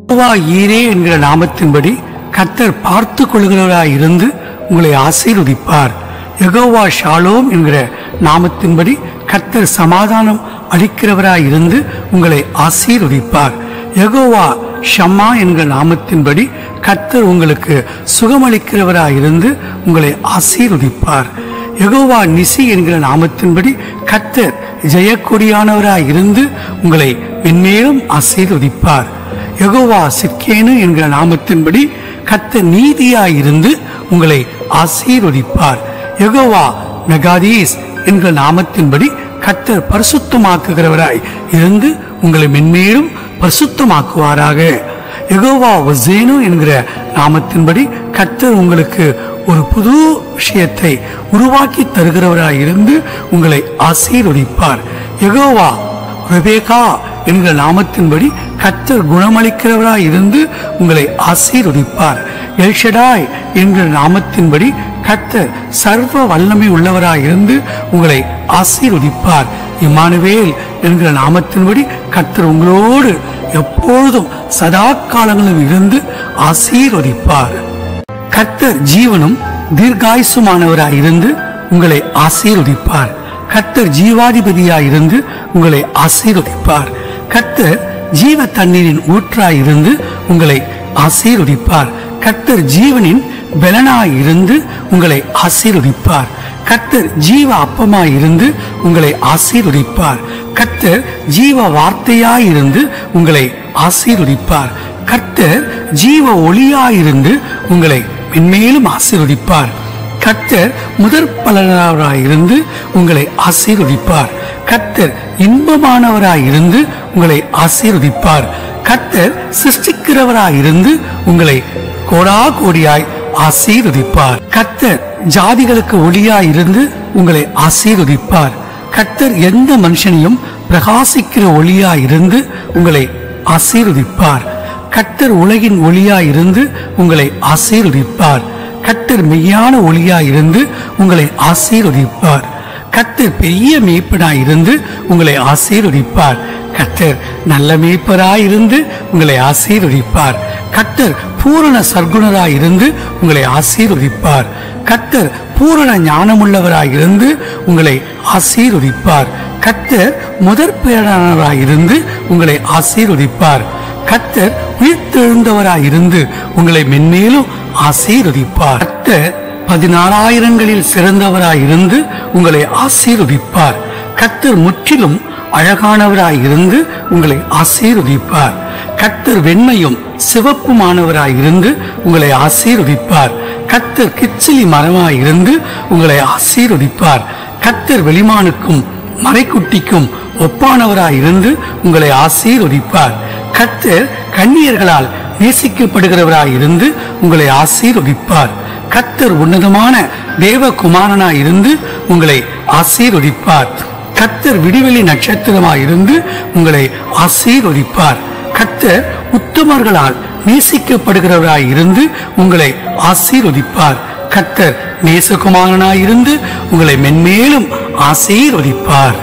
யெகோவா ஈரே என்கிற நாமத்தின்படி கர்த்தர் பார்த்து கொள்கிறவராய் இருந்து உங்களை ஆசீர்வதிப்பார் யெகோவா ஷாலோம் என்கிற நாமத்தின்படி கர்த்தர் சமாதானம் அளிக்கிறவராய் இருந்து உங்களை ஆசீர்வதிப்பார் யெகோவா ஷம்மா என்கிற நாமத்தின்படி கர்த்தர் உங்களுக்கு சுகமளிக்கிறவராய் இருந்து உங்களை ஆசீர்வதிப்பார் யெகோவா நிசி என்கிற நாமத்தின்படி கர்த்தர் ஜெயக்கொடியானவராய் இருந்து உங்களை மென்மேலும் ஆசீர்வதிப்பார் யெகோவா சிக்கேனு என்கிற நாமத்தின்படி கர்த்தர் நீதியாய் இருந்து உங்களை ஆசீர்வதிப்பார் யெகோவா மெகாதீஸ் என்கிற நாமத்தின்படி கர்த்தர் பரிசுத்தமாக்குகிறவராய் இருந்து உங்களை மென்மேலும் பரிசுத்தமாக்குவாராக யெகோவா ஒசேனு என்கிற நாமத்தின்படி கர்த்தர் உங்களுக்கு ஒரு புது விஷயத்தை உருவாக்கி தருகிறவராய் இருந்து உங்களை ஆசீர்வதிப்பார் யெகோவா ரெபேகா என்கிற நாமத்தின்படி கர்த்தர் குணமளிக்கிறவராய் இருந்து உங்களை ஆசீர்வதிப்பார் எல்ஷடாய் என்கிற நாமத்தின்படி கர்த்தர் சர்வ வல்லமை உள்ளவராய் இருந்து உங்களை ஆசீர்வதிப்பார் இமானுவேல் என்கிற நாமத்தின்படி கர்த்தர் உங்களோடு எப்பொழுதும் சதா காலங்களும் இருந்து ஆசீர்வதிப்பார் கர்த்தர் ஜீவனும் தீர்காயுசுமானவராய் இருந்து உங்களை ஆசீர்வதிப்பார் கர்த்தர் ஜீவாதிபதியாய் இருந்து உங்களை ஆசீர்வதிப்பார் கர்த்தர் ஜீவ தண்ணீரின் ஊற்றாய் இருந்து உங்களை ஆசீர்வதிப்பார் கர்த்தர் ஜீவனின் பலனாய் இருந்து உங்களை ஆசீர்வதிப்பார் கர்த்தர் ஜீவ அப்பமாய் இருந்து உங்களை ஆசீர்வதிப்பார் கர்த்தர் ஜீவ வார்த்தையாய் இருந்து உங்களை ஆசீர்வதிப்பார் கர்த்தர் ஜீவ ஒளியாயிருந்து உங்களை மென்மேலும் ஆசீர்வதிப்பார் கர்த்தர் முதற் பலனராய் இருந்து உங்களை ஆசீர்வதிப்பார் கர்த்தர் இன்பமானவராய் இருந்து உங்களை ஆசீர்வதிப்பார் கர்த்தர் சிருஷ்டிக்கிறவராய் இருந்து உங்களை கோடா கோடியாய் ஆசீர்வதிப்பார் கர்த்தர் ஜாதிகளுக்கு ஒளியாய் இருந்து உங்களை ஆசீர்வதிப்பார் கர்த்தர் எந்த மனுஷனையும் பிரகாசிக்கிற ஒளியாய் இருந்து உங்களை ஆசீர்வதிப்பார் கர்த்தர் உலகின் ஒளியாய் இருந்து உங்களை ஆசீர்வதிப்பார் கர்த்தர் மெய்யான ஒளியாய் இருந்து உங்களை ஆசீர்வதிப்பார் கர்த்தர் பெரிய மேய்ப்பனாய் இருந்து உங்களை ஆசீர்வதிப்பார் கர்த்தர் நல்ல மேய்ப்பராய் இருந்து உங்களை ஆசீர்வதிப்பார் கர்த்தர் பூரண சர்க்குணராய் இருந்து உங்களை ஆசீர்வதிப்பார் கர்த்தர் பூரண ஞானமுள்ளவராய் இருந்து உங்களை ஆசீர்வதிப்பார் கர்த்தர் முதற் பேரானவராய் இருந்து உங்களை ஆசீர்வதிப்பார் கர்த்தர் உயிர்த்தெழுந்தவராய் இருந்து உங்களை மென்மேலும் ஆசீர்வதிப்பார் கர்த்தர் பதினாறாயிரங்களில் சிறந்தவராய் இருந்து உங்களை ஆசீர்வதிப்பார் கர்த்தர் முற்றிலும் அழகானவராய் இருந்து உங்களை ஆசீர்வதிப்பார் கர்த்தர் வெண்மையும் சிவப்புமானவராய் இருந்து உங்களை ஆசீர்வதிப்பார் கர்த்தர் கிச்சிலி மரமாய் இருந்து உங்களை ஆசீர்வதிப்பார் கர்த்தர் வெளிமானுக்கும் மறைக்குட்டிக்கும் ஒப்பானவராய் இருந்து உங்களை ஆசீர்வதிப்பார் கர்த்தர் கண்ணியர்களால் நேசிக்கப்படுகிறவராய் இருந்து உங்களை ஆசீர்வதிப்பார் கர்த்தர் உன்னதமான தேவகுமாரனாய் இருந்து உங்களை ஆசீர்வதிப்பார் கர்த்தர் விடிவெளி நட்சத்திரமாய் இருந்து உங்களை ஆசீர்வதிப்பார் கர்த்தர் உத்தமர்களால் நேசிக்கப்படுகிறவராய் இருந்து உங்களை ஆசீர்வதிப்பார் கர்த்தர் நேசகுமாரனாய் இருந்து உங்களை மென்மேலும் ஆசீர்வதிப்பார்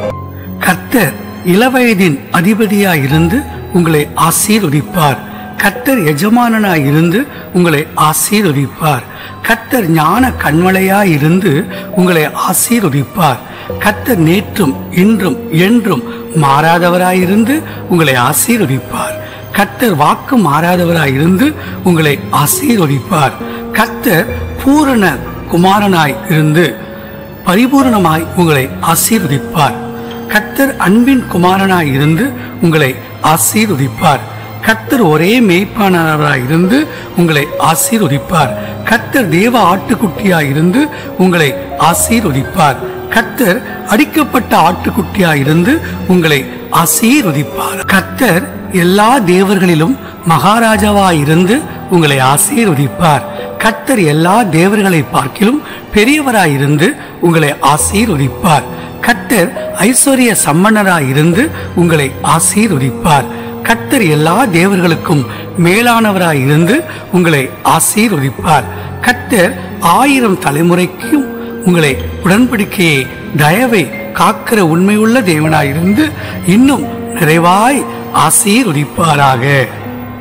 கர்த்தர் இளவயதின் அதிபதியாய் இருந்து உங்களை ஆசீர்வதிப்பார் கர்த்தர் எஜமானனாய் இருந்து உங்களை ஆசீர்வதிப்பார் கர்த்தர் ஞான கண்மலையாய் இருந்து உங்களை ஆசீர்வதிப்பார் கர்த்தர் நேற்றும் இன்றும் என்றும் மாறாதவராயிருந்து உங்களை ஆசீர்வதிப்பார் கர்த்தர் வாக்கு மாறாதவராய் இருந்து உங்களை ஆசீர்வதிப்பார் கர்த்தர் பூரண குமாரனாய் இருந்து பரிபூரணமாய் உங்களை ஆசீர்வதிப்பார் கர்த்தர் அன்பின் குமாரனாய் இருந்து உங்களை ஆசீர்வதிப்பார் கர்த்தர் ஒரே மேய்ப்பானவராய் இருந்து உங்களை ஆசீர்வதிப்பார் கர்த்தர் தேவ ஆட்டுக்குட்டியாய் இருந்து உங்களை ஆசீர்வதிப்பார் கர்த்தர் அடிக்கப்பட்ட ஆட்டுக்குட்டியாய் இருந்து உங்களை ஆசீர்வதிப்பார் கர்த்தர் எல்லா தேவர்களிலும் மகாராஜாவாய் இருந்து உங்களை ஆசீர்வதிப்பார் கர்த்தர் எல்லா தேவர்களை பார்க்கிலும் பெரியவராய் இருந்து உங்களை ஆசீர்வதிப்பார் கர்த்தர் ஐஸ்வர்ய சம்மன்னராய் இருந்து உங்களை ஆசீர்வதிப்பார் கர்த்தர் எல்லா தேவர்களுக்கும் மேலானவராய் இருந்து உங்களை ஆசீர்வதிப்பார் கர்த்தர் ஆயிரம் தலைமுறைக்கும் உங்களை உடன்படிக்கையை தயவை காக்கிற உண்மையுள்ள தேவனாயிருந்து இன்னும் நிறைவாய் ஆசீர்வதிப்பாராக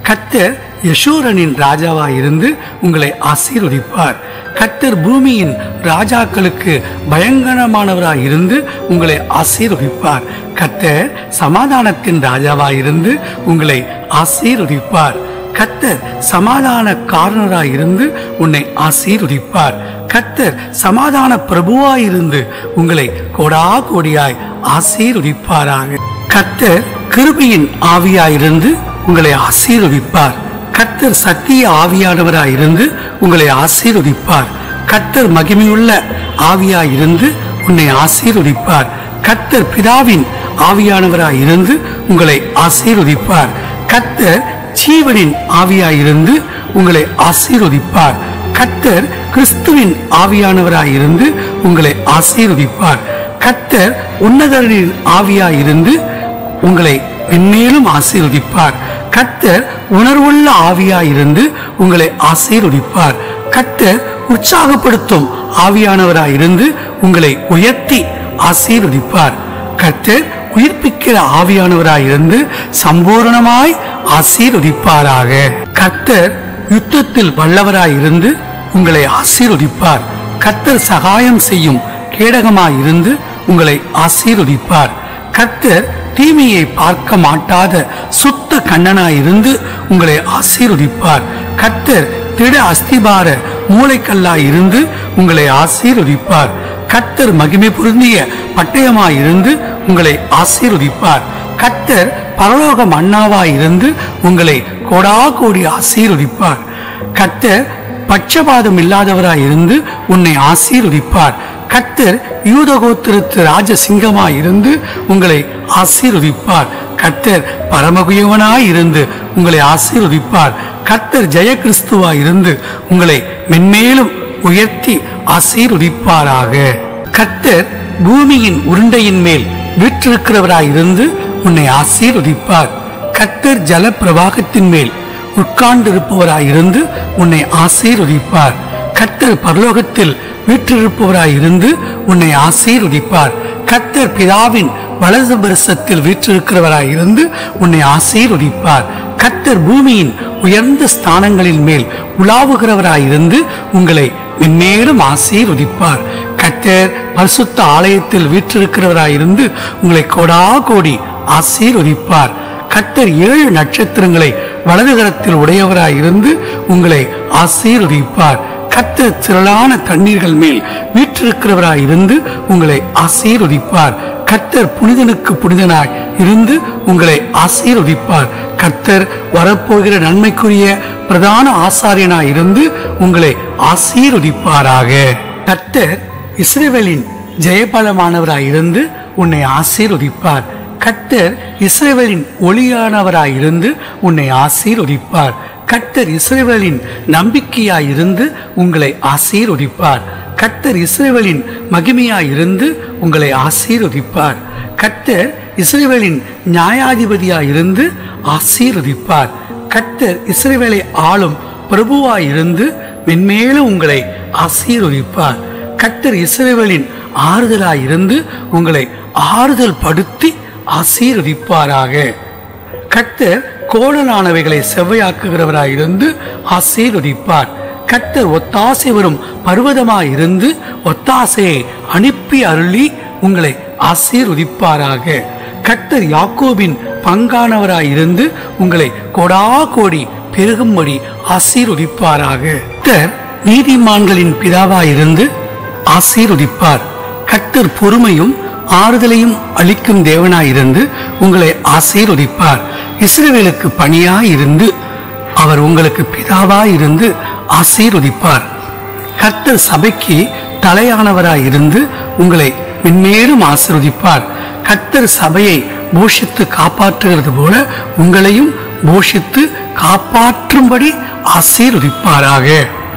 கர்த்தர் யசூரனின் ராஜாவாய் இருந்து உங்களை ஆசீர்வதிப்பார் கர்த்தர் பூமியின் ராஜாக்களுக்கு பயங்கரமானவராய் இருந்து உங்களை ஆசீர்வதிப்பார் கர்த்தர் சமாதானத்தின் ராஜாவாய் இருந்து உங்களை ஆசீர்வதிப்பார் கர்த்தர் சமாதான காரணராய் இருந்து உன்னை ஆசீர்வதிப்பார் கர்த்தர் சமாதான பிரபுவாய் இருந்து உங்களை கோடா கோடியாய் ஆசீர்வதிப்பாராக கர்த்தர் கிருபையின் ஆவியாயிருந்து உங்களை ஆசீர்வதிப்பார் கர்த்தர் சத்திய ஆவியானவராய் இருந்து உங்களை ஆசீர்வதிப்பார் கர்த்தர் மகிமையுள்ள ஆவியாய் இருந்து உன்னை ஆசீர்வதிப்பார் கர்த்தர் பிதாவின் ஆவியானவராய் இருந்து உங்களை ஆசீர்வதிப்பார் கர்த்தர் ஜீவனின் ஆவியாய் இருந்து உங்களை ஆசீர்வதிப்பார் கர்த்தர் கிறிஸ்துவின் ஆவியானவராய் இருந்து உங்களை ஆசீர்வதிப்பார் கர்த்தர் உன்னதரின் ஆவியாய் இருந்து உங்களை மென்மேலும் ஆசீர்வதிப்பார் கர்த்தர் உணர்வுள்ள ஆவியாய் இருந்து உங்களை ஆசீர்வதிப்பார் கர்த்தர் உற்சாகப்படுத்தும் ஆவியானவராய் இருந்து உங்களை உயர்த்தி ஆசீர்வதிப்பார் கர்த்தர் உயிர்ப்பிக்கிற ஆவியானவராய் இருந்து சம்பூரணமாய் ஆசீர்வதிப்பாராக கர்த்தர் யுத்தத்தில் வல்லவராய் இருந்து உங்களை ஆசீர்வதிப்பார் கர்த்தர் சகாயம் செய்யும் கேடகமாய் இருந்து உங்களை ஆசீர்வதிப்பார் கர்த்தர் தீமையை பார்க்க மாட்டாத சுத்த கண்ணனாய் இருந்து உங்களை ஆசீர்வதிப்பார் கர்த்தர் திட அஸ்திபார மூளைக்கல்லாய் இருந்து உங்களை ஆசீர்வதிப்பார் கர்த்தர் மகிமை பொருந்திய பட்டயமாய் இருந்து உங்களை ஆசீர்வதிப்பார் கர்த்தர் பரலோக மன்னாவாய் இருந்து உங்களை கோடா கோடி ஆசீர்வதிப்பார் கர்த்தர் பட்சபாதம் இல்லாதவராய் இருந்து உன்னை ஆசீர்வதிப்பார் கர்த்தர் யூதகோத்திரத்து ராஜசிங்கமாய் இருந்து உங்களை ஆசீர்வதிப்பார் கர்த்தர் பரமகுயவனாய் இருந்து உங்களை ஆசீர்வதிப்பார் கர்த்தர் ஜெய கிறிஸ்துவாய் இருந்து உங்களை மென்மேலும் உயர்த்தி ஆசீர்வதிப்பாராக கர்த்தர் பூமியின் உருண்டையின் மேல் வீற்றிருக்கிறவராய் இருந்து உன்னை ஆசீர்வதிப்பார் கர்த்தர் ஜல பிரவாகத்தின் மேல் உட்கார்ந்திருப்பவராய் இருந்து உன்னை ஆசீர்வதிப்பார் கர்த்தர் பரலோகத்தில் வீற்றிருப்பவராய் இருந்து உன்னை ஆசீர்வதிப்பார் கர்த்தர் பிதாவின் வலது பரிசத்தில் வீற்றிருக்கிறவராய் இருந்து உன்னை ஆசீர்வதிப்பார் கர்த்தர் பூமியின் உயர்ந்த ஸ்தானங்களின் மேல் உலாவுகிறவராய் இருந்து உங்களை மென்மேலும் ஆசீர்வதிப்பார் கர்த்தர் பரிசுத்த ஆலயத்தில் வீற்றிருக்கிறவராய் இருந்து உங்களை கோடா கோடி ஆசீர்வதிப்பார் கர்த்தர் ஏழு நட்சத்திரங்களை வலதுகரத்தில் உடையவராய் இருந்து உங்களை ஆசீர்வதிப்பார் கர்த்தர் திரளான தண்ணீர்கள் மேல் வீற்றிருக்கிறவராய் இருந்து உங்களை ஆசீர்வதிப்பார் கர்த்தர் புனிதனுக்கு புனிதனாய் இருந்து உங்களை ஆசீர்வதிப்பார் கர்த்தர் வரப்போகிற நன்மைக்குரிய பிரதான ஆசாரியனாய் இருந்து உங்களை ஆசீர்வதிப்பாராக கர்த்தர் இஸ்ரேவேலின் ஜெயபலமானவராய் இருந்து உன்னை ஆசீர்வதிப்பார் கர்த்தர் இஸ்ரேவேலின் ஒளியானவராய் இருந்து உன்னை ஆசீர்வதிப்பார் கர்த்தர் இஸ்ரேவேலின் நம்பிக்கையாய் இருந்து உங்களை ஆசீர்வதிப்பார் கர்த்தர் இஸ்ரேவேலின் மகிமையாய் இருந்து உங்களை ஆசீர்வதிப்பார் கர்த்தர் இஸ்ரேவேலின் நியாயாதிபதியாய் இருந்து ஆசீர்வதிப்பார் கர்த்தர் இஸ்ரேவேலை ஆளும் பிரபுவாய் இருந்து மென்மேலும் உங்களை ஆசீர்வதிப்பார் கர்த்தர் இஸ்ரேவேலின் ஆறுதலாய் இருந்து உங்களை ஆறுதல் படுத்தி ஆசீர்வதிப்பாராக கர்த்தர் கோடலானவைகளை செவ்வையாக்குகிறவராய் இருந்து ஆசீர்வதிப்பார் கர்த்தர் ஒத்தாசை வரும் பர்வதமாய் இருந்து ஒத்தாசையை அனுப்பி அருளி உங்களை ஆசீர்வதிப்பாராக கர்த்தர் யாக்கோபின் பங்கானவராய் இருந்து உங்களை கோடா கோடி பெருகும்படி ஆசீர்வதிப்பாராக கர்த்தர் நீதிமான்களின் பிதாவாய் இருந்து ஆசீர்வதிப்பார் கர்த்தர் பொறுமையும் ஆறுதலையும் அளிக்கும் தேவனாயிருந்து உங்களை ஆசீர்வதிப்பார் இஸ்ரவேலுக்கு பணியாய் இருந்து அவர் உங்களுக்கு பிதாவாய் இருந்து ஆசீர்வதிப்பார் கர்த்தர் சபைக்கு தலையானவராய் இருந்து உங்களை மென்மேலும் ஆசீர்வதிப்பார் கர்த்தர் சபையை போஷித்து காப்பாற்றுகிறது போல உங்களையும் போஷித்து காப்பாற்றும்படி ஆசீர்வதிப்பாராக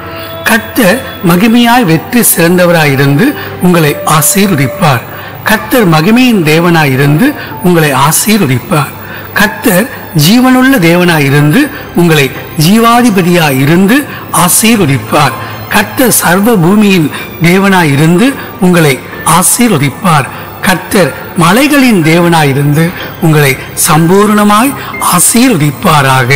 கர்த்தர் மகிமையாய் வெற்றி சிறந்தவராயிருந்து உங்களை ஆசீர்வதிப்பார் கர்த்தர் மகிமையின் தேவனாயிருந்து உங்களை ஆசீர்வதிப்பார் கர்த்தர் ஜீவனுள்ள தேவனாயிருந்து உங்களை ஜீவாதிபதியாய் இருந்து ஆசீர்வதிப்பார் கர்த்தர் சர்வ பூமியின் தேவனாயிருந்து உங்களை ஆசீர்வதிப்பார் கர்த்தர் மலைகளின் தேவனாயிருந்து உங்களை சம்பூர்ணமாய் ஆசீர்வதிப்பாராக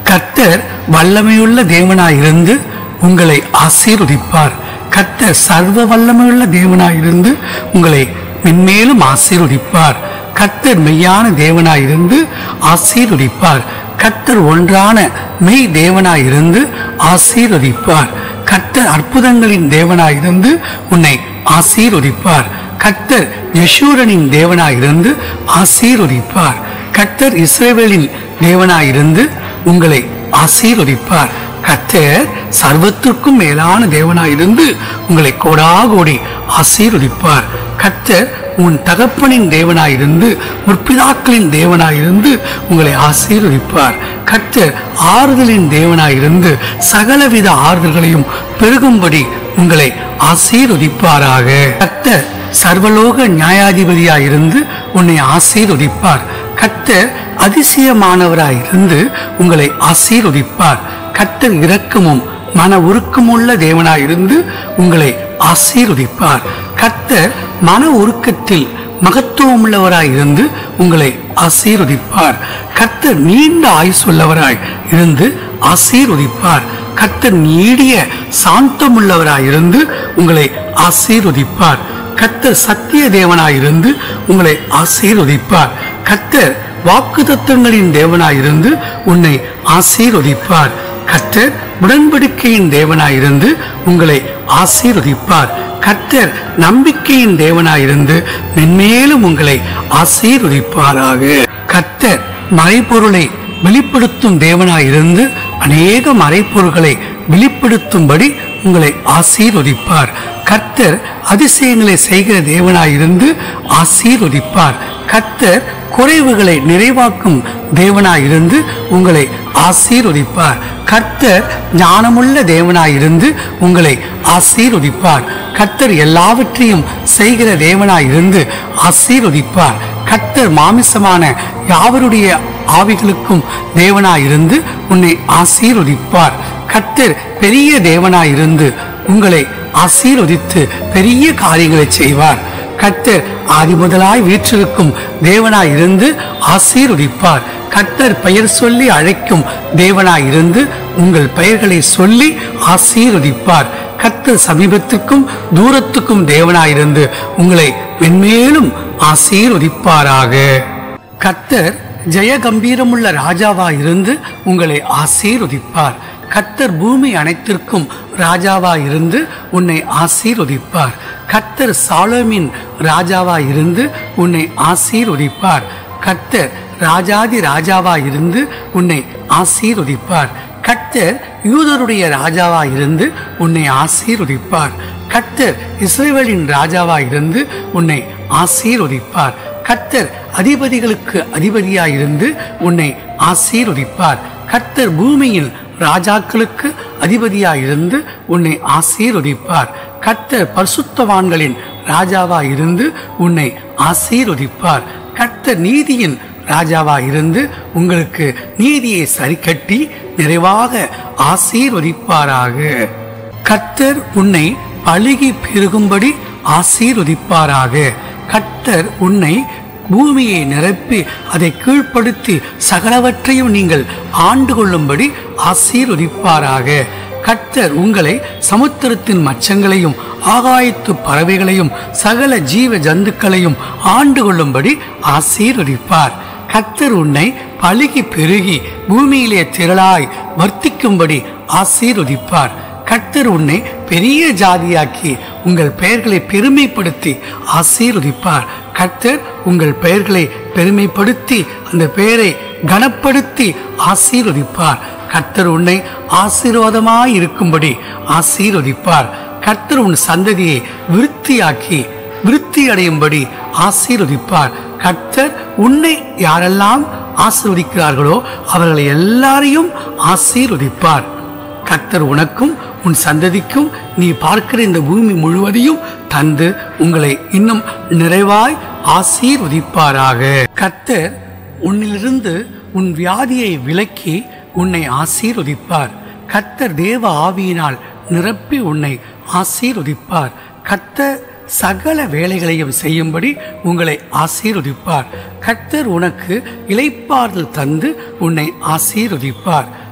கர்த்தர் வல்லமையுள்ள தேவனாயிருந்து உங்களை ஆசீர்வதிப்பார் கர்த்தர் சர்வ வல்லமையுள்ள தேவனாயிருந்து உங்களை மென்மேலும் ஆசீர்வதிப்பார் கர்த்தர் மெய்யான தேவனாயிருந்து ஆசீர்வதிப்பார் கர்த்தர் ஒன்றான மெய் தேவனாயிருந்து ஆசீர்வதிப்பார் கர்த்தர் அற்புதங்களின் தேவனாயிருந்து உன்னை ஆசீர்வதிப்பார் கர்த்தர் யசூரனின் தேவனாயிருந்து ஆசீர்வதிப்பார் கர்த்தர் இஸ்ரேவேலின் தேவனாயிருந்து உங்களை ஆசீர்வதிப்பார் கர்த்தர் சர்வத்திற்கும் மேலான தேவனாயிருந்து உங்களை கோடாகோடி ஆசீர்வதிப்பார் கர்த்தர் உன் தகப்பனின் தேவனாயிருந்து முற்பிதாக்களின் தேவனாயிருந்து உங்களை ஆசீர்வதிப்பார் கர்த்தர் ஆறுதலின் தேவனாயிருந்து சகலவித ஆறுதல்களையும் பெருகும்படி உங்களை ஆசீர்வதிப்பாராக கர்த்தர் சர்வலோக நியாயாதிபதியாயிருந்து உன்னை ஆசீர்வதிப்பார் கர்த்தர் அதிசயமானவராயிருந்து உங்களை ஆசீர்வதிப்பார் கர்த்தர் இரக்கமும் மன உருக்கமுள்ள தேவனாயிருந்து உங்களை ஆசீர்வதிப்பார் கர்த்தர் மன உருக்கத்தில் மகத்துவமுள்ளவராயிருந்து உங்களை ஆசீர்வதிப்பார் கர்த்தர் நீண்ட ஆயுசுள்ளவராய் இருந்து ஆசீர்வதிப்பார் கர்த்தர் நீடிய சாந்தமுள்ளவராயிருந்து உங்களை ஆசீர்வதிப்பார் கர்த்தர் சத்திய தேவனாயிருந்து உங்களை ஆசீர்வதிப்பார் கர்த்தர் வாக்குத்தத்தங்களின் தேவனாயிருந்து உன்னை ஆசீர்வதிப்பார் கர்த்தர் உடன்படிக்கையின் தேவனாயிருந்து உங்களை ஆசீர்வதிப்பார் கர்த்தர் நம்பிக்கையின் தேவனாயிருந்து மென்மேலும் உங்களை ஆசீர்வதிப்பாராக கர்த்தர் மறைபொருளை வெளிப்படுத்தும் தேவனாயிருந்து அநேக மறைப்பொருள்களை வெளிப்படுத்தும்படி உங்களை ஆசீர்வதிப்பார் கர்த்தர் அதிசயங்களை செய்கிற தேவனாயிருந்து ஆசீர்வதிப்பார் கர்த்தர் குறைவுகளை நிறைவாக்கும் தேவனாயிருந்து உங்களை ஆசீர்வதிப்பார் கர்த்தர் ஞானமுள்ள தேவனாயிருந்து உங்களை ஆசீர்வதிப்பார் கர்த்தர் எல்லாவற்றையும் செய்கிற தேவனாயிருந்து ஆசீர்வதிப்பார் கர்த்தர் மாமிசமான யாவருடைய ஆவிகளுக்கும் தேவனாயிருந்து உன்னை ஆசீர்வதிப்பார் கர்த்தர் பெரிய தேவனாயிருந்து உங்களை ஆசீர்வதித்து பெரிய காரியங்களை செய்வார் கர்த்தர் ஆதி முதலாய் வீற்றிருக்கும் தேவனாயிருந்து ஆசீர்வதிப்பார் கர்த்தர் பெயர் சொல்லி அழைக்கும் தேவனாயிருந்து உங்கள் பெயர்களை சொல்லி ஆசீர்வதிப்பார் கர்த்தர் சமீபத்துக்கும் தூரத்துக்கும் தேவனாயிருந்து உங்களை மென்மேலும் ஆசீர்வதிப்பாராக கர்த்தர் ஜெய கம்பீரமுள்ள ராஜாவாயிருந்து உங்களை ஆசீர்வதிப்பார் கர்த்தர் பூமி அனைத்திற்கும் ராஜாவாயிருந்து உன்னை ஆசீர்வதிப்பார் கர்த்தர் சாலோமின் ராஜாவாயிருந்து உன்னை ஆசீர்வதிப்பார் கர்த்தர் ராஜாதி ராஜாவாயிருந்து உன்னை ஆசீர்வதிப்பார் கர்த்தர் யூதருடைய ராஜாவாயிருந்து உன்னை ஆசீர்வதிப்பார் கர்த்தர் இஸ்ரேவேலின் ராஜாவாயிருந்து உன்னை ஆசீர்வதிப்பார் கர்த்தர் அதிபதிகளுக்கு அதிபதியாயிருந்து உன்னை ஆசீர்வதிப்பார் கர்த்தர் பூமியின் ராஜாக்களுக்கு அதிபதியாயிருந்து உன்னை ஆசீர்வதிப்பார் கர்த்தர் பரிசுத்தவான்களின் ராஜாவாயிருந்து உன்னை ஆசீர்வதிப்பார் கர்த்தர் நீதியின் ராஜாவாயிருந்து உங்களுக்கு நீதியை சரிக்கட்டி நிறைவாக ஆசீர்வதிப்பாராக கர்த்தர் உன்னை பழுகி பெருகும்படி ஆசீர்வதிப்பாராக கர்த்தர் உன்னை பூமியை நிரப்பி அதை கீழ்ப்படுத்தி சகலவற்றையும் நீங்கள் ஆண்டு கொள்ளும்படி ஆசீர்வதிப்பாராக கர்த்தர் உங்களை சமுத்திரத்தின் மச்சங்களையும் ஆகாயத்து பறவைகளையும் சகல ஜீவ ஜந்துக்களையும் ஆண்டு கொள்ளும்படி ஆசீர்வதிப்பார் கர்த்தர் உன்னை பழுகி பெருகி பூமியிலே திரளாய் வர்த்திக்கும்படி ஆசீர்வதிப்பார் கர்த்தர் உன்னை பெரிய ஜாதியாக்கி உங்கள் பெயர்களை பெருமைப்படுத்தி ஆசீர்வதிப்பார் கர்த்தர் உங்கள் பெயர்களை பெருமைப்படுத்தி அந்த பெயரை கனப்படுத்தி ஆசீர்வதிப்பார் கர்த்தர் உன்னை ஆசீர்வாதமாய் இருக்கும்படி ஆசீர்வதிப்பார் கர்த்தர் உன் சந்ததியை விருத்தியாக்கி விருத்தி அடையும்படி ஆசீர்வதிப்பார் கர்த்தர் உன்னை யாரெல்லாம் ஆசீர்வதிக்கிறார்களோ அவர்களை எல்லாரையும் ஆசீர்வதிப்பார் கர்த்தர் உனக்கும் உன் சந்ததிக்கும் நீ பார்க்கிற இந்த பூமி முழுவதையும் தந்து உங்களை இன்னும் நிறைவாய் ஆசீர்வதிப்பாராக கர்த்தர் உன்னிலிருந்து உன் வியாதியை விலக்கி உன்னை ஆசீர்வதிப்பார் கர்த்தர் தேவ ஆவியினால் நிரப்பி உன்னை ஆசீர்வதிப்பார் கர்த்தர் சகல வேலைகளையும் செய்யும்படி உங்களை ஆசீர்வதிப்பார் கர்த்தர் உனக்கு இளைப்பாறுதல் தந்து உன்னை ஆசீர்வதிப்பார்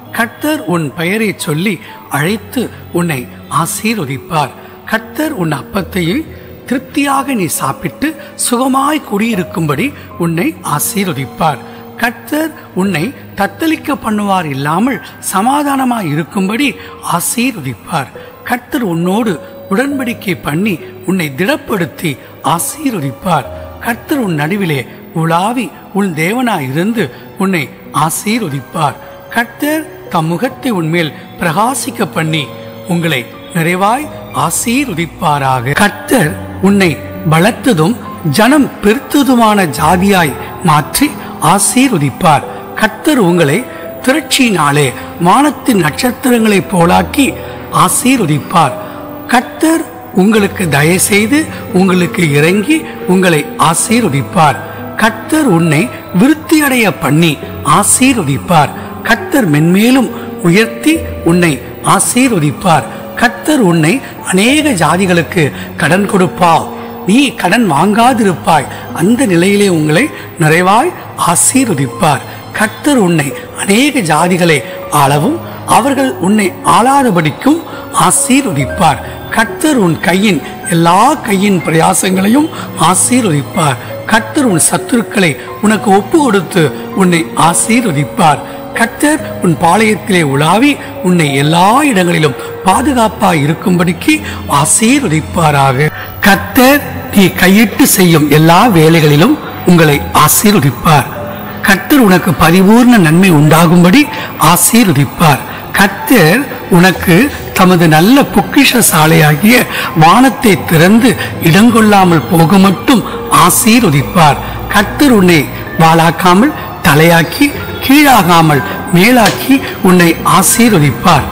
கர்த்தர் உன் பெயரை சொல்லி அழைத்து உன்னை ஆசீர்வதிப்பார் கர்த்தர் உன் அப்பத்தையும் திருப்தியாக நீ சாப்பிட்டு சுகமாய் குடியிருக்கும்படி உன்னை ஆசீர்வதிப்பார் கர்த்தர் உன்னை தத்தளிக்க பண்ணுவார் இல்லாமல் சமாதானமாய் இருக்கும்படி ஆசீர்வதிப்பார் கர்த்தர் உன்னோடு உடன்படிக்கை பண்ணி உன்னை திடப்படுத்தி ஆசீர்வதிப்பார் கர்த்தர் உன் நடுவிலே உலாவி உன் தேவனாய் இருந்து உன்னை ஆசீர்வதிப்பார் கர்த்தர் தம் முகத்தை உன்மேல் பிரகாசிக்க பண்ணி உங்களை நிறைவாய் ஆசீர்வதிப்பாராக கர்த்தர் உன்னை பலத்ததும் ஜனம் பெருத்ததுமான ஜாதியாய் மாற்றி ஆசீர்வதிப்பார் கர்த்தர் உங்களை திரட்சியினாலே வானத்தின் நட்சத்திரங்களைப் போலாக்கி ஆசீர்வதிப்பார் கர்த்தர் உங்களுக்கு தயவு செய்து உங்களுக்கு இறங்கி உங்களை ஆசீர்வதிப்பார் கர்த்தர் உன்னை விருத்தியடைய பண்ணி ஆசீர்வதிப்பார் கர்த்தர் மென்மேலும் உயர்த்தி உன்னை ஆசீர்வதிப்பார் கர்த்தர் உன்னை அநேக ஜாதிகளுக்கு கடன் கொடுப்பா நீ கடன் வாங்காதிருப்பாய் அந்த நிலையிலே உங்களை நிறைவாய் ஆசீர்வதிப்பார் கர்த்தர் உன்னை அநேக ஜாதிகளை ஆளவும் அவர்கள் உன்னை ஆளாதபடிக்கும் ஆசீர்வதிப்பார் கர்த்தர் உன் கையின் எல்லா கையின் பிரயாசங்களையும் ஆசீர்வதிப்பார் கர்த்தர் உன் சத்துருக்களை உனக்கு ஒப்பு கொடுத்து உன்னை ஆசீர்வதிப்பார் கர்த்தர் உன் பாளையத்திலே உலாவி உன்னை எல்லா இடங்களிலும் பாதுகாப்பாய் இருக்கும்படிக்கு ஆசீர்வதிப்பாராக கர்த்தர் நீ கையிட்டு செய்யும் எல்லா வேலைகளிலும் உங்களை ஆசீர்வதிப்பார் கர்த்தர் உனக்கு பரிபூர்ண நன்மை உண்டாகும்படி ஆசீர்வதிப்பார் கர்த்தர் உனக்கு தமது நல்ல பொக்கிஷ சாலையாகிய வானத்தை திறந்து இடங்கொள்ளாமல் போக மட்டும் ஆசீர்வதிப்பார் கர்த்தர் உன்னை வாளாக்காமல் தலையாக்கி கீழாகாமல் மேலாக்கி உன்னை ஆசீர்வதிப்பார்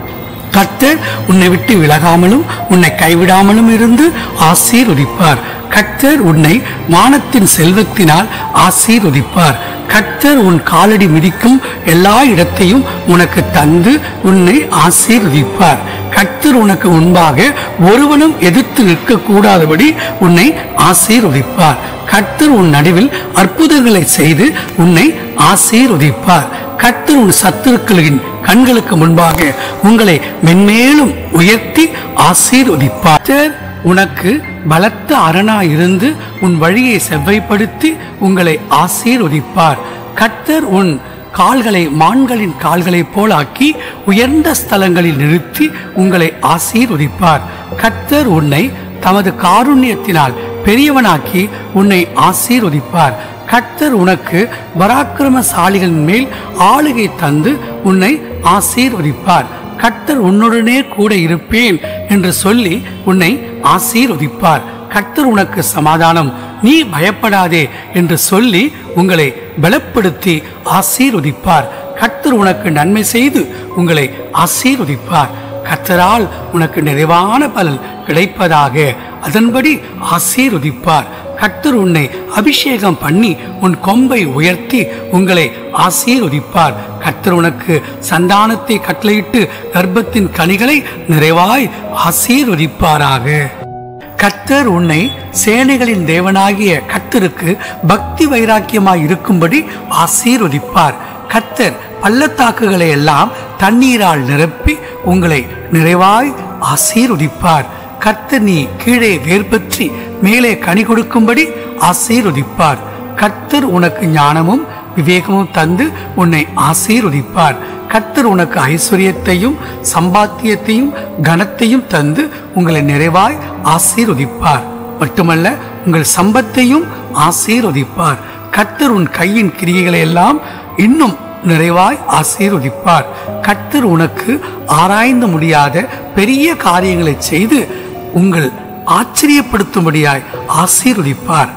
கர்த்தர் உன்னை விட்டு விலகாமலும் உன்னை கைவிடாமலும் இருந்து ஆசீர்வதிப்பார் கர்த்தர் உன்னை வானத்தின் செல்வத்தினால் ஆசீர்வதிப்பார் கர்த்தர் உன் காலடி மிதிக்கும் எல்லா இடத்தையும் உனக்கு தந்து உன்னை ஆசீர்வதிப்பார் கர்த்தர் உனக்கு முன்பாக ஒருவனும் எதிர்த்து நிற்க கூடாதபடி உன்னை ஆசீர்வதிப்பார் கர்த்தர் உன் நடுவில் அற்புதங்களை செய்து உன்னை ஆசீர்வதிப்பார் கர்த்தர் உன் சத்துருக்களின் கண்களுக்கு முன்பாக உங்களை மென்மேலும் உயர்த்தி ஆசீர்வதிப்பார் கர்த்தர் உனக்கு பலத்த அரணா இருந்து உன் வழியை செவ்வைப்படுத்தி உங்களை ஆசீர்வதிப்பார் கர்த்தர் உன் கால்களை மான்களின் கால்களைப் போலாக்கி உயர்ந்த ஸ்தலங்களில் நிறுத்தி உங்களை ஆசீர்வதிப்பார் கர்த்தர் உன்னை தமது காருண்யத்தினால் பெரியவனாக்கி உன்னை ஆசீர்வதிப்பார் கர்த்தர் உனக்கு பராக்கிரமசாலிகளின் மேல் ஆளுகை தந்து உன்னை ஆசீர்வதிப்பார் கர்த்தர் உன்னுடனே கூட இருப்பேன் என்று சொல்லி உன்னை ஆசீர்வதிப்பார் கர்த்தர் உனக்கு சமாதானம் நீ பயப்படாதே என்று சொல்லி உங்களை பலப்படுத்தி ஆசீர்வதிப்பார் கர்த்தர் உனக்கு நன்மை செய்து உங்களை ஆசீர்வதிப்பார் கர்த்தரால் உனக்கு நிறைவான பலன் கிடைப்பதாக அதன்படி ஆசீர்வதிப்பார் கர்த்தர் உன்னை அபிஷேகம் பண்ணி உன் கொம்பை உயர்த்தி உங்களை ஆசீர்வதிப்பார் கர்த்தர் உனக்கு சந்தானத்தை கட்டளையிட்டு கர்ப்பத்தின் கனிகளை நிறைவாய் ஆசீர்வதிப்பாராக கர்த்தர் உன்னை சேனைகளின் தேவனாகிய கர்த்தருக்கு பக்தி வைராக்கியமாய் இருக்கும்படி ஆசீர்வதிப்பார் கர்த்தர் பள்ளத்தாக்குகளை எல்லாம் தண்ணீரால் நிரப்பி உங்களை நிறைவாய் ஆசீர்வதிப்பார் கர்த்தர் நீ கீழே வேர்பற்றி மேலே கனி கொடுக்கும்படி ஆசீர்வதிப்பார் கர்த்தர் உனக்கு ஞானமும் விவேகமும் தந்து உன்னை ஆசீர்வதிப்பார் கர்த்தர் உனக்கு ஐஸ்வர்யத்தையும் சம்பாத்தியத்தையும் கனத்தையும் தந்து உங்களை நிறைவாய் ஆசீர்வதிப்பார் மட்டுமல்ல உங்கள் சம்பத்தையும் ஆசீர்வதிப்பார் கர்த்தர் உன் கையின் கிரியைகளை எல்லாம் இன்னும் நிறைவாய் ஆசீர்வதிப்பார் கர்த்தர் உனக்கு ஆராய்ந்து முடியாத பெரிய காரியங்களை செய்து உங்கள் ஆச்சரியப்படுத்தும்படியாய் ஆசீர்வதிப்பார்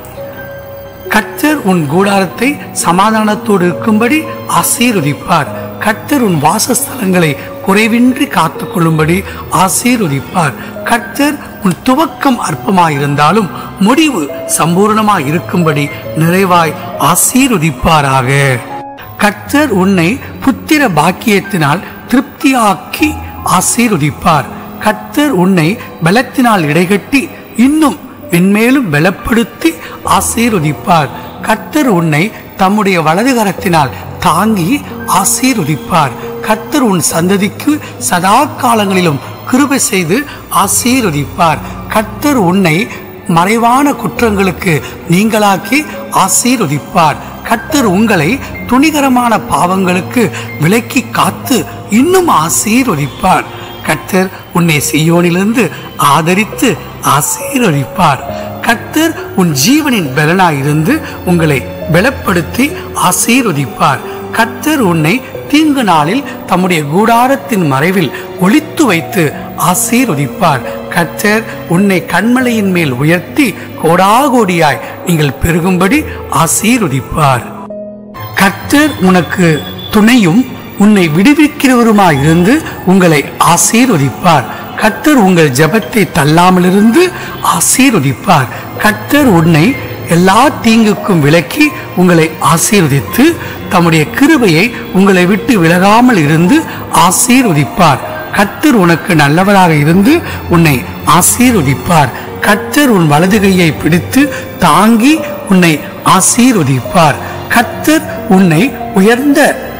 கர்த்தர் உன் கூடாரத்தை சமாதானத்தோடு இருக்கும்படி ஆசீர்வதிப்பார் கர்த்தர் உன் வாசஸ்தலங்களை குறைவின்றி காத்துக்கொள்ளும்படி ஆசீர்வதிப்பார் கர்த்தர் உன் துவக்கம் அற்பமாயிருந்தாலும் முடிவு சம்பூர்ணமாய் இருக்கும்படி நிறைவாய் ஆசீர்வதிப்பாராக கர்த்தர் உன்னை புத்திர பாக்கியத்தினால் திருப்தியாக்கி ஆசீர்வதிப்பார் கர்த்தர் உன்னை பலத்தினால் இடைகட்டி இன்னும் மென்மேலும் பலப்படுத்தி ஆசீர்வதிப்பார் கர்த்தர் உன்னை தம்முடைய வலது கரத்தினால் தாங்கி ஆசீர்வதிப்பார் கர்த்தர் உன் சந்ததிக்கு சதா காலங்களிலும் கிருபை செய்து ஆசீர்வதிப்பார் கர்த்தர் உன்னை மறைவான குற்றங்களுக்கு நீங்களாக்கி ஆசீர்வதிப்பார் கர்த்தர் உங்களை துணிகரமான பாவங்களுக்கு விலக்கி காத்து இன்னும் ஆசீர்வதிப்பார் கர்த்தர் உன்னை சியோனிலிருந்து ஆதரித்து ஆசீர்வதிப்பார் கர்த்தர் உன் ஜீவனின் பலனாயிருந்து உங்களை பலப்படுத்தி ஆசீர்வதிப்பார் கர்த்தர் உன்னை தீங்கு நாளில் தம்முடைய கூடாரத்தின் மறைவில் ஒளித்து வைத்து ஆசீர்வதிப்பார் கர்த்தர் உன்னை கண்மலையின் மேல் உயர்த்தி கோடாகோடியாய் நீங்கள் பெருகும்படி ஆசீர்வதிப்பார் கர்த்தர் உனக்கு துணையும் உன்னை விடுவிக்கிறவருமாய் இருந்து உங்களை ஆசீர்வதிப்பார் கர்த்தர் உங்கள் ஜெபத்தை தள்ளாமலிருந்து ஆசீர்வதிப்பார் கர்த்தர் உன்னை எல்லா தீங்குக்கும் விலக்கி உங்களை ஆசீர்வதித்து தம்முடைய கிருபையை உங்களை விட்டு விலகாமல் இருந்து ஆசீர்வதிப்பார் கர்த்தர் உனக்கு நல்லவராக இருந்து உன்னை ஆசீர்வதிப்பார் கர்த்தர் உன் வலது கையை பிடித்து தாங்கி உன்னை ஆசீர்வதிப்பார் கர்த்தர் உன்னை உயர்ந்த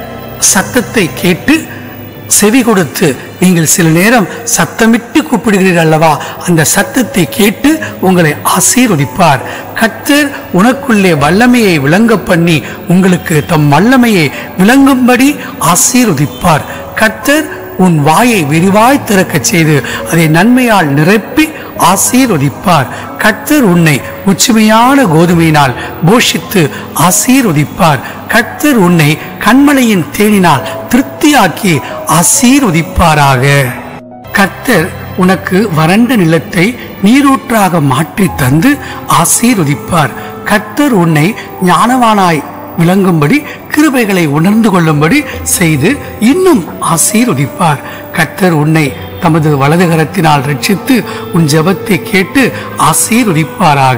சத்தத்தை கேட்டு செவி கொடுத்து நீங்கள் சில நேரம் சத்தமிட்டு கூப்பிடுகிறீர்கள் அல்லவா அந்த சத்தத்தை கேட்டு உங்களை ஆசீர்வதிப்பார் கர்த்தர் உனக்குள்ளே வல்லமையை விளங்க பண்ணி உங்களுக்கு தம் வல்லமையை விளங்கும்படி ஆசீர்வதிப்பார் கர்த்தர் உன் வாயை விரிவாய் திறக்கச் செய்து அதை நன்மையால் நிரப்பி ஆசீர்வதிப்பார் கர்த்தர் உன்னை உச்சுமையான கோதுமையினால் போஷித்து ஆசீர்வதிப்பார் கர்த்தர் உன்னை கண்மலையின் தேனினால் திருப்தியாக்கி ஆசீர்வதிப்பாராக கர்த்தர் உனக்கு வறண்ட நிலத்தை நீரூற்றாக மாற்றி தந்து ஆசீர்வதிப்பார் கர்த்தர் உன்னை ஞானவானாய் விளங்கும்படி கிருபைகளை உணர்ந்து கொள்ளும்படி செய்து இன்னும் ஆசீர்வதிப்பார் கர்த்தர் உன்னை தமது வலது கரத்தினால் ரட்சித்து உன் ஜெபத்தை கேட்டு ஆசீர்வதிப்பாராக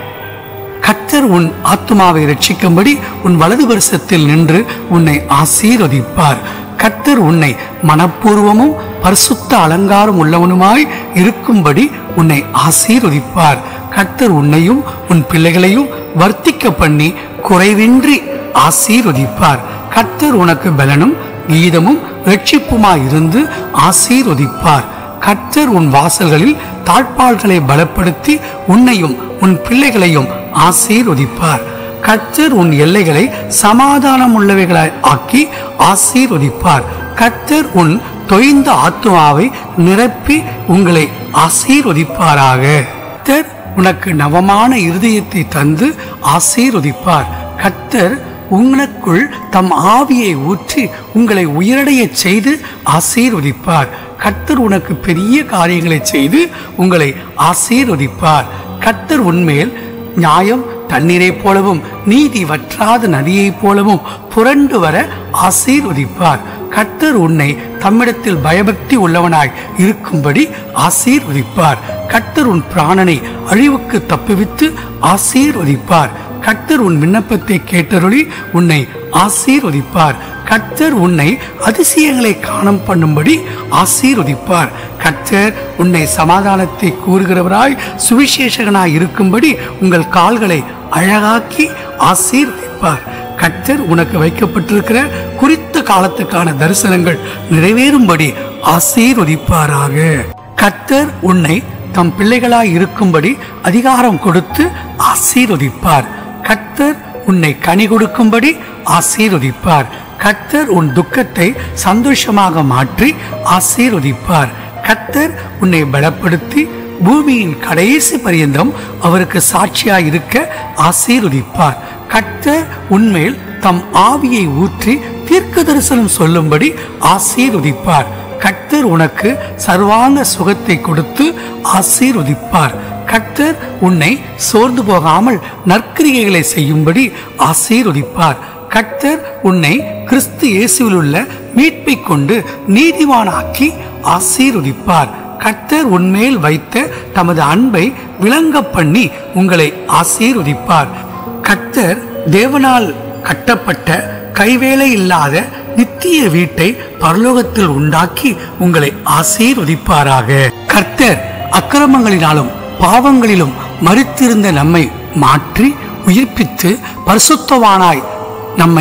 கர்த்தர் உன் ஆத்துமாவை ரட்சிக்கும்படி உன் வலது வருஷத்தில் நின்று உன்னை ஆசீர்வதிப்பார் கர்த்தர் உன்னை மனப்பூர்வமும் பரிசுத்த அலங்காரம் உள்ளவனுமாய் இருக்கும்படி உன்னை ஆசீர்வதிப்பார் கர்த்தர் உன்னையும் உன் பிள்ளைகளையும் வர்த்திக்க பண்ணி குறைவின்றி ஆசீர்வதிப்பார் கர்த்தர் உனக்கு பலனும் கீதமும் ரட்சிப்புமாய் இருந்து ஆசீர்வதிப்பார் கர்த்தர் உன் வாசல்களில் தாழ்பாள்களை பலப்படுத்தி உன்னையும் உன் பிள்ளைகளையும் ஆசீர்வதிப்பார் கர்த்தர் உன் எல்லைகளை சமாதானம் உள்ளவைகளாய் ஆக்கி ஆசீர்வதிப்பார் கர்த்தர் உன் தொய்ந்த ஆத்துமாவை நிரப்பி உங்களை ஆசீர்வதிப்பாராக கர்த்தர் உனக்கு நவமான இருதயத்தை தந்து ஆசீர்வதிப்பார் கர்த்தர் உனக்குள் தம் ஆவியை ஊற்றி உங்களை உயரடையச் செய்து ஆசீர்வதிப்பார் கர்த்தர் உனக்கு பெரிய காரியங்களை செய்து உங்களை ஆசீர்வதிப்பார் கர்த்தர் உன்மேல் நியாயம் தண்ணீரைப் போலவும் நீதி வற்றாத நதியைப் போலவும் புரண்டு வர ஆசீர்வதிப்பார் கர்த்தர் உன்னை தம்மிடத்தில் பயபக்தி உள்ளவனாய் இருக்கும்படி ஆசீர்வதிப்பார் கர்த்தர் உன் பிராணனை அழிவுக்கு தப்புவித்து ஆசீர்வதிப்பார் கர்த்தர் உன் விண்ணப்பத்தை கேட்டருளி உன்னை ஆசீர்வதிப்பார் கர்த்தர் உன்னை அதிசயங்களை காணம் பண்ணும்படி ஆசீர்வதிப்பார் கர்த்தர் உன்னை சமாதானத்தை கூறுகிறவராய் சுவிசேஷகனாய் இருக்கும்படி உங்கள் கால்களை அழகாக்கி ஆசீர்வதிப்பார் கர்த்தர் உனக்கு வைக்கப்பட்டிருக்கிற குறித்த காலத்துக்கான தரிசனங்கள் நிறைவேறும்படி ஆசீர்வதிப்பாராக கர்த்தர் உன்னை தம் பிள்ளைகளாய் இருக்கும்படி அதிகாரம் கொடுத்து ஆசீர்வதிப்பார் கர்த்தர் உன்னை கனி கொடுக்கும்படி ஆசீர்வதிப்பார் கர்த்தர் உன் துக்கத்தை சந்தோஷமாக மாற்றி ஆசீர்வதிப்பார் கர்த்தர் உன்னை பலப்படுத்தி பூமியின் கடைசி பரியந்தம் அவருக்கு சாட்சியாய் இருக்க ஆசீர்வதிப்பார் கர்த்தர் உன்மேல் தம் ஆவியை ஊற்றி தீர்க்க தரிசனம் சொல்லும்படி ஆசீர்வதிப்பார் கர்த்தர் உனக்கு சர்வாங்க சுகத்தை கொடுத்து ஆசீர்வதிப்பார் கர்த்தர் உன்னை சோர்ந்து போகாமல் நற்கிரிகைகளை செய்யும்படி ஆசீர்வதிப்பார் கர்த்தர் உன்னை கிறிஸ்து இயேசுவில் உள்ள மீட்பை கொண்டு நீதிமானாக்கி ஆசீர்வதிப்பார் கர்த்தர் உன்மேல் வைத்த தமது அன்பை விளங்க பண்ணி உங்களை ஆசீர்வதிப்பார் கர்த்தர் தேவனால் கட்டப்பட்ட கைவேலை இல்லாத நித்திய வீட்டை பரலோகத்தில் உண்டாக்கி உங்களை ஆசீர்வதிப்பாராக கர்த்தர் அக்கிரமங்களினாலும் பாவங்களிலும் மறித்திருந்த நம்மை மாற்றி உயிர்ப்பித்து பரிசுத்தவானாய் நம்மை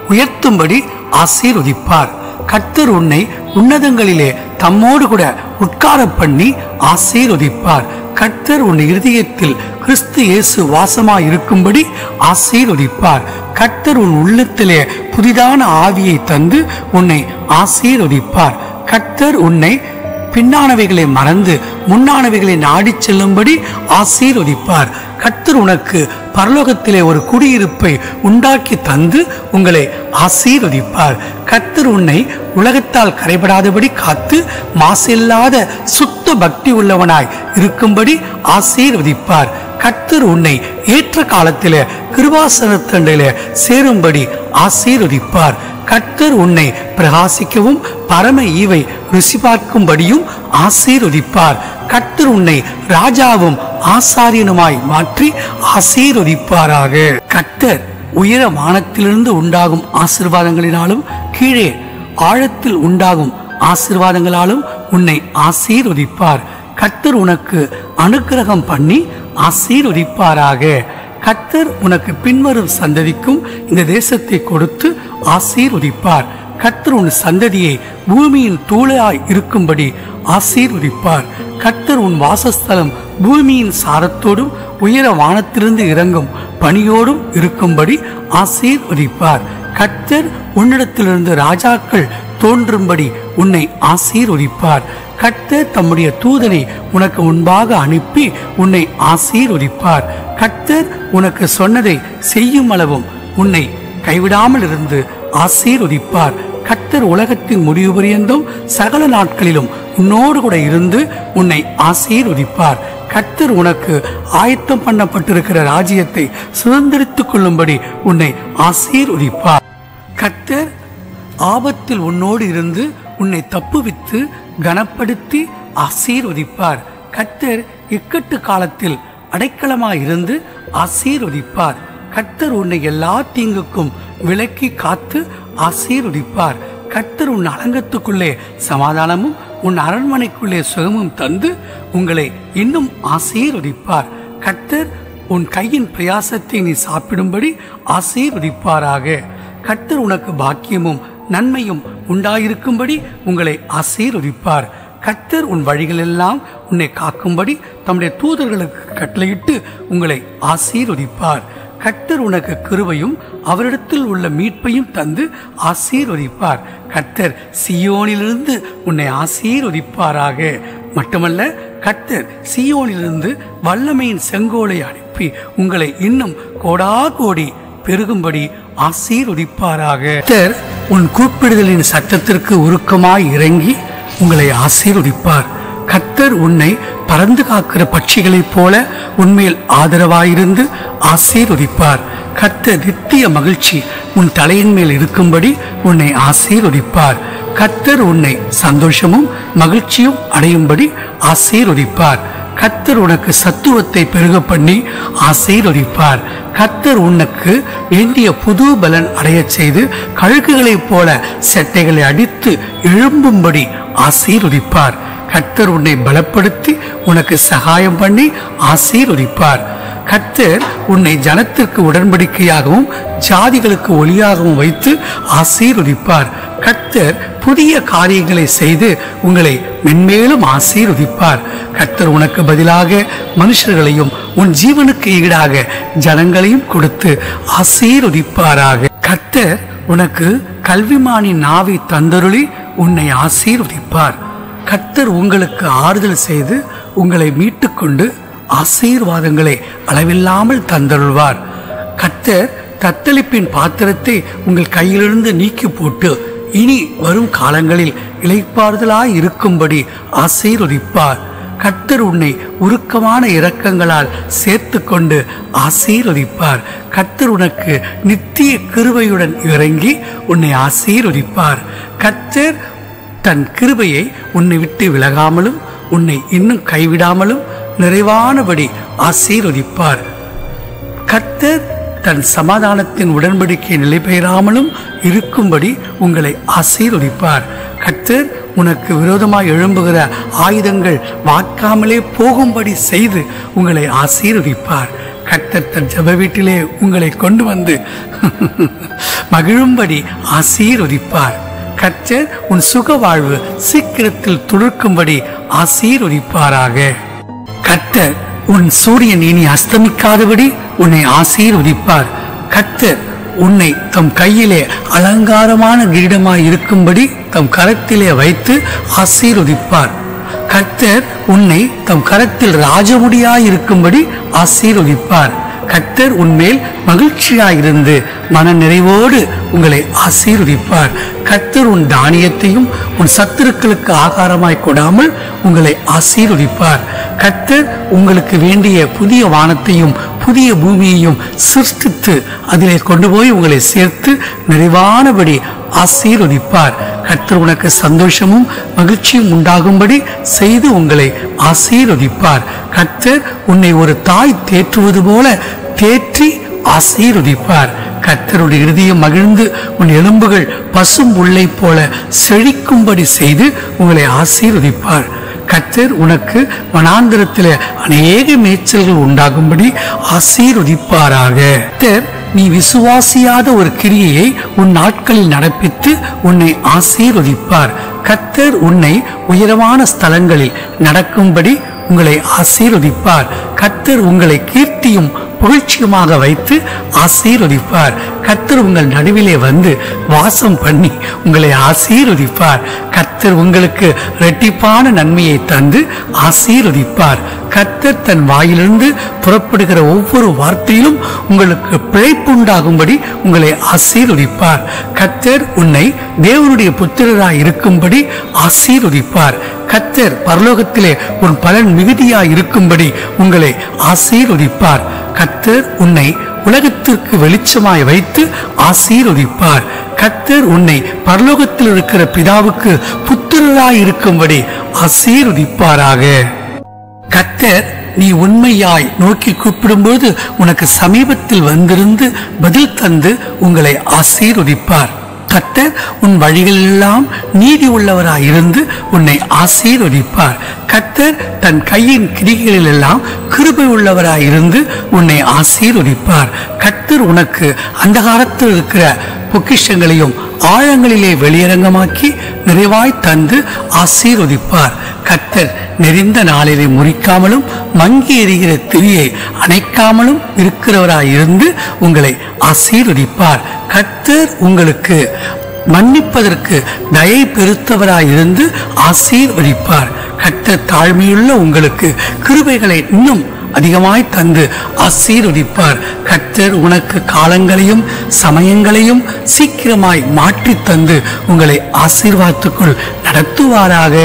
உயர்த்தும்படி ஆசீர்வதிப்பார் கர்த்தர் உன்னை உன்னதங்களிலே தம்மோடு கூட உட்கார பண்ணி ஆசீர்வதிப்பார் கர்த்தர் உன் இருதயத்தில் கிறிஸ்து இயேசு வாசமாய் இருக்கும்படி ஆசீர்வதிப்பார் கர்த்தர் உன் உள்ளத்திலே புதிதான ஆவியை தந்து உன்னை ஆசீர்வதிப்பார் கர்த்தர் உன்னை பின்னானவைகளை மறந்து முன்னானவைகளை நாடிச் செல்லும்படி ஆசீர்வதிப்பார் கர்த்தர் உனக்கு பரலோகத்திலே ஒரு குடியிருப்பை உண்டாக்கி தந்து உங்களை ஆசீர்வதிப்பார் கர்த்தர் உன்னை உலகத்தால் கரைபடாதபடி காத்து மாசில்லாத சுத்த பக்தி உள்ளவனாய் இருக்கும்படி ஆசீர்வதிப்பார் கர்த்தர் உன்னை ஏற்ற காலத்திலே கிருபாசனத்தண்டையிலே சேரும்படி ஆசீர்வதிப்பார் கர்த்தர் உன்னை பிரகாசிக்கவும் பரம ஈவை ருசி பார்க்கும்படியும் ஆசீர்வதிப்பார் கர்த்தர் உன்னை ராஜாவும் ஆசாரியனுமாய் மாற்றி ஆசீர்வதிப்பாராக கர்த்தர் உயர வானத்திலிருந்து உண்டாகும் ஆசீர்வாதங்களினாலும் கீழே ஆழத்தில் உண்டாகும் ஆசீர்வாதங்களாலும் உன்னை ஆசீர்வதிப்பார் கர்த்தர் உனக்கு அனுக்கிரகம் பண்ணி ஆசீர்வதிப்பாராக கர்த்தர் உனக்கு பின்வரும் சந்ததிக்கும் இந்த தேசத்தை கொடுத்து ஆசீர்வதிப்பார் கர்த்தர் உன் சந்ததியை பூமியின் தூளாய் இருக்கும்படி ஆசீர்வதிப்பார் கர்த்தர் உன் வாசஸ்தலம் பூமியின் சாரத்தோடும் உயர வானத்திலிருந்து இறங்கும் பணியோடும் இருக்கும்படி ஆசீர்வதிப்பார் கர்த்தர் உன்னிடத்திலிருந்து ராஜாக்கள் தோன்றும்படி உன்னை ஆசீர்வதிப்பார் கர்த்தர் தம்முடைய தூதனை உனக்கு முன்பாக அனுப்பி உன்னை ஆசீர்வதிப்பார் கர்த்தர் உனக்கு சொன்னதை செய்யும் அளவும் உன்னை கைவிடாமல் இருந்து ஆசீர்வதிப்பார் கர்த்தர் உலகத்தின் முடிவு பரியந்தும் சகல நாட்களிலும் உன்னோடு கூட இருந்து உன்னை ஆசீர்வதிப்பார் கர்த்தர் உனக்கு ஆயத்தம் பண்ணப்பட்டிருக்கிற ராஜ்யத்தை சுதந்திரித்துக் கொள்ளும்படி உன்னை ஆசீர்வதிப்பார் கர்த்தர் ஆபத்தில் உன்னோடு இருந்து உன்னை தப்புவித்து கனப்படுத்தி ஆசீர்வதிப்பார் கர்த்தர் இக்கட்டு காலத்தில் அடைக்கலமாயிருந்து ஆசீர்வதிப்பார் கர்த்தர் உன்னை எல்லா தீங்குக்கும் விலக்கி காத்து ஆசீர்வதிப்பார் கர்த்தர் உன் அலங்கத்துக்குள்ளே சமாதானமும் உன் அரண்மனைக்குள்ளே சுகமும் தந்து உங்களை இன்னும் ஆசீர்வதிப்பார் கர்த்தர் உன் கையின் பிரயாசத்தை நீ சாப்பிடும்படி ஆசீர்வதிப்பாராக கர்த்தர் உனக்கு பாக்கியமும் நன்மையும் உண்டாயிருக்கும்படி உங்களை ஆசீர்வதிப்பார் கர்த்தர் உன் வழிகளெல்லாம் உன்னை காக்கும்படி தம்முடைய தூதர்களுக்கு கட்டளையிட்டு உங்களை ஆசீர்வதிப்பார் கர்த்தர் உனக்கு கிருபையும் அவரிடத்தில் உள்ள மீட்பையும் தந்து ஆசீர்வதிப்பார் கர்த்தர் சியோனிலிருந்து உன்னை ஆசீர்வதிப்பாராக மட்டுமல்ல கர்த்தர் சியோனிலிருந்து வல்லமையின் செங்கோலை அனுப்பி உங்களை இன்னும் கோடா கோடி பெருகும்படி ஆசீர்வதிப்பாராக கர்த்தர் உன் கூப்பிடுதலின் சத்தத்திற்கு உருக்கமாய் இறங்கி உங்களை ஆசீர்வதிப்பார் கர்த்தர் உன்னை பறந்து காக்கிற பட்சிகளைப் போல உன்மேல் ஆதரவாயிருந்து ஆசீர்வதிப்பார் கர்த்தர் நித்திய மகிழ்ச்சி உன் தலையின் மேல் இருக்கும்படி உன்னை ஆசீர்வதிப்பார் கர்த்தர் உன்னை சந்தோஷமும் மகிழ்ச்சியும் அடையும்படி ஆசீர்வதிப்பார் கர்த்தர் உனக்கு சத்துவத்தை பெருக பண்ணி ஆசீர்வதிப்பார் கர்த்தர் உனக்கு வேண்டிய புது பலன் அடையச் செய்து கழுகுகளைப் போல செட்டைகளை அடித்து எழும்பும்படி ஆசீர்வதிப்பார் கர்த்தர் உன்னை பலப்படுத்தி உனக்கு சகாயம் பண்ணி ஆசீர்வதிப்பார் கர்த்தர் உன்னை ஜனத்திற்கு உடன்படிக்கையாகவும் ஜாதிகளுக்கு ஒளியாகவும் வைத்து ஆசீர்வதிப்பார் கர்த்தர் புதிய காரியங்களை செய்து உங்களை மென்மேலும் ஆசீர்வதிப்பார் கர்த்தர் உனக்கு பதிலாக மனுஷர்களையும் உன் ஜீவனுக்கு ஈடாக ஜனங்களையும் கொடுத்து ஆசீர்வதிப்பாராக கர்த்தர் உனக்கு கல்விமானின் நாவை தந்தருளி உன்னை ஆசீர்வதிப்பார் கர்த்தர் உங்களுக்கு ஆறுதல் செய்து உங்களை மீட்டுக்கொண்டு ஆசீர்வாதங்களை அளவில்லாமல் தந்தருள்வார் கர்த்தர் தத்தளிப்பின் பாத்திரத்தை உங்கள் கையிலிருந்து நீக்கி போட்டு இனி வரும் காலங்களில் இளைப்பாறுதலாய் இருக்கும்படி ஆசீர்வதிப்பார் கர்த்தர் உன்னை உருக்கமான இரக்கங்களால் சேர்த்து கொண்டு ஆசீர்வதிப்பார் கர்த்தர் உனக்கு நித்திய கிருபையுடன் இறங்கி உன்னை ஆசீர்வதிப்பார் கர்த்தர் தன் கிருபையை உன்னை விட்டு விலகாமலும் உன்னை இன்னும் கைவிடாமலும் நிறைவானபடி ஆசீர்வதிப்பார் கர்த்தர் தன் சமாதானத்தின் உடன்படிக்கை நிலை பெயராமலும் இருக்கும்படி உங்களை ஆசீர்வதிப்பார் கர்த்தர் உனக்கு விரோதமாய் எழும்புகிற ஆயுதங்கள் வாக்காமலே போகும்படி செய்து உங்களை ஆசீர்வதிப்பார் கர்த்தர் தன் ஜெப வீட்டிலே உங்களை கொண்டு வந்து மகிழும்படி ஆசீர்வதிப்பார் கர்த்தர் உன் சுக வாழ்வு சீக்கிரத்தில் துளிர்க்கும்படி ஆசீர்வதிப்பாராக கர்த்தர் உன் சூரியன் இனி அஸ்தமிக்காதபடி உன்னை ஆசீர்வதிப்பார் கர்த்தர் உன்னை தம் கையிலே அலங்காரமான கிரீடமாய் இருக்கும்படி தம் கரத்திலே வைத்து ஆசீர்வதிப்பார் கர்த்தர் உன்னை தம் கரத்தில் ராஜமுடியாய் இருக்கும்படி ஆசீர்வதிப்பார் கர்த்தர் உன்மேல் மகிழ்ச்சியாயிருந்து மன நிறைவோடு உங்களை ஆசீர்வதிப்பார் கர்த்தர் உன் தானியத்தையும் உன் சத்துருக்களுக்கு ஆகாரமாய் கொடாமல் உங்களை ஆசீர்வதிப்பார் கர்த்தர் உங்களுக்கு வேண்டிய புதிய வானத்தையும் புதிய பூமியையும் சிருஷ்டித்து அதிலே கொண்டு போய் உங்களை சேர்த்து நிறைவானபடி ஆசீர்வதிப்பார் கர்த்தர் உனக்கு சந்தோஷமும் மகிழ்ச்சியும் உண்டாகும்படி செய்து உங்களை ஆசீர்வதிப்பார் கர்த்தர் உன்னை ஒரு தாய் தேற்றுவது போல தேற்றி ஆசீர்வதிப்பார் கர்த்தருடைய இருதயம் மகிழ்ந்து உன் எலும்புகள் பசும் உள்ளை போல செழிக்கும்படி செய்து உங்களை ஆசீர்வதிப்பார் கர்த்தர் உனக்கு வனாந்திரத்தில் அநேக மேய்ச்சல்கள் உண்டாகும்படி ஆசீர்வதிப்பாராக கர்த்தர் நீ விசுவாசியாத ஒரு கிரியையை உன் நாட்களில் நடப்பித்து உன்னை ஆசீர்வதிப்பார் கர்த்தர் உன்னை உயரமான ஸ்தலங்களில் நடக்கும்படி உங்களை ஆசீர்வதிப்பார் கர்த்தர் உங்களை கீர்த்தியும் புகழ்ச்சியுமாக வைத்து ஆசீர்வதிப்பார் கர்த்தர் உங்கள் நடுவிலே வந்து வாசம் பண்ணி உங்களை ஆசீர்வதிப்பார் கர்த்தர் உங்களுக்கு இரட்டிப்பான நன்மையை தந்து ஆசீர்வதிப்பார் கர்த்தர் தன் வாயிலிருந்து புறப்படுகிற ஒவ்வொரு வார்த்தையிலும் உங்களுக்கு பிழைப்புண்டாகும்படி உங்களை ஆசீர்வதிப்பார் கர்த்தர் உன்னை தேவனுடைய புத்திரராய் இருக்கும்படி ஆசீர்வதிப்பார் கர்த்தர் பரலோகத்திலே உன் பலன் மிகுதியாய் இருக்கும்படி உங்களை ஆசீர்வதிப்பார் கர்த்தர் உன்னை உலகத்திற்கு வெளிச்சமாய் வைத்து ஆசீர்வதிப்பார் கர்த்தர் உன்னை பரலோகத்தில் இருக்கிற பிதாவுக்கு புத்திரராய் இருக்கும்படி ஆசீர்வதிப்பாராக கர்த்தர் நீ உண்மையாய் நோக்கி கூப்பிடும்போது உனக்கு சமீபத்தில் வந்திருந்து பதில் தந்து உங்களை ஆசீர்வதிப்பார் கர்த்தர் உன் வழிகளெல்லாம் நீதி உள்ளவராய் இருந்து உன்னை ஆசீர்வதிப்பார் கர்த்தர் தன் கையின் கிரிகளில் எல்லாம் கிருபை உள்ளவராய் இருந்து உன்னை ஆசீர்வதிப்பார் கர்த்தர் உனக்கு அந்தகாரத்தில் இருக்கிற பொக்கிஷங்களையும் ஆழங்களிலே வெளியரங்கமாக்கி நிறைவாய் தந்து ஆசீர்வதிப்பார் கர்த்தர் நெறிந்த நாளிலே முறிக்காமலும் மங்கி எறிகிற திரியை அணைக்காமலும் இருக்கிறவராய் இருந்து உங்களை ஆசீர்வதிப்பார் கர்த்தர் உங்களுக்கு மன்னிப்பதற்கு தயை பெருத்தவராய் இருந்து ஆசீர்வதிப்பார் கர்த்தர் தாழ்மையுள்ள உங்களுக்கு கிருபைகளை இன்னும் அதிகமாய் தந்து ஆசீர்வதிப்பார் கர்த்தர் உனக்கு காலங்களையும் சமயங்களையும் சீக்கிரமாய் மாற்றித் தந்து உங்களை ஆசீர்வாதத்துக்குள் நடத்துவாராக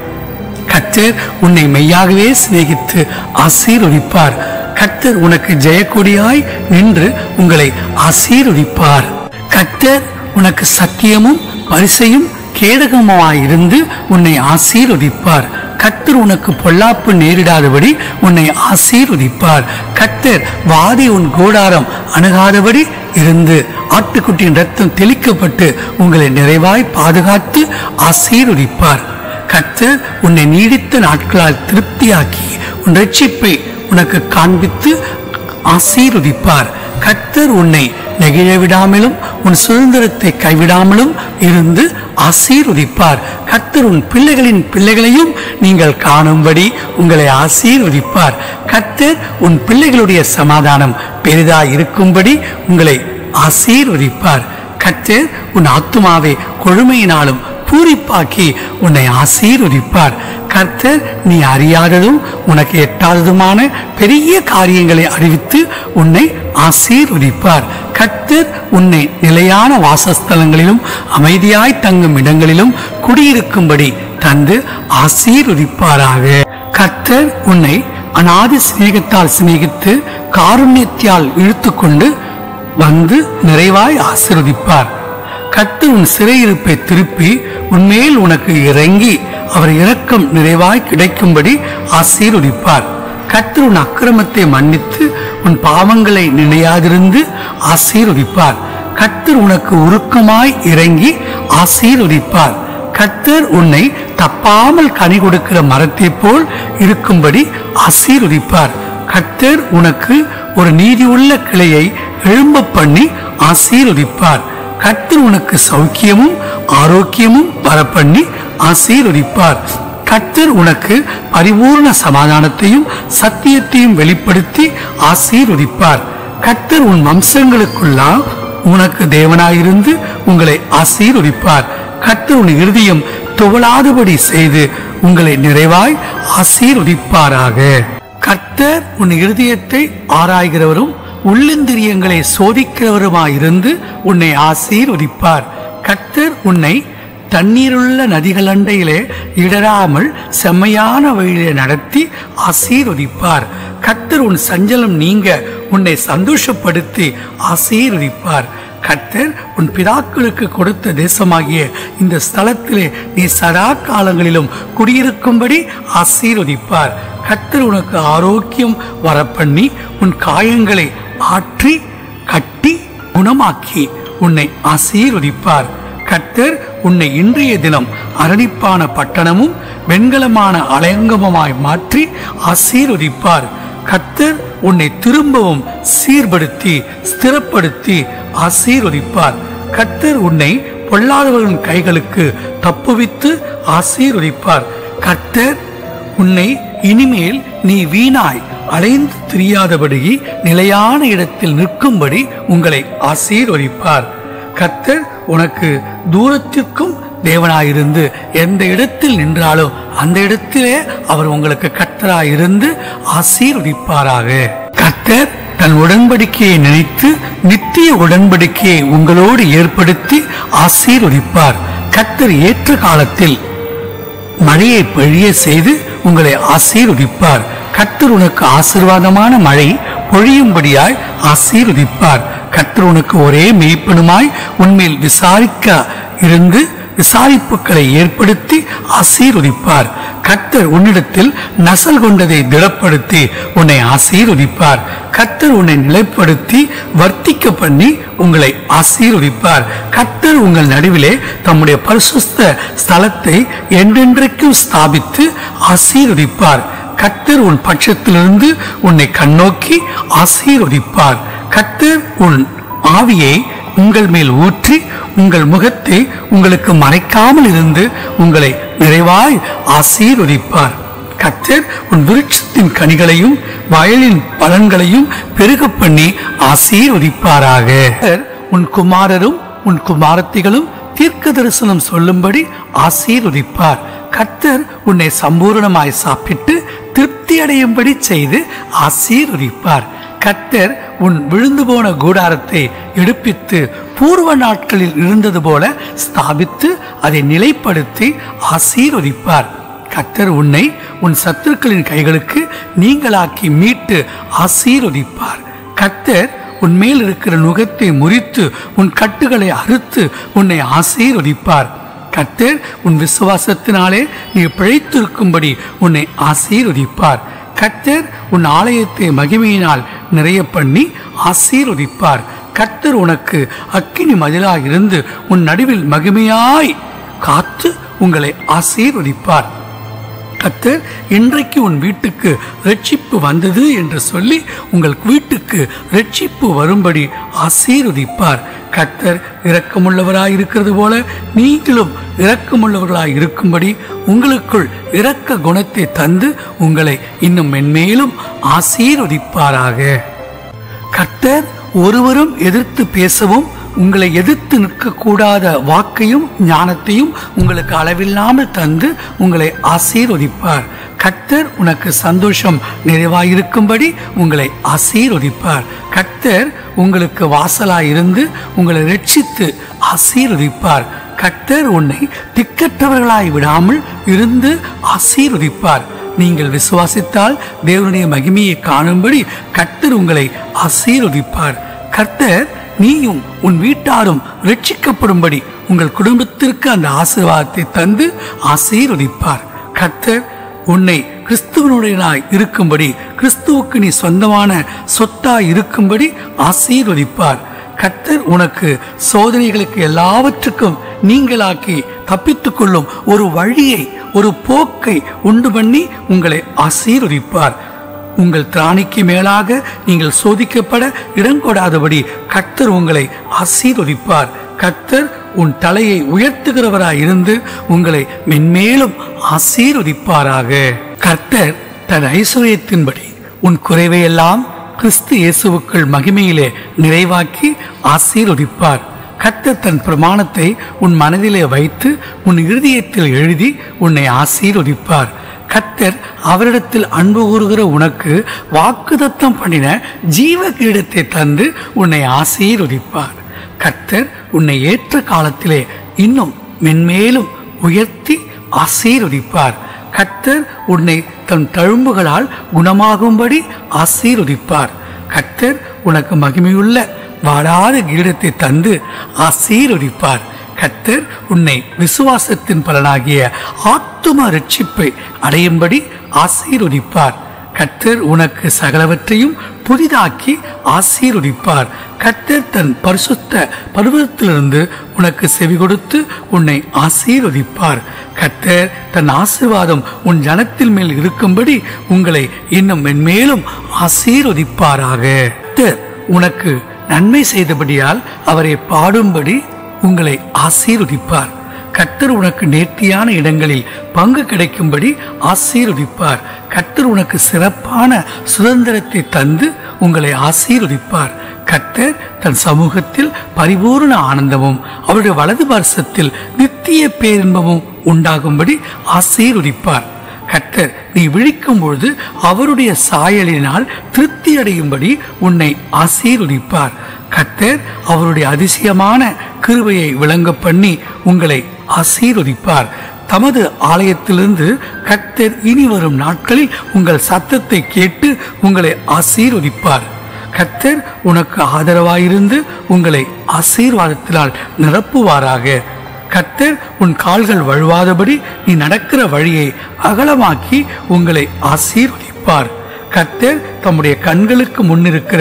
கர்த்தர் உன்னை மெய்யாகவே சிநேகித்து ஆசீர்வதிப்பார் கர்த்தர் உனக்கு ஜெயக்கொடியாய் நின்று உங்களை ஆசீர்வதிப்பார் கர்த்தர் உனக்கு சத்தியமும் பரிசையும் கேடகமாயிருந்து உன்னை ஆசீர்வதிப்பார் கர்த்தர் உனக்கு பொல்லாப்பு நேரிடாதபடி உன்னை ஆசீர்வதிப்பார் கர்த்தர் வாதி உன் கூடாரம் அணுகாதபடி இருந்து ஆட்டுக்குட்டியின் ரத்தம் தெளிக்கப்பட்டு உங்களை நிறைவாய் பாதுகாத்து ஆசீர்வதிப்பார் கர்த்தர் உன்னை நீடித்த நாட்களால் திருப்தியாக்கி உன் ரட்சிப்பை உனக்கு காண்பித்து ஆசீர்வதிப்பார் கர்த்தர் உன்னை நெகிழ விடாமலும் உன் சுதந்திரத்தை கைவிடாமலும் இருந்து ஆசீர்வதிப்பார் கர்த்தர் உன் பிள்ளைகளின் பிள்ளைகளையும் நீங்கள் காணும்படி உங்களை ஆசீர்வதிப்பார் கர்த்தர் உன் பிள்ளைகளுடைய சமாதானம் பெரிதாய் இருக்கும்படி உங்களை ஆசீர்வதிப்பார் கர்த்தர் உன் ஆத்துமாவை கொழுமையினாலும் பூரிப்பாக்கி உன்னை ஆசீர்வதிப்பார் கர்த்தர் நீ அறியாததும் உனக்கு எட்டாததுமான பெரிய காரியங்களை அறிவித்து உன்னை ஆசீர்வதிப்பார் கர்த்தர் உன்னை நிலையான வாசஸ்தலங்களிலும் அமைதியாய் தங்கும் இடங்களிலும் குடியிருக்கும்படி தந்து ஆசீர்வதிப்பாராக கர்த்தர் உன்னை அநாதி சிநேகத்தால் சிநேகித்து காருண்யத்தால் இழுத்துக்கொண்டு வந்து நிறைவாய் ஆசீர்வதிப்பார் கர்த்தர் உன் சிறையிருப்பை திருப்பி உன்மேல் உனக்கு இறங்கி அவர் இரக்கம் நிறைவாய் கிடைக்கும்படி ஆசீர்வதிப்பார் கர்த்தர் உன் அக்கிரமத்தை மன்னித்து உன் பாவங்களை நினையாதிருந்து ஆசீர்வதிப்பார் கர்த்தர் உனக்கு உருக்கமாய் இறங்கி ஆசீர்வதிப்பார் கர்த்தர் உன்னை தப்பாமல் கனி கொடுக்கிற மரத்தைப் போல் இருக்கும்படி ஆசீர்வதிப்பார் கர்த்தர் உனக்கு ஒரு நீதியுள்ள கிளையை எழும்ப பண்ணி ஆசீர்வதிப்பார் கர்த்தர் உனக்கு சௌக்கியமும் ஆரோக்கியமும் வரப்பண்ணி ஆசீர்வதிப்பார் கர்த்தர் உனக்கு பரிபூர்ண சமாதானத்தையும் சத்தியத்தையும் வெளிப்படுத்தி ஆசீர்வதிப்பார் கர்த்தர் உன் வம்சங்களுக்குள்ளா உனக்கு தேவனாயிருந்து உங்களை ஆசீர்வதிப்பார் கர்த்தர் உன் இருதயம் துவளாதபடி செய்து உங்களை நிறைவாய் ஆசீர்வதிப்பாராக கர்த்தர் உன் இருதயத்தை ஆராய்கிறவரும் உள்ளந்திரியங்களை சோதிக்கிறவருமாயிருந்து உன்னை ஆசீர்வதிப்பார் கர்த்தர் உன்னை தண்ணீருள்ள நதிகள் அண்டையிலே இடராமல் செம்மையான வழியிலே நடத்தி ஆசீர்வதிப்பார் கர்த்தர் உன் சஞ்சலம் நீங்க உன்னை சந்தோஷப்படுத்தி ஆசீர்வதிப்பார் கர்த்தர் உன் பிதாக்களுக்கு கொடுத்த தேசமாகிய இந்த ஸ்தலத்திலே நீ சதா காலங்களிலும் குடியிருக்கும்படி ஆசீர்வதிப்பார் கர்த்தர் உனக்கு ஆரோக்கியம் வரப்பண்ணி உன் காயங்களை ஆற்றி கட்டி குணமாக்கி உன்னை ஆசீர்வதிப்பார் கர்த்தர் உன்னை இன்றைய தினம் அரணிப்பான பட்டணமும் வெண்கலமான அலங்கமுமாய் மாற்றி ஆசீர்வதிப்பார் கர்த்தர் உன்னை திரும்பவும் சீர்படுத்தி ஸ்திரப்படுத்தி ஆசீர்வதிப்பார் கர்த்தர் உன்னை பொல்லாதவர்களின் கைகளுக்கு தப்புவித்து ஆசீர்வதிப்பார் கர்த்தர் உன்னை இனிமேல் நீ வீணாய் அலைந்து திரியாதபடி நிலையான இடத்தில் நிற்கும்படி உங்களை ஆசீர்வதிப்பார் கர்த்தர் உனக்கு தூரத்திற்கும் தேவனாயிருந்து எந்த இடத்தில் நின்றாலும் அந்த இடத்திலே அவர் உங்களுக்கு கர்த்தராயிருந்து ஆசீர்வதிப்பாராக கர்த்தர் தன் உடன்படிக்கையை நினைத்து நித்திய உடன்படிக்கையை உங்களோடு ஏற்படுத்தி ஆசீர்வதிப்பார் கர்த்தர் ஏற்ற காலத்தில் மழையை பொழிய செய்து உங்களை ஆசீர்வதிப்பார் கர்த்தர் உனக்கு ஆசீர்வாதமான மழை பொழியும்படியாய் ஆசீர்வதிப்பார் கர்த்தர் உனக்கு ஒரே மெய்ப்பனுமாய் உன்மேல் விசாரிக்க இருந்து விசாரிப்புகளை ஏற்படுத்தி ஆசீர்வதிப்பார் கர்த்தர் உன்னிடத்தில் நசல் கொண்டதை திடப்படுத்தி உன்னை ஆசீர்வதிப்பார் கர்த்தர் உன்னை நிலைப்படுத்தி வர்த்திக்க பண்ணி உங்களை ஆசீர்வதிப்பார் கர்த்தர் உங்கள் நடுவிலே தம்முடைய பரிசுத்த ஸ்தலத்தை என்றென்றைக்கும் ஸ்தாபித்து ஆசீர்வதிப்பார் கர்த்தர் உன் பட்சத்திலிருந்து உன்னை கண்ணோக்கி ஆசீர்வதிப்பார் கர்த்தர் உன் ஆவியை உங்கள் மேல் ஊற்றி உங்கள் முகத்தை உங்களுக்கு மறைக்காமல் இருந்து உங்களை நிறைவாய் ஆசீர்வதிப்பார் கர்த்தர் உன் விருட்சத்தின் கனிகளையும் வயலின் பலன்களையும் பெருக பண்ணி ஆசீர்வதிப்பாராக கர்த்தர் உன் குமாரரும் உன் குமாரத்திகளும் தீர்க்க தரிசனம் சொல்லும்படி ஆசீர்வதிப்பார் கர்த்தர் உன்னை சம்பூரணமாய் சாப்பிட்டு திருப்தி அடையும்படி செய்து ஆசீர்வதிப்பார் கர்த்தர் உன் விழுந்து போன கூடாரத்தை எடுப்பித்து பூர்வ நாட்களில் இருந்தது போல ஸ்தாபித்து அதை நிலைப்படுத்தி ஆசீர்வதிப்பார் கர்த்தர் உன்னை உன் சத்துருக்களின் கைகளுக்கு நீங்களாக்கி மீட்டு ஆசீர்வதிப்பார் கர்த்தர் உன் மேல் இருக்கிற நுகத்தை முறித்து உன் கட்டுகளை அறுத்து உன்னை ஆசீர்வதிப்பார் கர்த்தர் உன் விசுவாசத்தினாலே நீ பிழைத்திருக்கும்படி உன்னை ஆசீர்வதிப்பார் கர்த்தர் உன் ஆலயத்தை மகிமையினால் நிறைய பண்ணி ஆசீர்வதிப்பார் கர்த்தர் உனக்கு அக்கினி மதிலாய் இருந்து உன் நடுவில் மகிமையாய் காத்து உங்களை ஆசீர்வதிப்பார் கர்த்தர் இன்றைக்கு உன் வீட்டுக்கு ரட்சிப்பு வந்தது என்று சொல்லி உங்கள் வீட்டுக்கு ரட்சிப்பு வரும்படி ஆசீர்வதிப்பார் கர்த்தர் இரக்கமுள்ளவராய் இருக்கிறது போல நீங்களும் இரக்கமுள்ளவர்களாய் இருக்கும்படி உங்களுக்குள் இரக்க குணத்தை தந்து உங்களை இன்னும் மென்மேலும் ஆசீர்வதிப்பாராக கர்த்தர் ஒருவரும் எதிர்த்து பேசவும் உங்களை எதிர்த்து நிற்கக்கூடாத வாக்கையும் ஞானத்தையும் உங்களுக்கு அளவில்லாமல் தந்து உங்களை ஆசீர்வதிப்பார் கர்த்தர் உனக்கு சந்தோஷம் நிறைவாயிருக்கும்படி உங்களை ஆசீர்வதிப்பார் கர்த்தர் உங்களுக்கு வாசலாயிருந்து உங்களை ரட்சித்து ஆசீர்வதிப்பார் கர்த்தர் உன்னை திக்கற்றவர்களாய் விடாமல் இருந்து ஆசீர்வதிப்பார் நீங்கள் விசுவாசித்தால் தேவனுடைய மகிமையை காணும்படி கர்த்தர் உங்களை ஆசீர்வதிப்பார் கர்த்தர் நீயும் உன் வீட்டாரும் ரட்சிக்கப்படும்படி உங்கள் குடும்பத்திற்கு அந்த ஆசீர்வாதத்தை தந்து ஆசீர்வதிப்பார் கர்த்தர் உன்னை கிறிஸ்துவனுடையனாய் இருக்கும்படி கிறிஸ்துவுக்கு நீ சொந்தமான சொத்தாய் இருக்கும்படி ஆசீர்வதிப்பார் கர்த்தர் உனக்கு சோதனைகளுக்கு எல்லாவற்றுக்கும் நீங்களாக்கி தப்பித்துக் கொள்ளும் ஒரு வழியை ஒரு போக்கை உண்டு பண்ணி உங்களை ஆசீர்வதிப்பார் உங்கள் திராணிக்கு மேலாக நீங்கள் சோதிக்கப்பட இடங்கொடாதபடி கர்த்தர் உங்களை ஆசீர்வதிப்பார் கர்த்தர் உன் தலையை உயர்த்துகிறவராய் இருந்து உங்களை மென்மேலும் ஆசீர்வதிப்பாராக கர்த்தர் தன் ஐஸ்வர்யத்தின்படி உன் குறைவையெல்லாம் கிறிஸ்து இயேசுவுக்குள் மகிமையிலே நிறைவாக்கி ஆசீர்வதிப்பார் கர்த்தர் தன் பிரமாணத்தை உன் மனதிலே வைத்து உன் இருதயத்தில் எழுதி உன்னை ஆசீர்வதிப்பார் கர்த்தர் அவரிடத்தில் அன்பு கூறுகிற உனக்கு வாக்குதத்தம் பண்ணின ஜீவ கிரீடத்தை தந்து உன்னை ஆசீர்வதிப்பார் கர்த்தர் உன்னை ஏற்ற காலத்திலே இன்னும் மென்மேலும் உயர்த்தி ஆசீர்வதிப்பார் கர்த்தர் உன்னை தன் தழும்புகளால் குணமாகும்படி ஆசீர்வதிப்பார் கர்த்தர் உனக்கு மகிமையுள்ள வாடாத கிரீடத்தை தந்து ஆசீர்வதிப்பார் கர்த்தர் உன்னை விசுவாசத்தின் பலனாகிய ஆத்தும ரட்சிப்பை அடையும்படி ஆசீர்வதிப்பார் கர்த்தர் உனக்கு சகலவற்றையும் புதிதாக்கி ஆசீர்வதிப்பார் கர்த்தர் தன் பரிசுத்த பருவத்திலிருந்து உனக்கு செவி கொடுத்து உன்னை ஆசீர்வதிப்பார் கர்த்தர் தன் ஆசீர்வாதம் உன் ஜனத்தின் மேல் இருக்கும்படி உங்களை இன்னும் மென்மேலும் ஆசீர்வதிப்பாராக கர்த்தர் உனக்கு நன்மை செய்தபடியால் அவரை பாடும்படி உங்களை ஆசீர்வதிப்பார் கர்த்தர் உனக்கு நேர்த்தியான இடங்களில் பங்கு கிடைக்கும்படி ஆசீர்வதிப்பார் கர்த்தர் உனக்கு சிறப்பான சுதந்திரத்தை தந்து உங்களை ஆசீர்வதிப்பார் கர்த்தர் தன் சமூகத்தில் பரிபூர்ண ஆனந்தமும் அவருடைய வலது பார்சத்தில் நித்திய பேரின்பமும் உண்டாகும்படி ஆசீர்வதிப்பார் கர்த்தர் நீ விழிக்கும் பொழுது அவருடைய சாயலினால் திருப்தி அடையும்படி உன்னை ஆசீர்வதிப்பார் கர்த்தர் அவருடைய அதிசயமான கிருபையை விளங்க பண்ணி உங்களை ஆசீர்வதிப்பார் தமது ஆலயத்திலிருந்து கர்த்தர் இனி வரும் நாட்களில் உங்கள் சத்தத்தை கேட்டு உங்களை ஆசீர்வதிப்பார் கர்த்தர் உனக்கு ஆதரவாயிருந்து உங்களை ஆசீர்வாதத்தினால் நிரப்புவாராக கர்த்தர் உன் கால்கள் வழுவாதபடி நீ நடக்கிற வழியை அகலமாக்கி உங்களை ஆசீர்வதிப்பார் கர்த்தர் தம்முடைய கண்களுக்கு முன்னிருக்கிற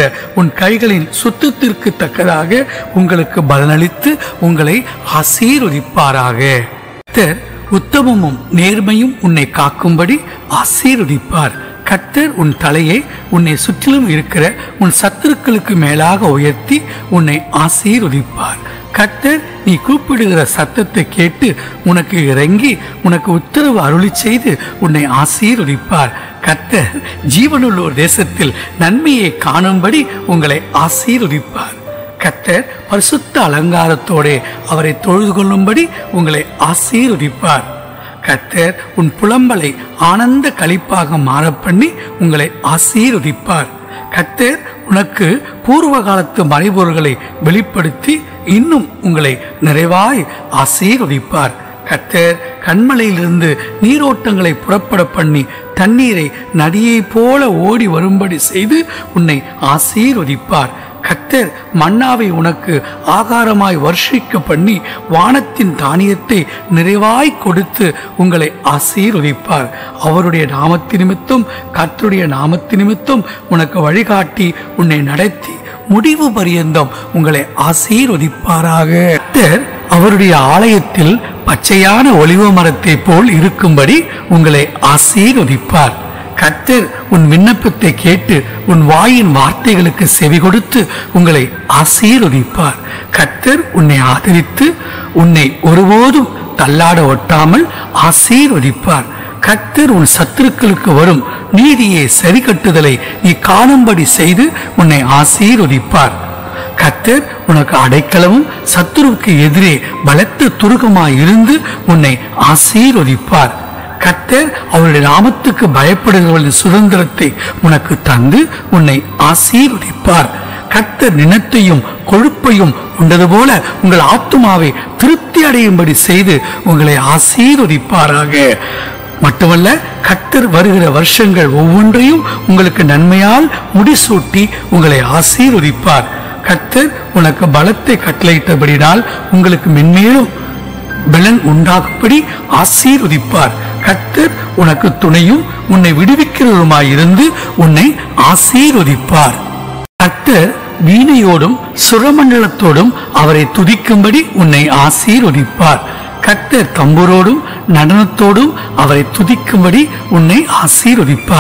உன் கைகளின் சுத்தத்திற்கு தக்கதாக உங்களுக்கு பலனளித்து உங்களை ஆசீர்வதிப்பாராக கர்த்தர் உத்தமமும் நேர்மையும் உன்னை காக்கும்படி ஆசீர்வதிப்பார் கர்த்தர் உன் தலையை உன்னை சுற்றிலும் இருக்கிற உன் சத்துருக்களுக்கு மேலாக உயர்த்தி உன்னை ஆசீர்வதிப்பார் கர்த்தர் நீ கூப்பிடுகிற சத்தத்தை கேட்டு உனக்கு இறங்கி உனக்கு உத்தரவு அருளி செய்து உன்னை ஆசீர்வதிப்பார் கர்த்தர் ஜீவனுள்ளோர் தேசத்தில் நன்மையை காணும்படி உங்களை ஆசீர்வதிப்பார் கர்த்தர் பரிசுத்த அலங்காரத்தோடே அவரை தொழுது கொள்ளும்படி உங்களை ஆசீர்வதிப்பார் கர்த்தர் உன் புலம்பலை ஆனந்த களிப்பாக மாறப் பண்ணி உங்களை ஆசீர்வதிப்பார் கர்த்தர் உனக்கு பூர்வ காலத்து மறைபொருள்களை வெளிப்படுத்தி இன்னும் உங்களை நிறைவாய் ஆசீர்வதிப்பார் கர்த்தர் கண்மலையிலிருந்து நீரோட்டங்களை புறப்பட பண்ணி தண்ணீரை நதியைப் போல ஓடி வரும்படி செய்து உன்னை ஆசீர்வதிப்பார் கர்த்தர் மன்னாவை உனக்கு ஆகாரமாய் வர்ஷிக்க பண்ணி வானத்தின் தானியத்தை நிறைவாய் கொடுத்து உங்களை ஆசீர்வதிப்பார் அவருடைய நாமத்து நிமித்தம் கர்த்தருடைய நாமத்து நிமித்தம் உனக்கு வழிகாட்டி உன்னை நடத்தி முடிவு பரியந்தம் உங்களை ஆசீர்வதிப்பாராக கர்த்தர் அவருடைய ஆலயத்தில் பச்சையான ஒளிவ மரத்தை போல் இருக்கும்படி உங்களை ஆசீர்வதிப்பார் கர்த்தர் உன் விண்ணப்பத்தை கேட்டு உன் வாயின் வார்த்தைகளுக்கு செவி கொடுத்து உங்களை ஆசீர்வதிப்பார் கர்த்தர் உன்னை ஆதரித்து உன்னை ஒருபோதும் தள்ளாட ஒட்டாமல் ஆசீர்வதிப்பார் கர்த்தர் உன் சத்துருக்களுக்கு வரும் நீதியை சரி கட்டுதலை நீ காணும்படி செய்து உன்னை ஆசீர்வதிப்பார் கர்த்தர் உனக்கு அடைக்கலமும் சத்துருவுக்கு எதிரே பலத்த துருகமாய் இருந்து உன்னை ஆசீர்வதிப்பார் கர்த்தர் அவருடைய நாமத்துக்கு பயப்படுகிறவர்களின் சுதந்திரத்தை உனக்கு தந்து உன்னை ஆசீர்வதிப்பார் கர்த்தர் நினத்தையும் கொழுப்பையும் உண்டது போல உங்கள் ஆத்துமாவை திருப்தி அடையும்படி செய்து உங்களை ஆசீர்வதிப்பாராக மட்டுமல்ல கர்த்தர் வருகிற வருஷங்கள் ஒவ்வொன்றையும் உங்களுக்கு நன்மையால் முடிசூட்டி உங்களை ஆசீர்வதிப்பார் கர்த்தர் உனக்கு பலத்தை கட்டளையிட்டபடினால் உங்களுக்கு மென்மேலும் பலன் உண்டாகும்படி ஆசீர்வதிப்பார் கர்த்தர் உனக்கு துணையும் உன்னை விடுவிக்கிறவருமாயிருந்து உன்னை ஆசீர்வதிப்பார் கர்த்தர் வீணையோடும் சுரமண்டலத்தோடும் அவரை துதிக்கும்படி உன்னை ஆசீர்வதிப்பார் கர்த்தர் தம்புரோடும் நடனத்தோடும் அவரை துதிக்கும்படி உன்னை ஆசீர்வதிப்பார்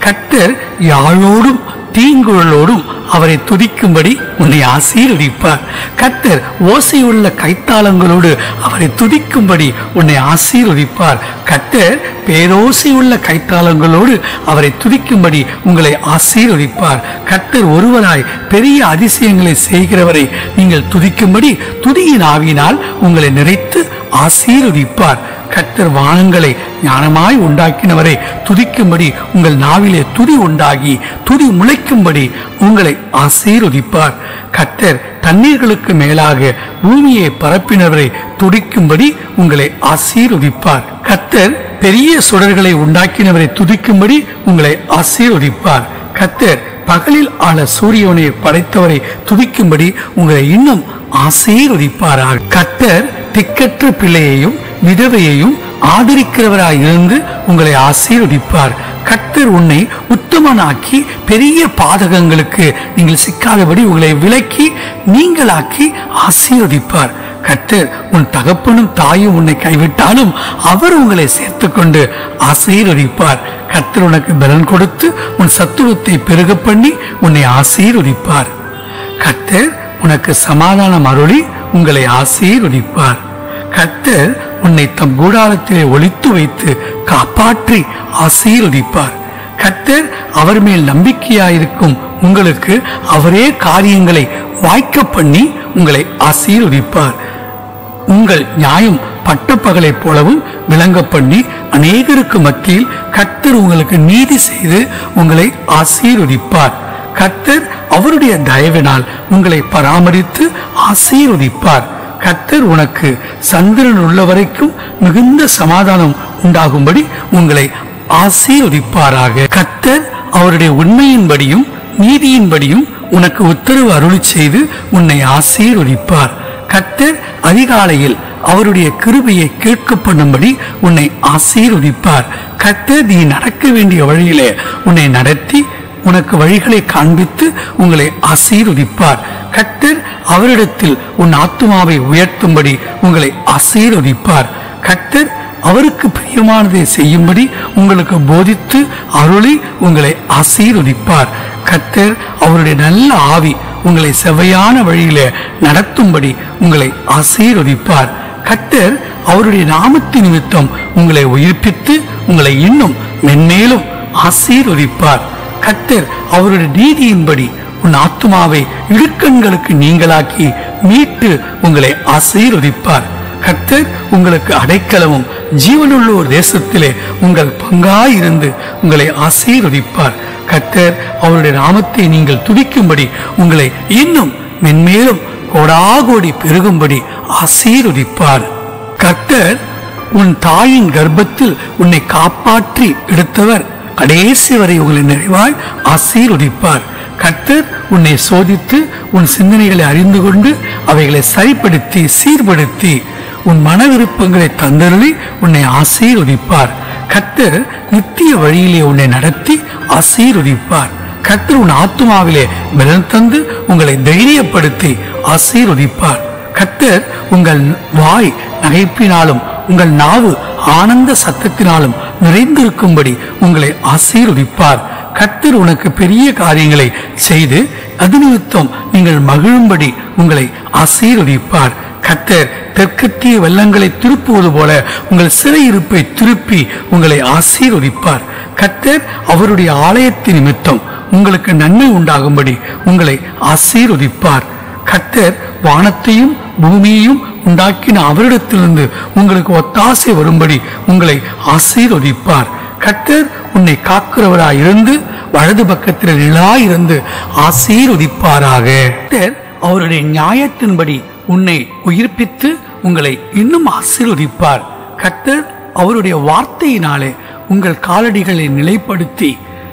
கர்த்தர் யாழோடும் தீங்குழலோடும் அவரை துதிக்கும்படி உன்னை ஆசீர்வதிப்பார் கர்த்தர் ஓசையுள்ள கைத்தாளங்களோடு அவரை துதிக்கும்படி உன்னை ஆசீர்வதிப்பார் கர்த்தர் பேரோசையுள்ள கைத்தாளங்களோடு அவரை துதிக்கும்படி உங்களை ஆசீர்வதிப்பார் கர்த்தர் ஒருவராய் பெரிய அதிசயங்களை செய்கிறவரை நீங்கள் துதிக்கும்படி துதியின் ஆவியினால் உங்களை நிறைத்து ஆசீர்வதிப்பார் கர்த்தர் வானங்களை ஞானமாய் உண்டாக்கினவரை துதிக்கும்படி உங்கள் நாவிலே துதி உண்டாகி துதி முளைக்கும்படி உங்களை ஆசீர்வதிப்பார் கர்த்தர் தண்ணீர்களுக்கு மேலாக பூமியை பரப்பினவரை துடிக்கும்படி உங்களை ஆசீர்வதிப்பார் கர்த்தர் பெரிய சுடர்களை உண்டாக்கினவரை துதிக்கும்படி உங்களை ஆசீர்வதிப்பார் கர்த்தர் பகலில் ஆள சூரியனை படைத்தவரை துதிக்கும்படி உங்களை இன்னும் ஆசீர்வதிப்பாராக கர்த்தர் திக்கற்ற பிள்ளையையும் விதவையையும் ஆதரிக்கிறவராய் இருந்து உங்களை ஆசீர்வதிப்பார் கர்த்தர் உன்னை உத்தமனாக்கி பெரிய பாதகங்களுக்கு நீங்கள் சிக்காதபடி உங்களை விலக்கி நீங்களாக்கி ஆசீர்வதிப்பார் கர்த்தர் உன் தகப்பனும் தாயும் உன்னை கைவிட்டாலும் அவர் உங்களை சேர்த்துக்கொண்டு ஆசீர்வதிப்பார் கர்த்தர் உனக்கு பலன் கொடுத்து உன் சத்துவத்தை பெருக பண்ணி உன்னை ஆசீர்வதிப்பார் கர்த்தர் உனக்கு சமாதானம் அருளி உங்களை ஆசீர்வதிப்பார் கர்த்தர் உன்னை தம் கூடாரத்திலே ஒளித்து வைத்து காப்பாற்றி ஆசீர்வதிப்பார் கர்த்தர் அவர் மேல் நம்பிக்கையாயிருக்கும் உங்களுக்கு அவரே காரியங்களை வாய்க்க பண்ணி உங்களை ஆசீர்வதிப்பார் உங்கள் நியாயம் பட்டப்பகலைப் போலவும் விளங்க பண்ணி அநேகருக்கு மத்தியில் கர்த்தர் உங்களுக்கு நீதி செய்து உங்களை ஆசீர்வதிப்பார் கர்த்தர் அவருடைய தயவினால் உங்களை பராமரித்து ஆசீர்வதிப்பார் கர்த்தர் உனக்கு சந்திரன் உள்ள வரைக்கும் மிகுந்த சமாதானம் உண்டாகும்படி உங்களை ஆசீர்வதிப்பாராக கர்த்தர் அவருடைய உண்மையின்படியும் நீதியின்படியும் உனக்கு உத்தரவு அருளி செய்து உன்னை ஆசீர்வதிப்பார் கர்த்தர் அதிகாலையில் அவருடைய கிருபையை கேட்க பண்ணும்படி உன்னை ஆசீர்வதிப்பார் கர்த்தர் நீ நடக்க வேண்டிய வழியிலே உன்னை நடத்தி உனக்கு வழிகளை காண்பித்து உங்களை ஆசீர்வதிப்பார் கர்த்தர் அவரிடத்தில் உன் ஆத்துமாவை உயர்த்தும்படி உங்களை ஆசீர்வதிப்பார் கர்த்தர் அவருக்கு பிரியமானதை செய்யும்படி உங்களுக்கு போதித்து அருளி உங்களை ஆசீர்வதிப்பார் கர்த்தர் அவருடைய நல்ல ஆவி உங்களை செவ்வையான வழியிலே நடத்தும்படி உங்களை ஆசீர்வதிப்பார் கர்த்தர் அவருடைய நாமத்தின் நிமித்தம் உங்களை உயிர்ப்பித்து உங்களை இன்னும் மென்மேலும் ஆசீர்வதிப்பார் கர்த்தர் அவருடைய நீதியின்படி உன் ஆத்துமாவை இடுக்கண்களுக்கு நீங்களாக்கி மீட்டு உங்களை ஆசீர்வதிப்பார் கர்த்தர் உங்களுக்கு அடைக்கலமும் ஜீவனுள்ளோர் தேசத்திலே உங்கள் பங்காயிருந்து உங்களை ஆசீர்வதிப்பார் கர்த்தர் அவருடைய நாமத்தை நீங்கள் துதிக்கும்படி உங்களை இன்னும் மென்மேலும் கோடாகோடி பெருகும்படி ஆசீர்வதிப்பார் கர்த்தர் உன் தாயின் கர்ப்பத்தில் உன்னை காப்பாற்றி எடுத்தவர் கடைசி வரை உங்களை நிறைவாய் ஆசீர்வதிப்பார் கர்த்தர் உன்னை சோதித்து உன் சிந்தனைகளை அறிந்து கொண்டு அவைகளை சரிப்படுத்தி சீர்படுத்தி உன் மன விருப்பங்களை தந்தருளி உன்னை ஆசீர்வதிப்பார் கர்த்தர் நித்திய வழியிலே உன்னை நடத்தி ஆசீர்வதிப்பார் கர்த்தர் உன் ஆத்துமாவிலே பலன் தந்து உங்களை தைரியப்படுத்தி ஆசீர்வதிப்பார் கர்த்தர் உங்கள் வாய் நகைப்பினாலும் உங்கள் நாவு ஆனந்த சத்தத்தினாலும் நிறைந்திருக்கும்படி உங்களை ஆசீர்வதிப்பார் கர்த்தர் உனக்கு பெரிய காரியங்களை செய்து அது நிமித்தம் நீங்கள் மகிழும்படி உங்களை ஆசீர்வதிப்பார் கர்த்தர் தெற்கத்திய வெள்ளங்களை திருப்புவது போல உங்கள் சிறையிருப்பை திருப்பி உங்களை ஆசீர்வதிப்பார் கர்த்தர் அவருடைய ஆலயத்தின் நிமித்தம் உங்களுக்கு நன்மை உண்டாகும்படி உங்களை ஆசீர்வதிப்பார் கர்த்தர் வானத்தையும் பூமியையும் உண்டாக்கின அவரிடத்திலிருந்து உங்களுக்கு ஒத்தாசை வரும்படி உங்களை ஆசீர்வதிப்பார் கர்த்தர் உன்னை காக்கிறவராய் இருந்து வலது பக்கத்தில் நிலாயிருந்து ஆசீர்வதிப்பாராக கர்த்தர் அவருடைய நியாயத்தின்படி உன்னை உயிர்ப்பித்து உங்களை இன்னும் ஆசீர்வதிப்பார் கர்த்தர் அவருடைய வார்த்தையினாலே உங்கள் காலடிகளை நிலைப்படுத்தி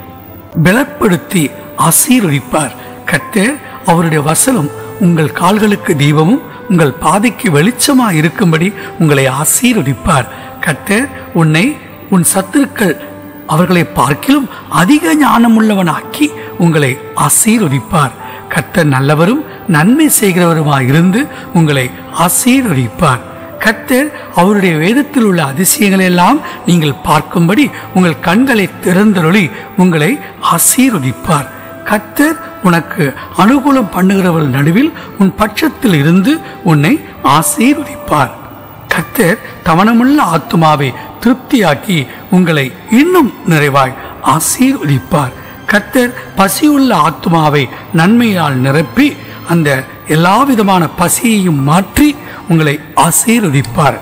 பலப்படுத்தி ஆசீர்வதிப்பார் கர்த்தர் அவருடைய வசனம் உங்கள் கால்களுக்கு தீபமும் உங்கள் பாதைக்கு வெளிச்சமா இருக்கும்படி உங்களை ஆசீர்வதிப்பார் கர்த்தர் உன்னை உன் சத்துருக்கள் அவர்களை பார்க்கிலும் அதிக ஞானமுள்ளவனாக்கி உங்களை ஆசீர்வதிப்பார் கர்த்தர் நல்லவரும் நன்மை செய்கிறவருமாய் இருந்து உங்களை ஆசீர்வதிப்பார் கர்த்தர் அவருடைய வேதத்தில் உள்ள அதிசயங்களை எல்லாம் நீங்கள் பார்க்கும்படி உங்கள் கண்களை திறந்தருளி உங்களை ஆசீர்வதிப்பார் கர்த்தர் உனக்கு அனுகூலம் பண்ணுகிறவர்கள் நடுவில் உன் பட்சத்தில் இருந்து உன்னை ஆசீர்வதிப்பார் கர்த்தர் தவணமுள்ள ஆத்துமாவை திருப்தியாக்கி உங்களை இன்னும் நிறைவாய் ஆசீர்வதிப்பார் கர்த்தர் பசியுள்ள ஆத்துமாவை நன்மையால் நிரப்பி அந்த எல்லா விதமான பசியையும் மாற்றி உங்களை ஆசீர்வதிப்பார்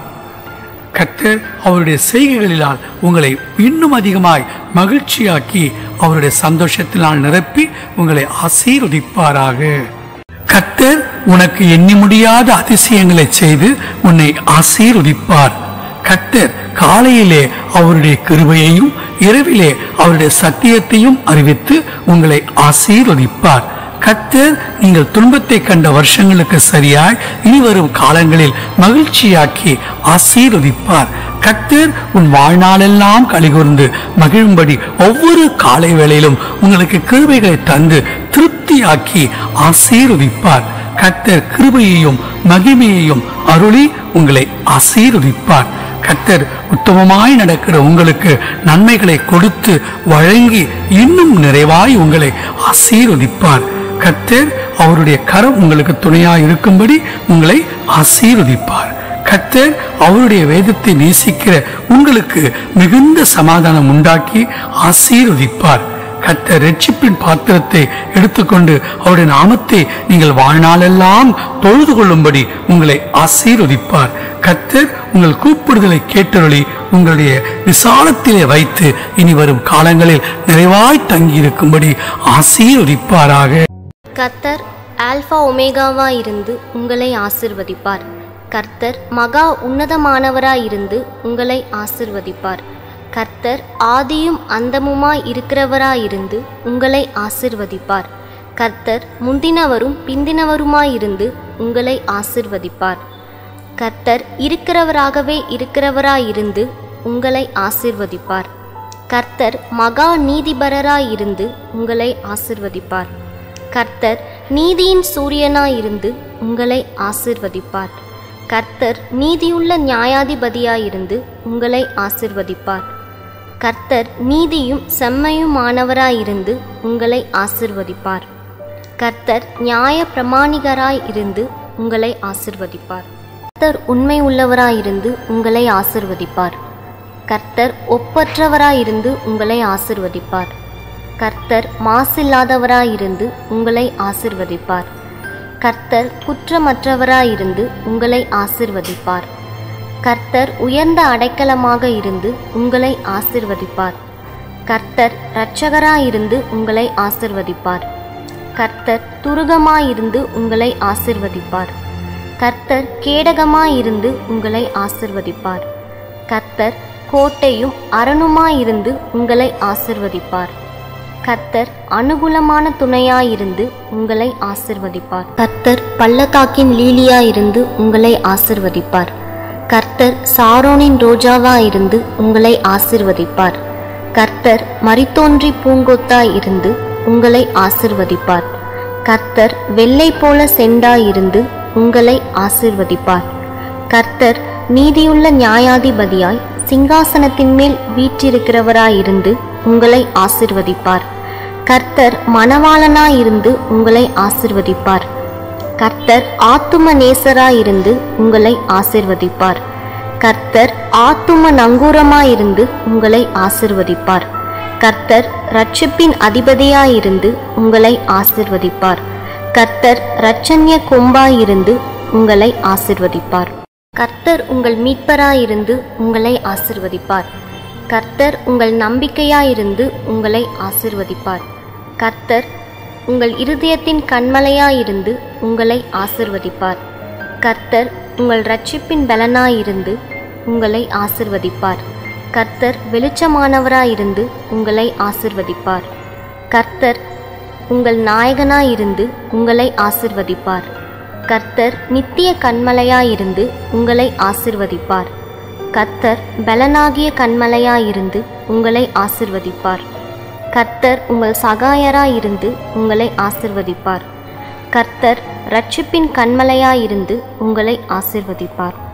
கர்த்தர் அவருடைய செய்கைகளினால் உங்களை இன்னும் அதிகமாய் மகிழ்ச்சியாக்கி அவருடைய சந்தோஷத்தினால் நிரப்பி உங்களை ஆசீர்வதிப்பாராக கர்த்தர் உனக்கு எண்ணி முடியாத அதிசயங்களை செய்து உன்னை ஆசீர்வதிப்பார் கர்த்தர் காலையிலே அவருடைய கிருபையையும் இரவிலே அவருடைய சத்தியத்தையும் அறிவித்து உங்களை ஆசீர்வதிப்பார் கர்த்தர் நீங்கள் துன்பத்தை கண்ட வருஷங்களுக்கு சரியாய் இனி வரும் காலங்களில் மகிழ்ச்சியாக்கி ஆசீர்வதிப்பார் கர்த்தர் உன் வாழ்நாளெல்லாம் கலிகூர்ந்து மகிழும்படி ஒவ்வொரு காலை வேளையிலும் உங்களுக்கு கிருபைகளை தந்து திருப்தியாக்கி ஆசீர்வதிப்பார் கர்த்தர் கிருபையையும் மகிமையையும் அருளி உங்களை ஆசீர்வதிப்பார் கர்த்தர் உத்தமமாய் நடக்கிற உங்களுக்கு நன்மைகளை கொடுத்து வழங்கி இன்னும் நிறைவாய் உங்களை ஆசீர்வதிப்பார் கர்த்தர் அவருடைய கரம் உங்களுக்கு துணையாய் இருக்கும்படி உங்களை ஆசீர்வதிப்பார் கர்த்தர் அவருடைய வேதத்தை நேசிக்கிற உங்களுக்கு மிகுந்த சமாதானம் உண்டாக்கி ஆசீர்வதிப்பார் கர்த்தர் ரட்சிப்பின் பாத்திரத்தை எடுத்துக்கொண்டு அவருடைய நாமத்தை நீங்கள் வாழ்நாளெல்லாம் தொழுது கொள்ளும்படி உங்களை ஆசீர்வதிப்பார் கர்த்தர் உங்கள் கூப்பிடுதலை கேட்டருளி உங்களுடைய விசாலத்திலே வைத்து இனி வரும் காலங்களில் நிறைவாய் தங்கியிருக்கும்படி ஆசீர்வதிப்பாராக கர்த்தர் ஆல்பா ஒமேகாவாய் இருந்து உங்களை ஆசிர்வதிப்பார் கர்த்தர் மகா உன்னதமானவராய் இருந்து உங்களை ஆசிர்வதிப்பார் கர்த்தர் ஆதியும் அந்தமுமாய் இருக்கிறவராய் இருந்து உங்களை ஆசிர்வதிப்பார் கர்த்தர் முந்தினவரும் பிந்தினவருமாய் இருந்து உங்களை ஆசிர்வதிப்பார் கர்த்தர் இருக்கிறவராகவே இருக்கிறவராய் இருந்து உங்களை ஆசிர்வதிப்பார் கர்த்தர் மகா நீதிபரராய் இருந்து உங்களை ஆசிர்வதிப்பார் கர்த்தர் நீதியின் சூரியனாய் இருந்து உங்களை ஆசிர்வதிப்பார் கர்த்தர் நீதியுள்ள நியாயாதிபதியாய் இருந்து உங்களை ஆசிர்வதிப்பார் கர்த்தர் நீதியும் செம்மையுமானவராய் இருந்து உங்களை ஆசிர்வதிப்பார் கர்த்தர் நியாய பிரமாணிகராய் இருந்து உங்களை ஆசிர்வதிப்பார் கர்த்தர் உண்மை உள்ளவராயிருந்து உங்களை ஆசிர்வதிப்பார் கர்த்தர் ஒப்பற்றவராயிருந்து உங்களை ஆசிர்வதிப்பார் கர்த்தர் மாசில்லாதவராயிருந்து உங்களை ஆசிர்வதிப்பார் கர்த்தர் குற்றமற்றவராயிருந்து உங்களை ஆசிர்வதிப்பார் கர்த்தர் உயர்ந்த அடைக்கலமாக இருந்து உங்களை ஆசிர்வதிப்பார் கர்த்தர் இரட்சகராயிருந்து உங்களை ஆசிர்வதிப்பார் கர்த்தர் துருகமாயிருந்து உங்களை ஆசிர்வதிப்பார் கர்த்தர் கேடகமாயிருந்து உங்களை ஆசிர்வதிப்பார் கர்த்தர் கோட்டையும் அரணுமாயிருந்து உங்களை ஆசிர்வதிப்பார் கர்த்தர் அனுகூலமான துணையாயிருந்து உங்களை ஆசிர்வதிப்பார் கர்த்தர் பள்ளத்தாக்கின் லீலியாயிருந்து உங்களை ஆசிர்வதிப்பார் கர்த்தர் சாரோனின் ரோஜாவாயிருந்து உங்களை ஆசிர்வதிப்பார் கர்த்தர் மரித்தோன்றி பூங்கொத்தாய் இருந்து உங்களை ஆசிர்வதிப்பார் கர்த்தர் வெள்ளை போல செண்டாயிருந்து உங்களை ஆசிர்வதிப்பார் கர்த்தர் நீதியுள்ள நியாயாதிபதியாய் சிங்காசனத்தின் மேல் வீற்றிருக்கிறவராயிருந்து உங்களை ஆசிர்வதிப்பார் கர்த்தர் மணவாளனாயிருந்து உங்களை ஆசிர்வதிப்பார் கர்த்தர் ஆத்தும நேசராயிருந்து உங்களை ஆசிர்வதிப்பார் கர்த்தர் ஆத்தும நங்கூரமாயிருந்து உங்களை ஆசிர்வதிப்பார் கர்த்தர் ரட்சிப்பின் அதிபதியாயிருந்து உங்களை ஆசிர்வதிப்பார் கர்த்தர் இரட்சண்ய கொம்பாயிருந்து உங்களை ஆசிர்வதிப்பார் கர்த்தர் உங்கள் மீட்பராயிருந்து உங்களை ஆசிர்வதிப்பார் கர்த்தர் உங்கள் நம்பிக்கையாயிருந்து உங்களை ஆசிர்வதிப்பார் கர்த்தர் உங்கள் இருதயத்தின் கண்மலையாயிருந்து உங்களை ஆசிர்வதிப்பார் கர்த்தர் உங்கள் இரட்சிப்பின் பலனாயிருந்து உங்களை ஆசிர்வதிப்பார் கர்த்தர் வெளிச்சமானவராயிருந்து உங்களை ஆசிர்வதிப்பார் கர்த்தர் உங்கள் நாயகனாயிருந்து உங்களை ஆசிர்வதிப்பார் கர்த்தர் நித்திய கண்மலையாயிருந்து உங்களை ஆசிர்வதிப்பார் கர்த்தர் பலனாகிய கண்மலையாயிருந்து உங்களை ஆசிர்வதிப்பார் கர்த்தர் உங்கள் சகாயராயிருந்து உங்களை ஆசிர்வதிப்பார் கர்த்தர் ரட்சிப்பின் கண்மலையாயிருந்து உங்களை ஆசிர்வதிப்பார் கர்த்தர்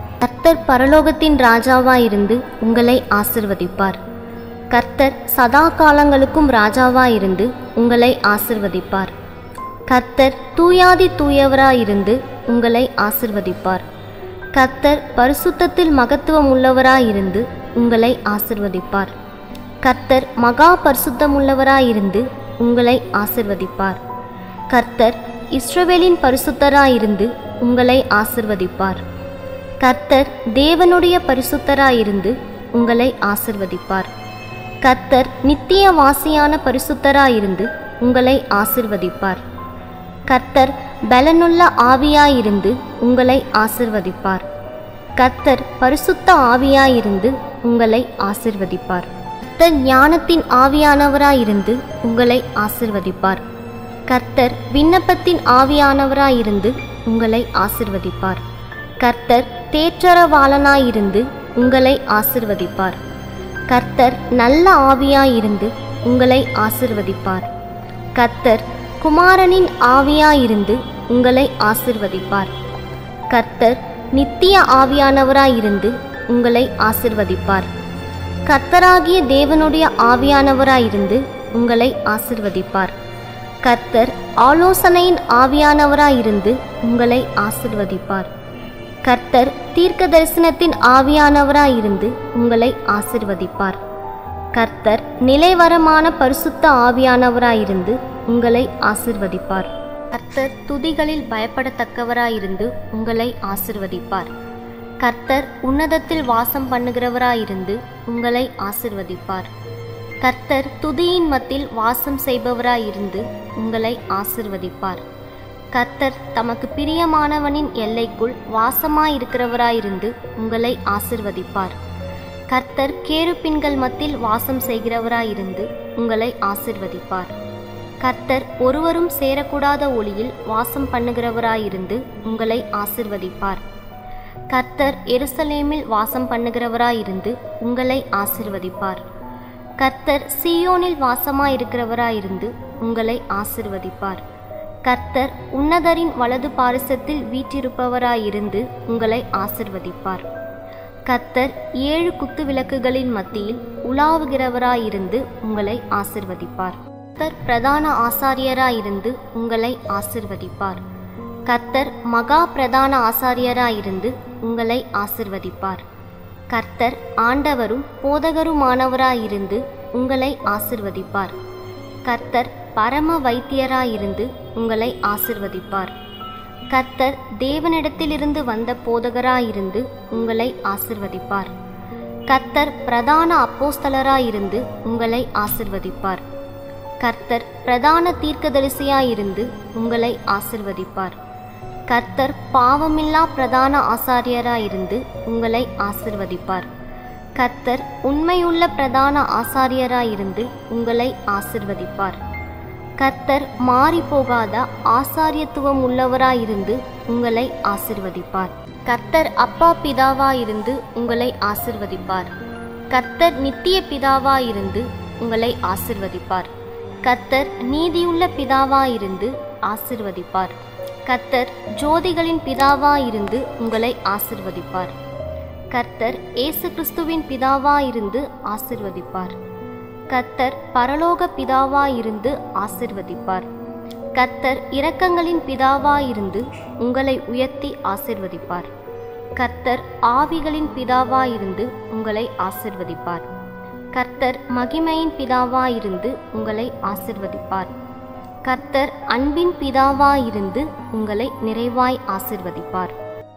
கர்த்தர் பரலோகத்தின் ராஜாவாயிருந்து உங்களை ஆசிர்வதிப்பார் கர்த்தர் சதா காலங்களுக்கும் ராஜாவாயிருந்து உங்களை ஆசிர்வதிப்பார் கர்த்தர் தூயாதி தூயவராயிருந்து உங்களை ஆசிர்வதிப்பார் கர்த்தர் பரிசுத்தத்தில் மகத்துவம் உள்ளவராயிருந்து உங்களை ஆசிர்வதிப்பார் கர்த்தர் மகா பரிசுத்தமுள்ளவராயிருந்து உங்களை ஆசிர்வதிப்பார் கர்த்தர் இஸ்ரவேலின் பரிசுத்தராயிருந்து உங்களை ஆசிர்வதிப்பார் கர்த்தர் தேவனுடைய பரிசுத்தராயிருந்து உங்களை ஆசிர்வதிப்பார் கர்த்தர் நித்திய வாசியான பரிசுத்தராயிருந்து உங்களை ஆசிர்வதிப்பார் கர்த்தர் பலனுள்ள ஆவியாயிருந்து உங்களை ஆசிர்வதிப்பார் கர்த்தர் பரிசுத்த ஆவியாயிருந்து உங்களை ஆசிர்வதிப்பார் கர்த்தர் ஞானத்தின் ஆவியானவராயிருந்து உங்களை ஆசிர்வதிப்பார் கர்த்தர் விண்ணப்பத்தின் ஆவியானவராயிருந்து உங்களை ஆசிர்வதிப்பார் கர்த்தர் தேற்றரவாளனாயிருந்து உங்களை ஆசிர்வதிப்பார் கர்த்தர் நல்ல ஆவியாயிருந்து உங்களை ஆசிர்வதிப்பார் கர்த்தர் குமாரனின் ஆவியாயிருந்து உங்களை ஆசிர்வதிப்பார் கர்த்தர் நித்திய ஆவியானவராயிருந்து உங்களை ஆசிர்வதிப்பார் கர்த்தராகிய தேவனுடைய ஆவியானவராயிருந்து உங்களை ஆசிர்வதிப்பார் கர்த்தர் ஆலோசனையின் ஆவியானவராயிருந்து உங்களை ஆசிர்வதிப்பார் கர்த்தர் தீர்க்க தரிசனத்தின் ஆவியானவராயிருந்து உங்களை ஆசிர்வதிப்பார் கர்த்தர் நிலைவரமான பரிசுத்த ஆவியானவராயிருந்து உங்களை ஆசிர்வதிப்பார் கர்த்தர் துதிகளில் பயப்படத்தக்கவராயிருந்து உங்களை ஆசிர்வதிப்பார் கர்த்தர் உன்னதத்தில் வாசம் பண்ணுகிறவராயிருந்து உங்களை ஆசிர்வதிப்பார் கர்த்தர் துதியின் மத்தில் வாசம் செய்பவராயிருந்து உங்களை ஆசிர்வதிப்பார் கர்த்தர் தமக்கு பிரியமானவனின் எல்லைக்குள் வாசமாயிருக்கிறவராயிருந்து உங்களை ஆசிர்வதிப்பார் கர்த்தர் கேருப்பின்கள் மத்தில் வாசம் செய்கிறவராயிருந்து உங்களை ஆசிர்வதிப்பார் கர்த்தர் ஒருவரும் சேரக்கூடாத ஒளியில் வாசம் பண்ணுகிறவராயிருந்து உங்களை ஆசிர்வதிப்பார் கர்த்தர் எருசலேமில் வாசம் பண்ணுகிறவராயிருந்து உங்களை ஆசிர்வதிப்பார் கர்த்தர் சீயோனில் வாசமாயிருக்கிறவராயிருந்து உங்களை ஆசிர்வதிப்பார் கர்த்தர் உன்னதரின் வலது பாரிசத்தில் வீற்றிருப்பவராயிருந்து உங்களை ஆசிர்வதிப்பார் கர்த்தர் ஏழு குத்து விளக்குகளின் மத்தியில் உலாவுகிறவராயிருந்து உங்களை ஆசிர்வதிப்பார் கர்த்தர் பிரதான ஆசாரியராயிருந்து உங்களை ஆசிர்வதிப்பார் கர்த்தர் மகா பிரதான ஆசாரியராயிருந்து உங்களை ஆசிர்வதிப்பார் கர்த்தர் ஆண்டவரும் போதகருமானவராயிருந்து உங்களை ஆசிர்வதிப்பார் கர்த்தர் பரம வைத்தியராயிருந்து உங்களை ஆசிர்வதிப்பார் கர்த்தர் தேவனிடத்திலிருந்து வந்த போதகராயிருந்து உங்களை ஆசிர்வதிப்பார் கர்த்தர் பிரதான அப்போஸ்தலராயிருந்து உங்களை ஆசிர்வதிப்பார் கர்த்தர் பிரதான தீர்க்கதரிசியாயிருந்து உங்களை ஆசிர்வதிப்பார் கர்த்தர் பாவமில்லா பிரதான ஆசாரியராயிருந்து உங்களை ஆசிர்வதிப்பார் கர்த்தர் உண்மையுள்ள பிரதான ஆசாரியராயிருந்து உங்களை ஆசிர்வதிப்பார் கர்த்தர் மாறி போகாத ஆசாரியத்துவம் உள்ளவராயிருந்து உங்களை ஆசிர்வதிப்பார் கர்த்தர் அப்பா பிதாவாயிருந்து உங்களை ஆசிர்வதிப்பார் கர்த்தர் நித்திய பிதாவாயிருந்து உங்களை ஆசிர்வதிப்பார் கர்த்தர் நீதியுள்ள பிதாவாயிருந்து ஆசிர்வதிப்பார் கர்த்தர் ஜோதிகளின் பிதாவாயிருந்து உங்களை ஆசிர்வதிப்பார் கர்த்தர் இயேசு கிறிஸ்துவின் பிதாவாயிருந்து ஆசிர்வதிப்பார் கர்த்தர் பரலோக பிதாவாயிருந்து ஆசிர்வதிப்பார் கர்த்தர் இரக்கங்களின் பிதாவாயிருந்து உங்களை உயர்த்தி ஆசிர்வதிப்பார் கர்த்தர் ஆவிகளின் பிதாவாயிருந்து உங்களை ஆசிர்வதிப்பார் கர்த்தர் மகிமையின் பிதாவாயிருந்து உங்களை ஆசிர்வதிப்பார் கர்த்தர் அன்பின் பிதாவாயிருந்து உங்களை நிறைவாய் ஆசிர்வதிப்பார்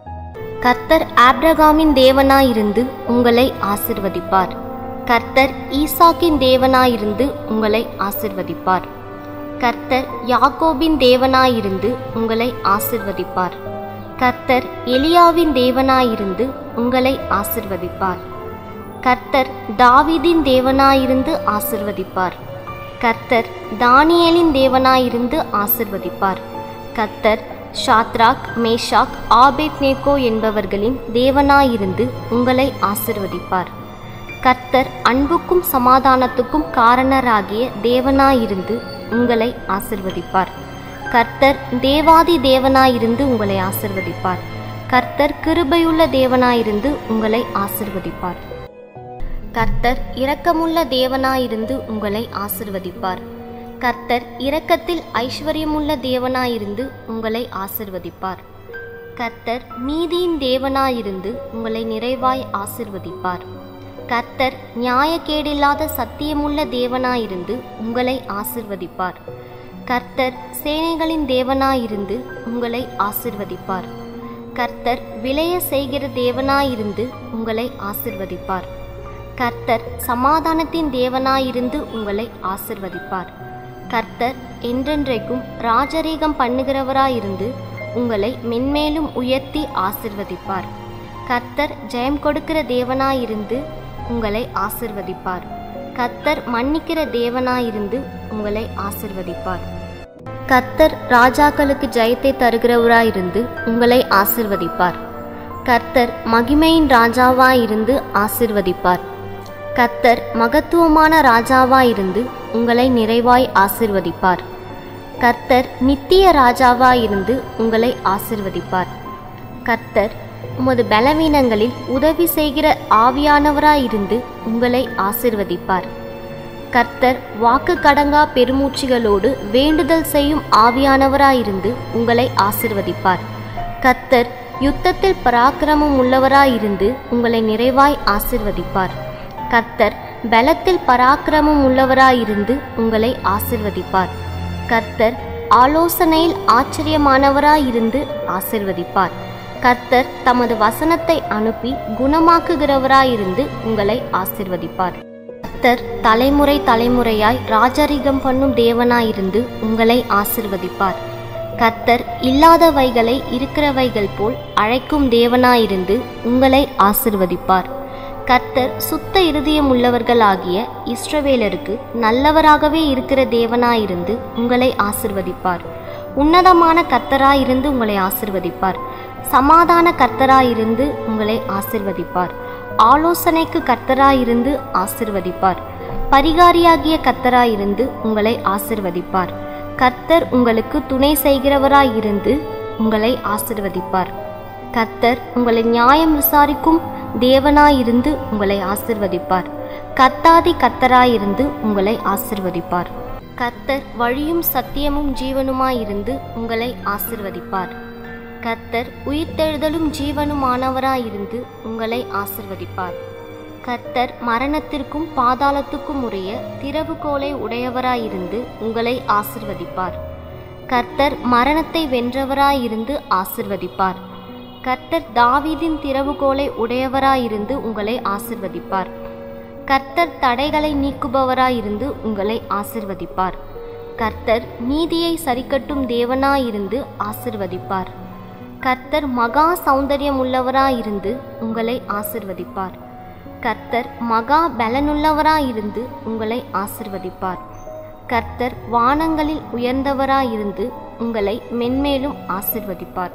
கர்த்தர் ஆப்ரகாமின் தேவனாயிருந்து உங்களை ஆசிர்வதிப்பார் கர்த்தர் ஈசாக்கின் தேவனாயிருந்து உங்களை ஆசிர்வதிப்பார் கர்த்தர் யாக்கோபின் தேவனாயிருந்து உங்களை ஆசிர்வதிப்பார் கர்த்தர் எலியாவின் தேவனாயிருந்து உங்களை ஆசிர்வதிப்பார் கர்த்தர் தாவீதின் தேவனாயிருந்து ஆசிர்வதிப்பார் கர்த்தர் தானியேலின் தேவனாயிருந்து ஆசிர்வதிப்பார் கர்த்தர் ஷாத்ராக் மேஷாக் ஆபேத்நேகோ என்பவர்களின் தேவனாயிருந்து உங்களை ஆசிர்வதிப்பார் கர்த்தர் அன்புக்கும் சமாதானத்துக்கும் காரணராகிய தேவனாயிருந்து உங்களை ஆசிர்வதிப்பார் கர்த்தர் தேவாதி தேவனாயிருந்து உங்களை ஆசிர்வதிப்பார் கர்த்தர் கிருபையுள்ள தேவனாயிருந்து உங்களை ஆசிர்வதிப்பார் கர்த்தர் இரக்கமுள்ள தேவனாயிருந்து உங்களை ஆசிர்வதிப்பார் கர்த்தர் இரக்கத்தில் ஐஸ்வர்யமுள்ள தேவனாயிருந்து உங்களை ஆசிர்வதிப்பார் கர்த்தர் நீதியின் தேவனாயிருந்து உங்களை நிறைவாய் ஆசிர்வதிப்பார் கர்த்தர் நியாயக்கேடில்லாத சத்தியமுள்ள தேவனாயிருந்து உங்களை ஆசிர்வதிப்பார் கர்த்தர் சேனைகளின் தேவனாயிருந்து உங்களை ஆசிர்வதிப்பார் கர்த்தர் விளைய செய்கிற தேவனாயிருந்து உங்களை ஆசிர்வதிப்பார் கர்த்தர் சமாதானத்தின் தேவனாயிருந்து உங்களை ஆசிர்வதிப்பார் கர்த்தர் என்றென்றைக்கும் ராஜரீகம் பண்ணுகிறவராயிருந்து உங்களை மென்மேலும் உயர்த்தி ஆசிர்வதிப்பார் கர்த்தர் ஜெயம் கொடுக்கிற தேவனாயிருந்து உங்களை ஆசிர்வதிப்பார் கர்த்தர் மன்னிக்கிற தேவனாயிருந்து உங்களை ஆசிர்வதிப்பார் கர்த்தர் ராஜாக்களுக்கு ஜெயத்தை தருகிறவராயிருந்து உங்களை ஆசிர்வதிப்பார் கர்த்தர் மகிமையின் ராஜாவாயிருந்து ஆசிர்வதிப்பார் கர்த்தர் மகத்துவமான ராஜாவாயிருந்து உங்களை நிறைவாய் ஆசிர்வதிப்பார் கர்த்தர் நித்திய ராஜாவாயிருந்து உங்களை ஆசிர்வதிப்பார் கர்த்தர் உமது பலவீனங்களில் உதவி செய்கிற ஆவியானவராயிருந்து உங்களை ஆசிர்வதிப்பார் கர்த்தர் வாக்கு கடங்கா பெருமூச்சுகளோடு வேண்டுதல் செய்யும் ஆவியானவராயிருந்து உங்களை ஆசிர்வதிப்பார் கர்த்தர் யுத்தத்தில் பராக்கிரமம் உள்ளவராயிருந்து உங்களை நிறைவாய் ஆசிர்வதிப்பார் கர்த்தர் பலத்தில் பராக்கிரமம் உள்ளவராயிருந்து உங்களை ஆசிர்வதிப்பார் கர்த்தர் ஆலோசனையில் ஆச்சரியமானவராயிருந்து ஆசிர்வதிப்பார் கர்த்தர் தமது வசனத்தை அனுப்பி குணமாக்குகிறவராயிருந்து உங்களை ஆசிர்வதிப்பார் கர்த்தர் தலைமுறை தலைமுறையாய் ராஜரிகம் பண்ணும் தேவனாயிருந்து உங்களை ஆசிர்வதிப்பார் கர்த்தர் இல்லாதவைகளை இருக்கிறவைகள் போல் அழைக்கும் தேவனாயிருந்து உங்களை ஆசிர்வதிப்பார் கர்த்தர் சுத்த இருதயம் உள்ளவர்களாகிய இஸ்ரவேலருக்கு நல்லவராகவே இருக்கிற தேவனாயிருந்து உங்களை ஆசிர்வதிப்பார் உன்னதமான கர்த்தராயிருந்து உங்களை ஆசிர்வதிப்பார் சமாதான கர்த்தராயிருந்து உங்களை ஆசிர்வதிப்பார் ஆலோசனைக்கு கர்த்தராயிருந்து ஆசிர்வதிப்பார் பரிகாரியாகிய கர்த்தராயிருந்து உங்களை ஆசிர்வதிப்பார் கர்த்தர் உங்களுக்கு துணை செய்கிறவராயிருந்து உங்களை ஆசிர்வதிப்பார் கர்த்தர் உங்களை நியாயம் விசாரிக்கும் தேவனாயிருந்து உங்களை ஆசிர்வதிப்பார் கர்த்தாதி கர்த்தராயிருந்து உங்களை ஆசிர்வதிப்பார் கர்த்தர் வழியும் சத்தியமும் ஜீவனுமாயிருந்து உங்களை ஆசிர்வதிப்பார் கர்த்தர் உயிர்த்தெழுதலும் ஜீவனுமானவராயிருந்து உங்களை ஆசிர்வதிப்பார் கர்த்தர் மரணத்திற்கும் பாதாளத்துக்கும் உரிய திறவுகோலை உடையவராயிருந்து உங்களை ஆசிர்வதிப்பார் கர்த்தர் மரணத்தை வென்றவராயிருந்து ஆசிர்வதிப்பார் கர்த்தர் தாவீதின் திறவுகோலை உடையவராயிருந்து உங்களை ஆசிர்வதிப்பார் கர்த்தர் தடைகளை நீக்குபவராயிருந்து உங்களை ஆசிர்வதிப்பார் கர்த்தர் நீதியை சரிக்கட்டும் தேவனாயிருந்து ஆசிர்வதிப்பார் கர்த்தர் மகா சௌந்தரியமுள்ளவராயிருந்து உங்களை ஆசிர்வதிப்பார் கர்த்தர் மகா பலனுள்ளவராயிருந்து உங்களை ஆசிர்வதிப்பார் கர்த்தர் வானங்களில் உயர்ந்தவராயிருந்து உங்களை மென்மேலும் ஆசிர்வதிப்பார்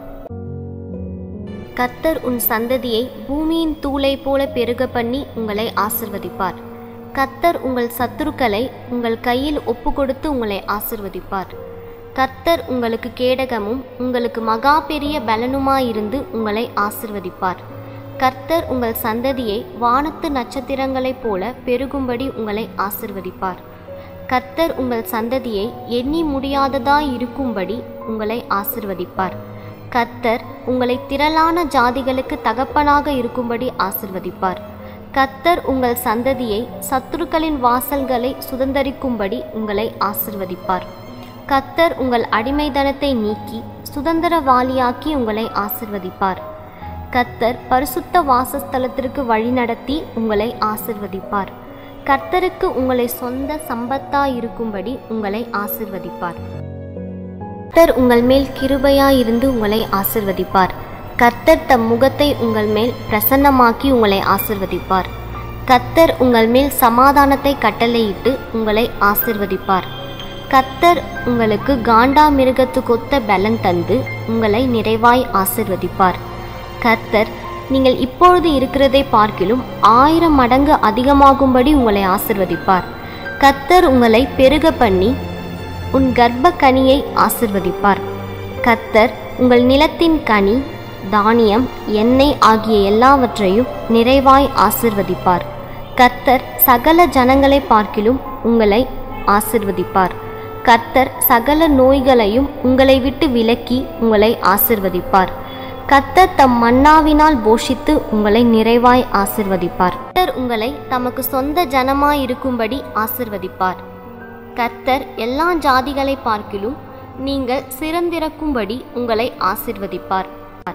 கர்த்தர் உன் சந்ததியை பூமியின் தூளை போல பெருக பண்ணி உங்களை ஆசிர்வதிப்பார் கர்த்தர் உங்கள் சத்துருக்களை உங்கள் கையில் ஒப்பு கொடுத்து உங்களை ஆசிர்வதிப்பார் கர்த்தர் உங்களுக்கு கேடகமும் உங்களுக்கு மகா பெரிய பலனுமாயிருந்து உங்களை ஆசிர்வதிப்பார் கர்த்தர் உங்கள் சந்ததியை வானத்து நட்சத்திரங்களைப் போல பெருகும்படி உங்களை ஆசிர்வதிப்பார் கர்த்தர் உங்கள் சந்ததியை எண்ணி முடியாததாய் இருக்கும்படி உங்களை ஆசிர்வதிப்பார் கர்த்தர் உங்களை திரளான ஜாதிகளுக்கு தகப்பனாக இருக்கும்படி ஆசிர்வதிப்பார் கர்த்தர் உங்கள் சந்ததியை சத்துருக்களின் வாசல்களை சுதந்தரிக்கும்படி உங்களை ஆசிர்வதிப்பார் கர்த்தர் உங்கள் அடிமைதனத்தை நீக்கி சுதந்திரவாளியாக்கி உங்களை ஆசிர்வதிப்பார் கர்த்தர் பரிசுத்த வாசஸ்தலத்திற்கு வழிநடத்தி உங்களை ஆசிர்வதிப்பார் கர்த்தருக்கு உங்களை சொந்த சம்பத்தாயிருக்கும்படி உங்களை ஆசிர்வதிப்பார் கர்த்தர் உங்கள் மேல் கிருபையாயிருந்து உங்களை ஆசிர்வதிப்பார் கர்த்தர் தம் முகத்தை உங்கள் மேல் பிரசன்னமாக்கி உங்களை ஆசிர்வதிப்பார் கர்த்தர் உங்கள் மேல் சமாதானத்தை கட்டளையிட்டு உங்களை ஆசிர்வதிப்பார் கர்த்தர் உங்களுக்கு காண்டா மிருகத்துக்கொத்த பலன் தந்து உங்களை நிறைவாய் ஆசிர்வதிப்பார் கர்த்தர் நீங்கள் இப்பொழுது இருக்கிறதை பார்க்கிலும் ஆயிரம் மடங்கு அதிகமாகும்படி உங்களை ஆசிர்வதிப்பார் கர்த்தர் உங்களை பெருக பண்ணி உன் கர்ப்ப கனியை ஆசிர்வதிப்பார் கர்த்தர் உங்கள் நிலத்தின் கனி தானியம் எண்ணெய் ஆகிய எல்லாவற்றையும் நிறைவாய் ஆசிர்வதிப்பார் கர்த்தர் சகல ஜனங்களை பார்க்கிலும் உங்களை ஆசிர்வதிப்பார் கர்த்தர் சகல நோய்களையும் உங்களை விட்டு விலக்கி உங்களை ஆசிர்வதிப்பார் கர்த்தர் தம் மன்னாவினால் போஷித்து உங்களை நிறைவாய் ஆசிர்வதிப்பார் கர்த்தர் உங்களை தமக்கு சொந்த ஜனமாய் இருக்கும்படி ஆசிர்வதிப்பார் கர்த்தர் எல்லா ஜாதிகளை பார்க்கிலும் நீங்கள் சிறந்திருக்கும்படி உங்களை ஆசிர்வதிப்பார்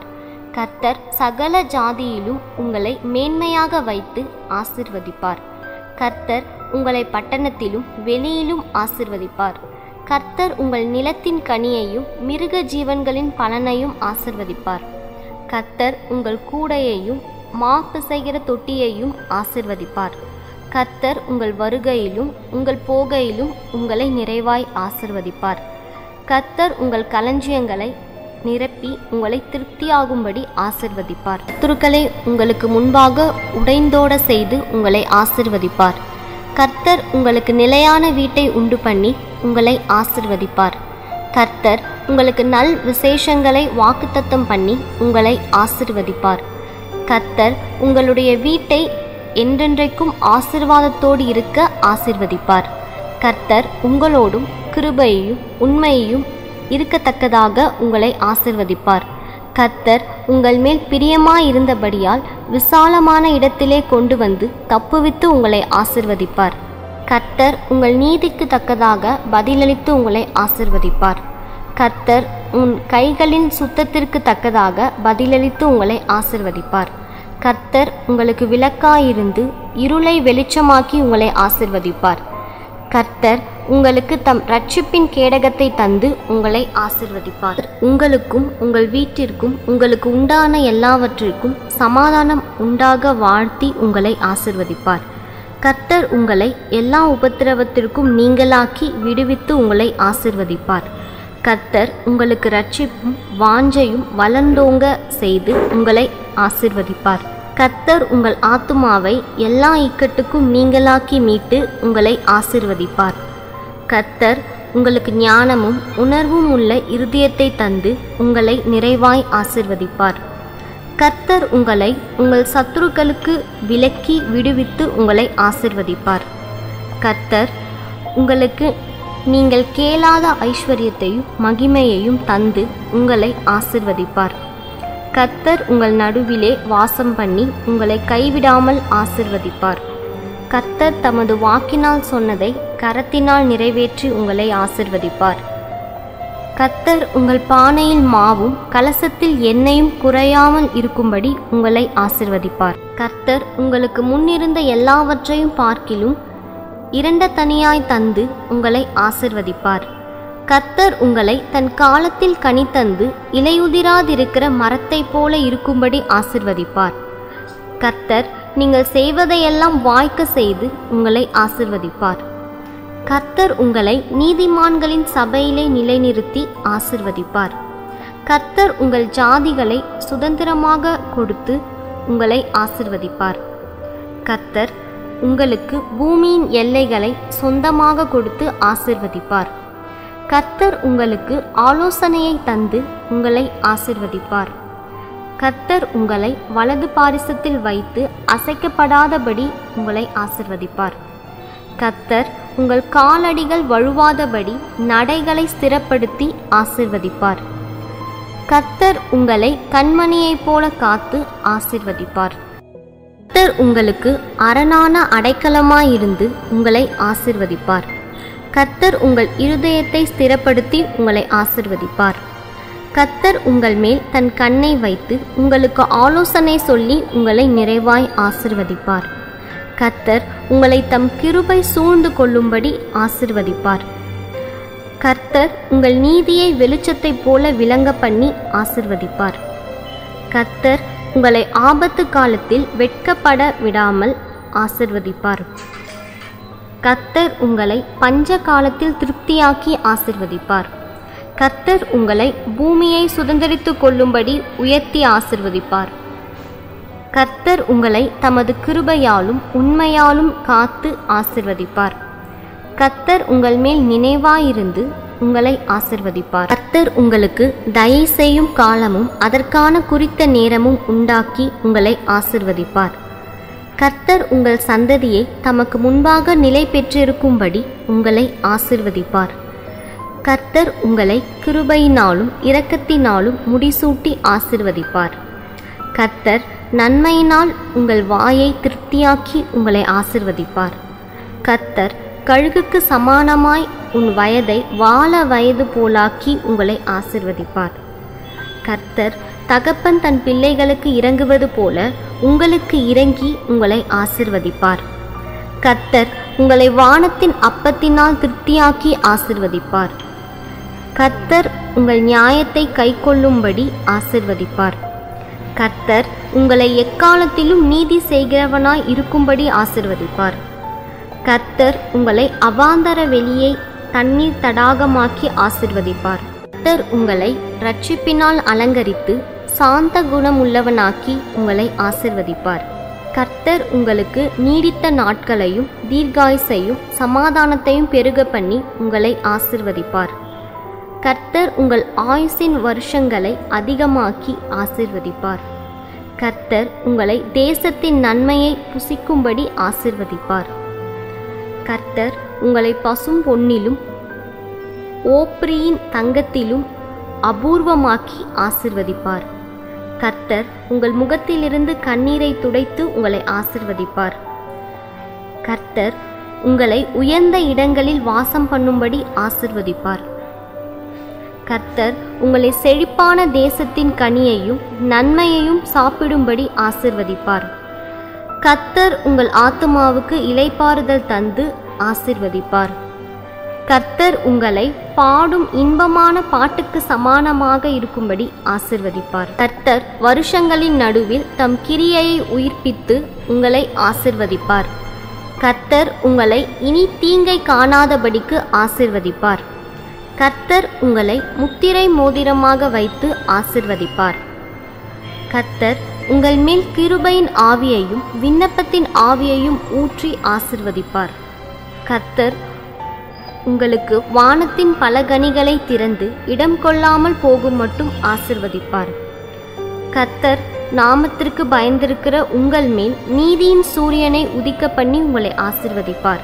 கர்த்தர் சகல ஜாதியிலும் உங்களை மேன்மையாக வைத்து ஆசிர்வதிப்பார் கர்த்தர் உங்களை பட்டணத்திலும் வெளியிலும் ஆசிர்வதிப்பார் கர்த்தர் உங்கள் நிலத்தின் கனியையும் மிருக ஜீவன்களின் பலனையும் ஆசிர்வதிப்பார் கர்த்தர் உங்கள் கூடையையும் மா பிசைகிற தொட்டியையும் ஆசிர்வதிப்பார் கர்த்தர் உங்கள் வருகையிலும் உங்கள் போகையிலும் உங்களை நிறைவாய் ஆசிர்வதிப்பார் கர்த்தர் உங்கள் களஞ்சியங்களை நிரப்பி உங்களை திருப்தியாகும்படி ஆசிர்வதிப்பார் சத்துருக்களை உங்களுக்கு முன்பாக உடைந்தோட செய்து உங்களை ஆசிர்வதிப்பார் கர்த்தர் உங்களுக்கு நிலையான வீட்டை உண்டு பண்ணி உங்களை ஆசிர்வதிப்பார் கர்த்தர் உங்களுக்கு நல் விசேஷங்களை வாக்குத்தத்தம் பண்ணி உங்களை ஆசிர்வதிப்பார் கர்த்தர் உங்களுடைய வீட்டை என்றென்றைக்கும் ஆசிர்வாதத்தோடு இருக்க ஆசிர்வதிப்பார் கர்த்தர் உங்களோடும் கிருபையையும் உண்மையையும் இருக்கத்தக்கதாக உங்களை ஆசிர்வதிப்பார் கர்த்தர் உங்கள் மேல் பிரியமாயிருந்தபடியால் விசாலமான இடத்திலே கொண்டு வந்து தப்புவித்து உங்களை ஆசிர்வதிப்பார் கர்த்தர் உங்கள் நீதிக்கு தக்கதாக பதிலளித்து உங்களை ஆசிர்வதிப்பார் கர்த்தர் உன் கைகளின் சுத்தத்திற்கு தக்கதாக பதிலளித்து உங்களை ஆசிர்வதிப்பார் கர்த்தர் உங்களுக்கு விளக்காயிருந்து இருளை வெளிச்சமாக்கி உங்களை ஆசிர்வதிப்பார் கர்த்தர் உங்களுக்கு தம் ரட்சிப்பின் கேடகத்தை தந்து உங்களை ஆசிர்வதிப்பார் உங்களுக்கும் உங்கள் வீட்டிற்கும் உங்களுக்கு உண்டான எல்லாவற்றிற்கும் சமாதானம் உண்டாக வாழ்த்தி உங்களை ஆசிர்வதிப்பார் கர்த்தர் உங்களை எல்லா உபத்திரவத்திற்கும் நீங்களாக்கி விடுவித்து உங்களை ஆசிர்வதிப்பார் கர்த்தர் உங்களுக்கு ரட்சிப்பும் வாஞ்சையும் வளர்ந்தோங்க செய்து உங்களை ஆசிர்வதிப்பார் கர்த்தர் உங்கள் ஆத்துமாவை எல்லா இக்கட்டுக்கும் நீங்களாக்கி மீட்டு உங்களை ஆசிர்வதிப்பார் கர்த்தர் உங்களுக்கு ஞானமும் உணர்வும் உள்ள இருதயத்தை தந்து உங்களை நிறைவாய் ஆசிர்வதிப்பார் கர்த்தர் உங்களை உங்கள் சத்துருக்களுக்கு விலக்கி விடுவித்து உங்களை ஆசிர்வதிப்பார் கர்த்தர் உங்களுக்கு நீங்கள் கேளாத ஐஸ்வர்யத்தையும் மகிமையையும் தந்து உங்களை ஆசிர்வதிப்பார் கர்த்தர் உங்கள் நடுவிலே வாசம் பண்ணி உங்களை கைவிடாமல் ஆசிர்வதிப்பார் கர்த்தர் தமது வாக்கினால் சொன்னதை கரத்தினால் நிறைவேற்றி உங்களை ஆசிர்வதிப்பார் கர்த்தர் உங்கள் பானையில் மாவும் கலசத்தில் எண்ணெயும் குறையாமல் இருக்கும்படி உங்களை ஆசிர்வதிப்பார் கர்த்தர் உங்களுக்கு முன்னிருந்த எல்லாவற்றையும் பார்க்கிலும் இரண்ட தனியாய் தந்து உங்களை ஆசிர்வதிப்பார் கர்த்தர் உங்களை தன் காலத்தில் கனி தந்து இலையுதிராதிருக்கிற மரத்தைப் போல இருக்கும்படி ஆசிர்வதிப்பார் கர்த்தர் நீங்கள் செய்வதையெல்லாம் வாய்க்க செய்து உங்களை ஆசிர்வதிப்பார் கர்த்தர் உங்களை நீதிமான்களின் சபையிலே நிலைநிறுத்தி ஆசிர்வதிப்பார் கர்த்தர் உங்கள் ஜாதிகளை சுதந்திரமாக கொடுத்து உங்களை ஆசிர்வதிப்பார் கர்த்தர் உங்களுக்கு பூமியின் எல்லைகளை சொந்தமாக கொடுத்து ஆசிர்வதிப்பார் கர்த்தர் உங்களுக்கு ஆலோசனையை தந்து உங்களை ஆசிர்வதிப்பார் கர்த்தர் உங்களை வலது பாரிசத்தில் வைத்து அசைக்கப்படாதபடி உங்களை ஆசிர்வதிப்பார் கர்த்தர் உங்கள் காலடிகள் வழுவாதபடி நடைகளை ஸ்திரப்படுத்தி ஆசிர்வதிப்பார் கர்த்தர் உங்களை கண்மணியைப் போல காத்து ஆசிர்வதிப்பார் கர்த்தர் உங்களுக்கு அரணான அடைக்கலமாயிருந்து உங்களை ஆசிர்வதிப்பார் கர்த்தர் உங்கள் இருதயத்தை ஸ்திரப்படுத்தி உங்களை ஆசிர்வதிப்பார் கர்த்தர் உங்கள் மேல் தன் கண்ணை வைத்து உங்களுக்கு ஆலோசனை சொல்லி உங்களை நிறைவாய் ஆசிர்வதிப்பார் கர்த்தர் உங்களை தம் கிருபை சூழ்ந்து கொள்ளும்படி ஆசிர்வதிப்பார் கர்த்தர் உங்கள் நீதியை வெளிச்சத்தைப் போல விளங்க பண்ணி ஆசிர்வதிப்பார் கர்த்தர் உங்களை ஆபத்து காலத்தில் வெட்கப்பட விடாமல் ஆசிர்வதிப்பார் கர்த்தர் உங்களை பஞ்ச காலத்தில் திருப்தியாக்கி ஆசிர்வதிப்பார் கர்த்தர் உங்களை பூமியை சுதந்திரித்து கொள்ளும்படி உயர்த்தி ஆசிர்வதிப்பார் கர்த்தர் உங்களை தமது கிருபையாலும் உண்மையாலும் காத்து ஆசிர்வதிப்பார் கர்த்தர் உங்கள் மேல் நினைவாயிருந்து உங்களை ஆசிர்வதிப்பார் கர்த்தர் உங்களுக்கு தயை செய்யும் காலமும் அதற்கான குறித்த நேரமும் உண்டாக்கி உங்களை ஆசிர்வதிப்பார் கர்த்தர் உங்கள் சந்ததியை தமக்கு முன்பாக நிலை பெற்றிருக்கும்படி உங்களை ஆசிர்வதிப்பார் கர்த்தர் உங்களை கிருபையினாலும் இரக்கத்தினாலும் முடிசூட்டி ஆசிர்வதிப்பார் கர்த்தர் நன்மையினால் உங்கள் வாயை திருப்தியாக்கி உங்களை ஆசிர்வதிப்பார் கர்த்தர் கழுகுக்கு சமானமாய் உன் வயதை வாழ வயது போலாக்கி உங்களை ஆசிர்வதிப்பார் கர்த்தர் தகப்பன் தன் பிள்ளைகளுக்கு இறங்குவது போல உங்களுக்கு இறங்கி உங்களை ஆசிர்வதிப்பார் கர்த்தர் உங்களை வானத்தின் அப்பத்தினால் திருப்தியாக்கி ஆசிர்வதிப்பார் கர்த்தர் உங்கள் நியாயத்தை கைக்கொள்ளும்படி ஆசிர்வதிப்பார் கர்த்தர் உங்களை எக்காலத்திலும் நீதி செய்கிறவனாய் இருக்கும்படி ஆசிர்வதிப்பார் கர்த்தர் உங்களை அவாந்தர வெளியை தண்ணீர் தடாகமாக்கி ஆசிர்வதிப்பார் கர்த்தர் உங்களை ரட்சிப்பினால் அலங்கரித்து சாந்த குணமுள்ளவனாக்கி உங்களை ஆசிர்வதிப்பார் கர்த்தர் உங்களுக்கு நீடித்த நாட்களையும் தீர்காயுசையும் சமாதானத்தையும் பெருக பண்ணி உங்களை ஆசிர்வதிப்பார் கர்த்தர் உங்கள் ஆயுசின் வருஷங்களை அதிகமாக்கி ஆசிர்வதிப்பார் கர்த்தர் உங்களை தேசத்தின் நன்மையை புசிக்கும்படி ஆசிர்வதிப்பார் கர்த்தர் உங்களை பசும் பொன்னிலும் ஓப்ரியின் தங்கத்திலும் அபூர்வமாக்கி ஆசிர்வதிப்பார் கர்த்தர் உங்கள் முகத்திலிருந்து கண்ணீரை துடைத்து உங்களை ஆசிர்வதிப்பார் கர்த்தர் உங்களை உயர்ந்த இடங்களில் வாசம் பண்ணும்படி ஆசிர்வதிப்பார் கர்த்தர் உங்களை செழிப்பான தேசத்தின் கனியையும் நன்மையையும் சாப்பிடும்படி ஆசிர்வதிப்பார் கர்த்தர் உங்கள் ஆத்துமாவுக்கு இலைப்பாறுதல் தந்து ஆசிர்வதிப்பார் கர்த்தர் உங்களை பாடும் இன்பமான பாட்டுக்கு சமானமாக இருக்கும்படி ஆசிர்வதிப்பார் கர்த்தர் வருஷங்களின் நடுவில் தம் கிரியையை உயிர்ப்பித்து உங்களை ஆசிர்வதிப்பார் கர்த்தர் உங்களை இனி தீங்கை காணாதபடிக்கு ஆசிர்வதிப்பார் கர்த்தர் உங்களை முத்திரை மோதிரமாக வைத்து ஆசிர்வதிப்பார் கர்த்தர் உங்கள் மேல் கிருபையின் ஆவியையும் விண்ணப்பத்தின் ஆவியையும் ஊற்றி ஆசிர்வதிப்பார் கர்த்தர் உங்களுக்கு வானத்தின் பல கனிகளை திறந்து இடம் கொள்ளாமல் போகும் மட்டும் ஆசிர்வதிப்பார் கர்த்தர் நாமத்திற்கு பயந்திருக்கிற உங்கள் மேல் நீதியின் சூரியனை உதிக்க பண்ணி உங்களை ஆசிர்வதிப்பார்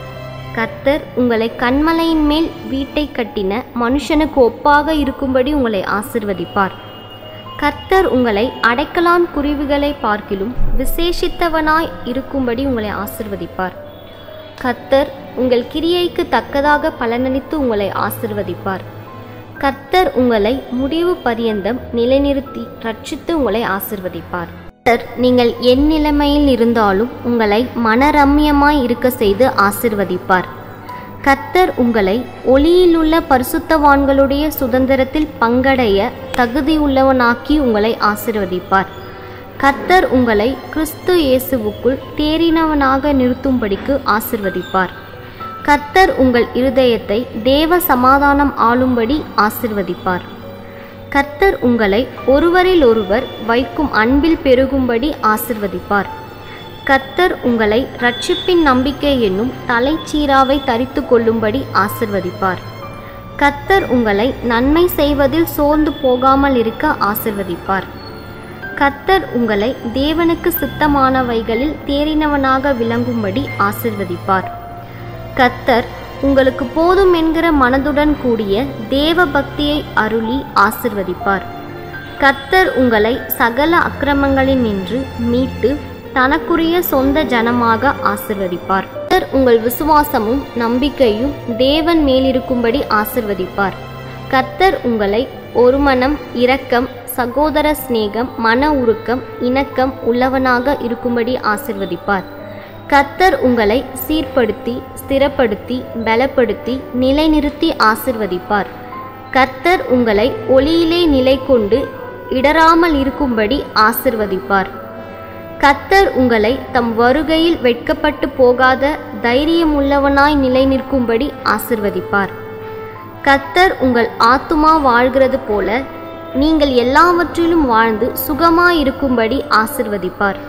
கர்த்தர் உங்களை கண்மலையின் மேல் வீட்டை கட்டின மனுஷனுக்கு ஒப்பாக இருக்கும்படி உங்களை ஆசிர்வதிப்பார் கர்த்தர் உங்களை அடைக்கலான் குருவிகளை பார்க்கிலும் விசேஷித்தவனாய் இருக்கும்படி உங்களை ஆசிர்வதிப்பார் கர்த்தர் உங்கள் கிரியைக்கு தக்கதாக பலனளித்து உங்களை ஆசிர்வதிப்பார் கர்த்தர் உங்களை முடிவு பரியந்தம் நிலைநிறுத்தி ரட்சித்து உங்களை ஆசிர்வதிப்பார் கர்த்தர் நீங்கள் என் நிலைமையில் இருந்தாலும் உங்களை மனரம்யமாய் இருக்க செய்து ஆசிர்வதிப்பார் கர்த்தர் உங்களை ஒளியிலுள்ள பரிசுத்தவான்களுடைய சுதந்திரத்தில் பங்கடைய தகுதியுள்ளவனாக்கி உங்களை ஆசிர்வதிப்பார் கர்த்தர் உங்களை கிறிஸ்து இயேசுவுக்குள் தேறினவனாக நிறுத்தும்படிக்கு ஆசிர்வதிப்பார் கர்த்தர் உங்கள் இருதயத்தை தேவ சமாதானம் ஆளும்படி ஆசிர்வதிப்பார் கர்த்தர் உங்களை ஒருவரில் ஒருவர் வைக்கும் அன்பில் பெருகும்படி ஆசிர்வதிப்பார் கர்த்தர் உங்களை ரட்சிப்பின் நம்பிக்கை என்னும் தலைச்சீராவை தரித்து கொள்ளும்படி ஆசிர்வதிப்பார் கர்த்தர் உங்களை நன்மை செய்வதில் சோர்ந்து போகாமல் இருக்க ஆசிர்வதிப்பார் கர்த்தர் உங்களை தேவனுக்கு சித்தமானவைகளில் தேறினவனாக விளங்கும்படி ஆசிர்வதிப்பார் கர்த்தர் உங்களுக்கு போதும் என்கிற மனதுடன் கூடிய தேவ பக்தியை அருளி ஆசிர்வதிப்பார் கர்த்தர் உங்களை சகல அக்கிரமங்களில் நின்று மீட்டு தனக்குரிய சொந்த ஜனமாக ஆசிர்வதிப்பார் கர்த்தர் உங்கள் விசுவாசமும் நம்பிக்கையும் தேவன் மேலிருக்கும்படி ஆசிர்வதிப்பார் கர்த்தர் உங்களை ஒரு மனம் இரக்கம் சகோதர சிநேகம் மன உருக்கம் இணக்கம் உள்ளவனாக இருக்கும்படி ஆசிர்வதிப்பார் கர்த்தர் உங்களை சீர்படுத்தி ஸ்திரப்படுத்தி பலப்படுத்தி நிலைநிறுத்தி ஆசிர்வதிப்பார் கர்த்தர் உங்களை ஒளியிலே நிலை கொண்டு இடராமல் இருக்கும்படி ஆசிர்வதிப்பார் கர்த்தர் உங்களை தம் வருகையில் வெட்கப்பட்டு போகாத தைரியமுள்ளவனாய் நிலை நிற்கும்படி ஆசிர்வதிப்பார் கர்த்தர் உங்கள் ஆத்துமா வாழ்கிறது போல நீங்கள் எல்லாவற்றிலும் வாழ்ந்து சுகமாயிருக்கும்படி ஆசிர்வதிப்பார்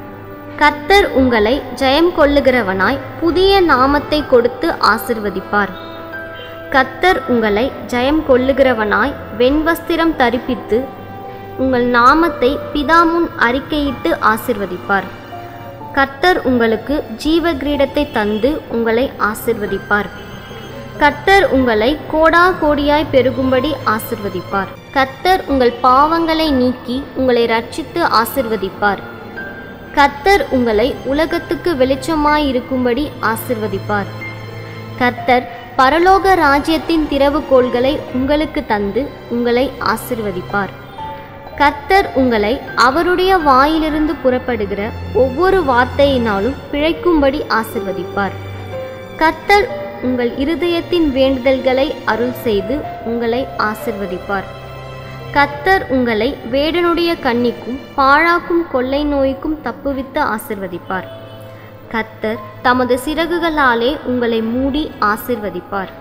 கர்த்தர் உங்களை ஜெயம் கொள்ளுகிறவனாய் புதிய நாமத்தை கொடுத்து ஆசிர்வதிப்பார் கர்த்தர் உங்களை ஜெயம் கொள்ளுகிறவனாய் வெண்வஸ்திரம் தரிப்பித்து உங்கள் நாமத்தை பிதாமுன் அறிக்கையிட்டு ஆசிர்வதிப்பார் கர்த்தர் உங்களுக்கு ஜீவ கிரீடத்தை தந்து உங்களை ஆசிர்வதிப்பார் கர்த்தர் உங்களை கோடா கோடியாய் பெருகும்படி ஆசிர்வதிப்பார் கர்த்தர் உங்கள் பாவங்களை நீக்கி உங்களை ரட்சித்து ஆசிர்வதிப்பார் கர்த்தர் உங்களை உலகத்துக்கு வெளிச்சமாய் இருக்கும்படி ஆசிர்வதிப்பார் கர்த்தர் பரலோக ராஜ்யத்தின் திறவுகோள்களை உங்களுக்கு தந்து உங்களை ஆசிர்வதிப்பார் கர்த்தர் உங்களை அவருடைய வாயிலிருந்து புறப்படுகிற ஒவ்வொரு வார்த்தையினாலும் பிழைக்கும்படி ஆசிர்வதிப்பார் கர்த்தர் உங்கள் இருதயத்தின் வேண்டுதல்களை அருள் செய்து உங்களை ஆசிர்வதிப்பார் கர்த்தர் உங்களை வேடனுடைய கண்ணிக்கும் பாழாக்கும் கொள்ளை நோய்க்கும் தப்புவித்து ஆசிர்வதிப்பார் கர்த்தர் தமது சிறகுகளாலே உங்களை மூடி ஆசிர்வதிப்பார்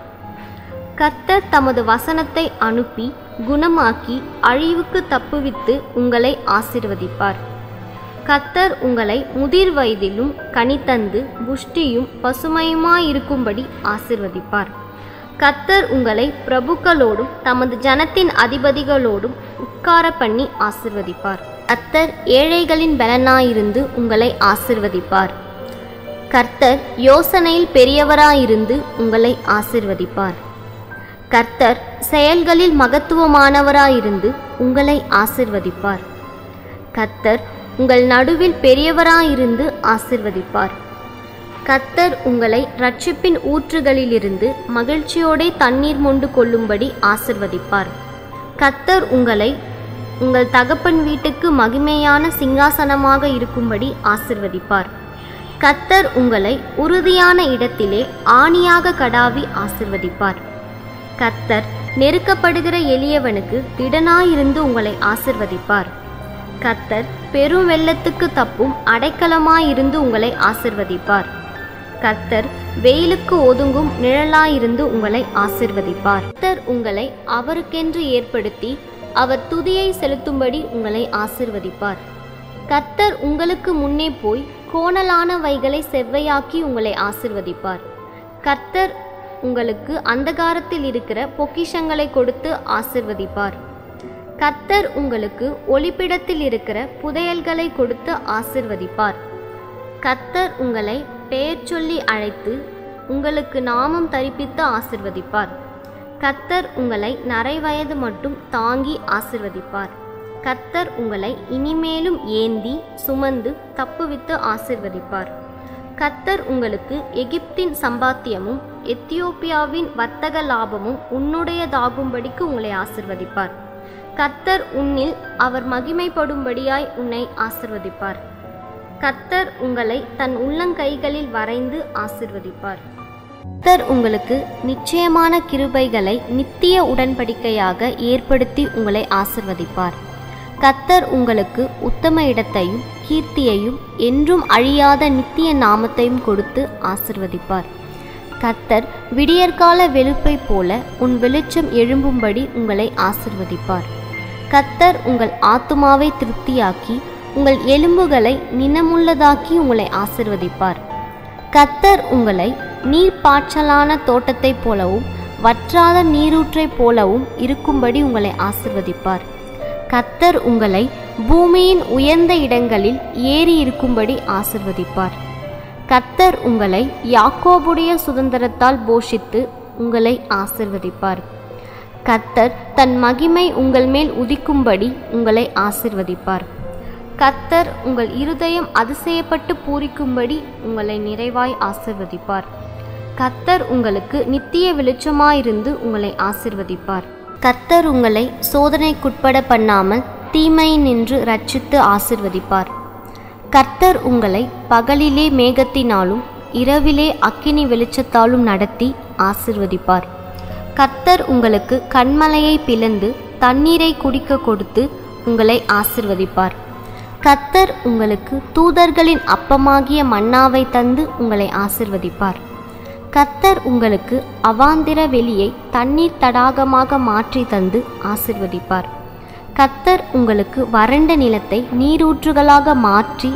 கர்த்தர் தமது வசனத்தை அனுப்பி குணமாக்கி அழிவுக்கு தப்புவித்து உங்களை ஆசிர்வதிப்பார் கர்த்தர் உங்களை முதிர் வயதிலும் கனித்தந்து புஷ்டியும் பசுமையுமாயிருக்கும்படி ஆசிர்வதிப்பார் கர்த்தர் உங்களை பிரபுக்களோடும் தமது ஜனத்தின் அதிபதிகளோடும் உட்கார பண்ணி ஆசிர்வதிப்பார் கர்த்தர் ஏழைகளின் பலனாயிருந்து உங்களை ஆசிர்வதிப்பார் கர்த்தர் யோசனையில் பெரியவராயிருந்து உங்களை ஆசிர்வதிப்பார் கர்த்தர் செயல்களில் மகத்துவமானவராயிருந்து உங்களை ஆசிர்வதிப்பார் கர்த்தர் உங்கள் நடுவில் பெரியவராயிருந்து ஆசிர்வதிப்பார் கர்த்தர் உங்களை ரட்சிப்பின் ஊற்றுகளிலிருந்து மகிழ்ச்சியோடே தண்ணீர் மொண்டு கொள்ளும்படி ஆசிர்வதிப்பார் கர்த்தர் உங்களை உங்கள் தகப்பன் வீட்டுக்கு மகிமையான சிங்காசனமாக இருக்கும்படி ஆசிர்வதிப்பார் கர்த்தர் உங்களை உறுதியான இடத்திலே ஆணியாக கடாவி ஆசிர்வதிப்பார் கர்த்தர் நெருக்கப்படுகிற எளியவனுக்கு திடனாயிருந்து உங்களை ஆசிர்வதிப்பார் கர்த்தர் பெரும் வெள்ளத்துக்கு தப்பும் அடைக்கலமாயிருந்து உங்களை ஆசிர்வதிப்பார் கர்த்தர் வெயிலுக்கு ஒதுங்கும் நிழலாயிருந்து உங்களை ஆசிர்வதிப்பார் கர்த்தர் உங்களை அவருக்கென்று ஏற்படுத்தி அவர் துதியை செலுத்தும்படி உங்களை ஆசிர்வதிப்பார் கர்த்தர் உங்களுக்கு முன்னே போய் கோணலானவைகளை செவ்வையாக்கி உங்களை ஆசிர்வதிப்பார் கர்த்தர் உங்களுக்கு அந்தகாரத்தில் இருக்கிற பொக்கிஷங்களை கொடுத்து ஆசிர்வதிப்பார் கர்த்தர் உங்களுக்கு ஒளிப்பிடத்தில் இருக்கிற புதையல்களை கொடுத்து ஆசிர்வதிப்பார் கர்த்தர் உங்களை பெயர் சொல்லி அழைத்து உங்களுக்கு நாமம் தரிப்பித்து ஆசிர்வதிப்பார் கர்த்தர் உங்களை நரை வயது மட்டும் தாங்கி ஆசிர்வதிப்பார் கர்த்தர் உங்களை இனிமேலும் ஏந்தி சுமந்து தப்புவித்து ஆசிர்வதிப்பார் கர்த்தர் உங்களுக்கு எகிப்தின் சம்பாத்தியமும் எத்தியோப்பியாவின் வர்த்தக லாபமும் உன்னுடையதாகும்படிக்கு உங்களை ஆசிர்வதிப்பார் கர்த்தர் உன்னில் அவர் மகிமைப்படும்படியாய் உன்னை ஆசிர்வதிப்பார் கர்த்தர் உங்களை தன் உள்ளங்கைகளில் வரைந்து ஆசிர்வதிப்பார் கர்த்தர் உங்களுக்கு நிச்சயமான கிருபைகளை நித்திய உடன்படிக்கையாக ஏற்படுத்தி உங்களை ஆசிர்வதிப்பார் கர்த்தர் உங்களுக்கு உத்தம இடத்தையும் கீர்த்தியையும் என்றும் அழியாத நித்திய நாமத்தையும் கொடுத்து ஆசிர்வதிப்பார் கர்த்தர் விடியற்கால வெளுப்பைப் போல உன் வெளிச்சம் எழும்பும்படி உங்களை ஆசிர்வதிப்பார் கர்த்தர் உங்கள் ஆத்துமாவை திருப்தியாக்கி உங்கள் எலும்புகளை நினமுள்ளதாக்கி உங்களை ஆசிர்வதிப்பார் கர்த்தர் உங்களை நீர்ப்பாய்ச்சலான தோட்டத்தைப் போலவும் வற்றாத நீரூற்றைப் போலவும் இருக்கும்படி உங்களை ஆசிர்வதிப்பார் கர்த்தர் உங்களை பூமியின் உயர்ந்த இடங்களில் ஏறி இருக்கும்படி ஆசிர்வதிப்பார் கர்த்தர் உங்களை யாக்கோபுடைய சுதந்திரத்தால் போஷித்து உங்களை ஆசிர்வதிப்பார் கர்த்தர் தன் மகிமை உங்கள் மேல் உதிக்கும்படி உங்களை ஆசிர்வதிப்பார் கர்த்தர் உங்கள் இருதயம் அதிசயப்பட்டு பூரிக்கும்படி உங்களை நிறைவாய் ஆசிர்வதிப்பார் கர்த்தர் உங்களுக்கு நித்திய வெளிச்சமாயிருந்து உங்களை ஆசிர்வதிப்பார் கர்த்தர் உங்களை சோதனைக்குட்பட பண்ணாமல் தீமை நின்று ரட்சித்து ஆசிர்வதிப்பார் கர்த்தர் உங்களை பகலிலே மேகத்தினாலும் இரவிலே அக்கினி வெளிச்சத்தாலும் நடத்தி ஆசிர்வதிப்பார் கர்த்தர் உங்களுக்கு கண்மலையை பிளந்து தண்ணீரை குடிக்க கொடுத்து உங்களை ஆசிர்வதிப்பார் கர்த்தர் உங்களுக்கு தூதர்களின் அப்பமாகிய மன்னாவை தந்து உங்களை ஆசிர்வதிப்பார் கர்த்தர் உங்களுக்கு அவாந்திர வெளியை தண்ணீர் தடாகமாக மாற்றி தந்து ஆசிர்வதிப்பார் கர்த்தர் உங்களுக்கு வறண்ட நிலத்தை நீரூற்றுகளாக மாற்றி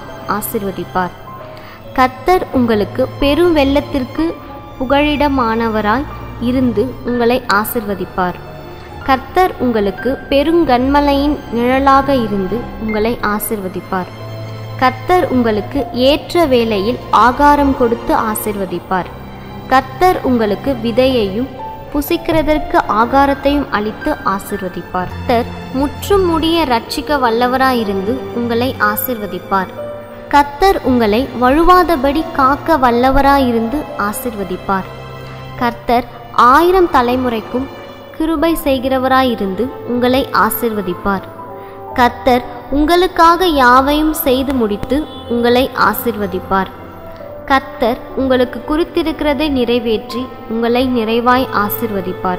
ஆசிர்வதிப்பார் கர்த்தர் உங்களுக்கு பெரும் வெள்ளத்திற்கு புகழிடமானவராய் இருந்து உங்களை ஆசிர்வதிப்பார் கர்த்தர் உங்களுக்கு பெருங்கண்மலையின் நிழலாக இருந்து உங்களை ஆசிர்வதிப்பார் கர்த்தர் உங்களுக்கு ஏற்ற வேளையில் ஆகாரம் கொடுத்து ஆசிர்வதிப்பார் கர்த்தர் உங்களுக்கு விதையையும் புசிக்கிறதற்கு ஆகாரத்தையும் அளித்து ஆசிர்வதிப்பார் கர்த்தர் முற்றும் முடிய ரட்சிக்க வல்லவராயிருந்து உங்களை ஆசிர்வதிப்பார் கர்த்தர் உங்களை வழுவாதபடி காக்க வல்லவராயிருந்து ஆசிர்வதிப்பார் கர்த்தர் ஆயிரம் தலைமுறைக்கும் கிருபை செய்கிறவராயிருந்து உங்களை ஆசிர்வதிப்பார் கர்த்தர் உங்களுக்காக யாவையும் செய்து முடித்து உங்களை ஆசிர்வதிப்பார் கர்த்தர் உங்களுக்கு குறித்திருக்கிறதை நிறைவேற்றி உங்களை நிறைவாய் ஆசிர்வதிப்பார்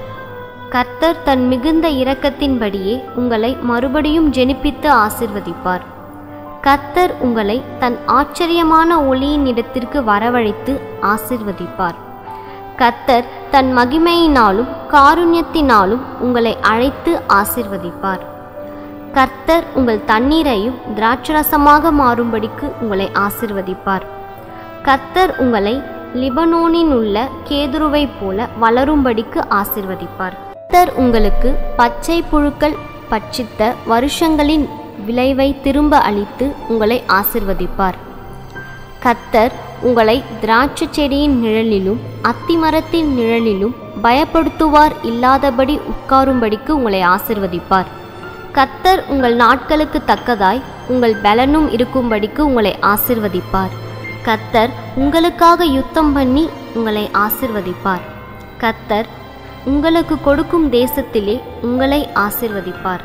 கர்த்தர் தன் மிகுந்த இரக்கத்தின்படியே உங்களை மறுபடியும் ஜெனிப்பித்து ஆசிர்வதிப்பார் கர்த்தர் உங்களை தன் ஆச்சரியமான ஒளியின் இடத்திற்கு வரவழைத்து ஆசிர்வதிப்பார் கர்த்தர் தன் மகிமையினாலும் காருண்யத்தினாலும் உங்களை அழைத்து ஆசிர்வதிப்பார் கர்த்தர் உங்கள் தண்ணீரையும் திராட்சரசமாக மாறும்படிக்கு உங்களை ஆசிர்வதிப்பார் கர்த்தர் உங்களை லிபனோனின் உள்ள கேதுருவைப் போல வளரும்படிக்கு ஆசிர்வதிப்பார் கர்த்தர் உங்களுக்கு பச்சை புழுக்கள் பட்சித்த வருஷங்களின் விளைவை திரும்ப அளித்து உங்களை ஆசிர்வதிப்பார் கர்த்தர் உங்களை திராட்சை செடியின் நிழலிலும் அத்திமரத்தின் நிழலிலும் பயப்படுத்துவார் இல்லாதபடி உட்காரும்படிக்கு உங்களை ஆசிர்வதிப்பார் கர்த்தர் உங்கள் நாட்களுக்கு தக்கதாய் உங்கள் பலனும் இருக்கும்படிக்கு உங்களை ஆசிர்வதிப்பார் கர்த்தர் உங்களுக்காக யுத்தம் பண்ணி உங்களை ஆசிர்வதிப்பார் கர்த்தர் உங்களுக்கு கொடுக்கும் தேசத்திலே உங்களை ஆசிர்வதிப்பார்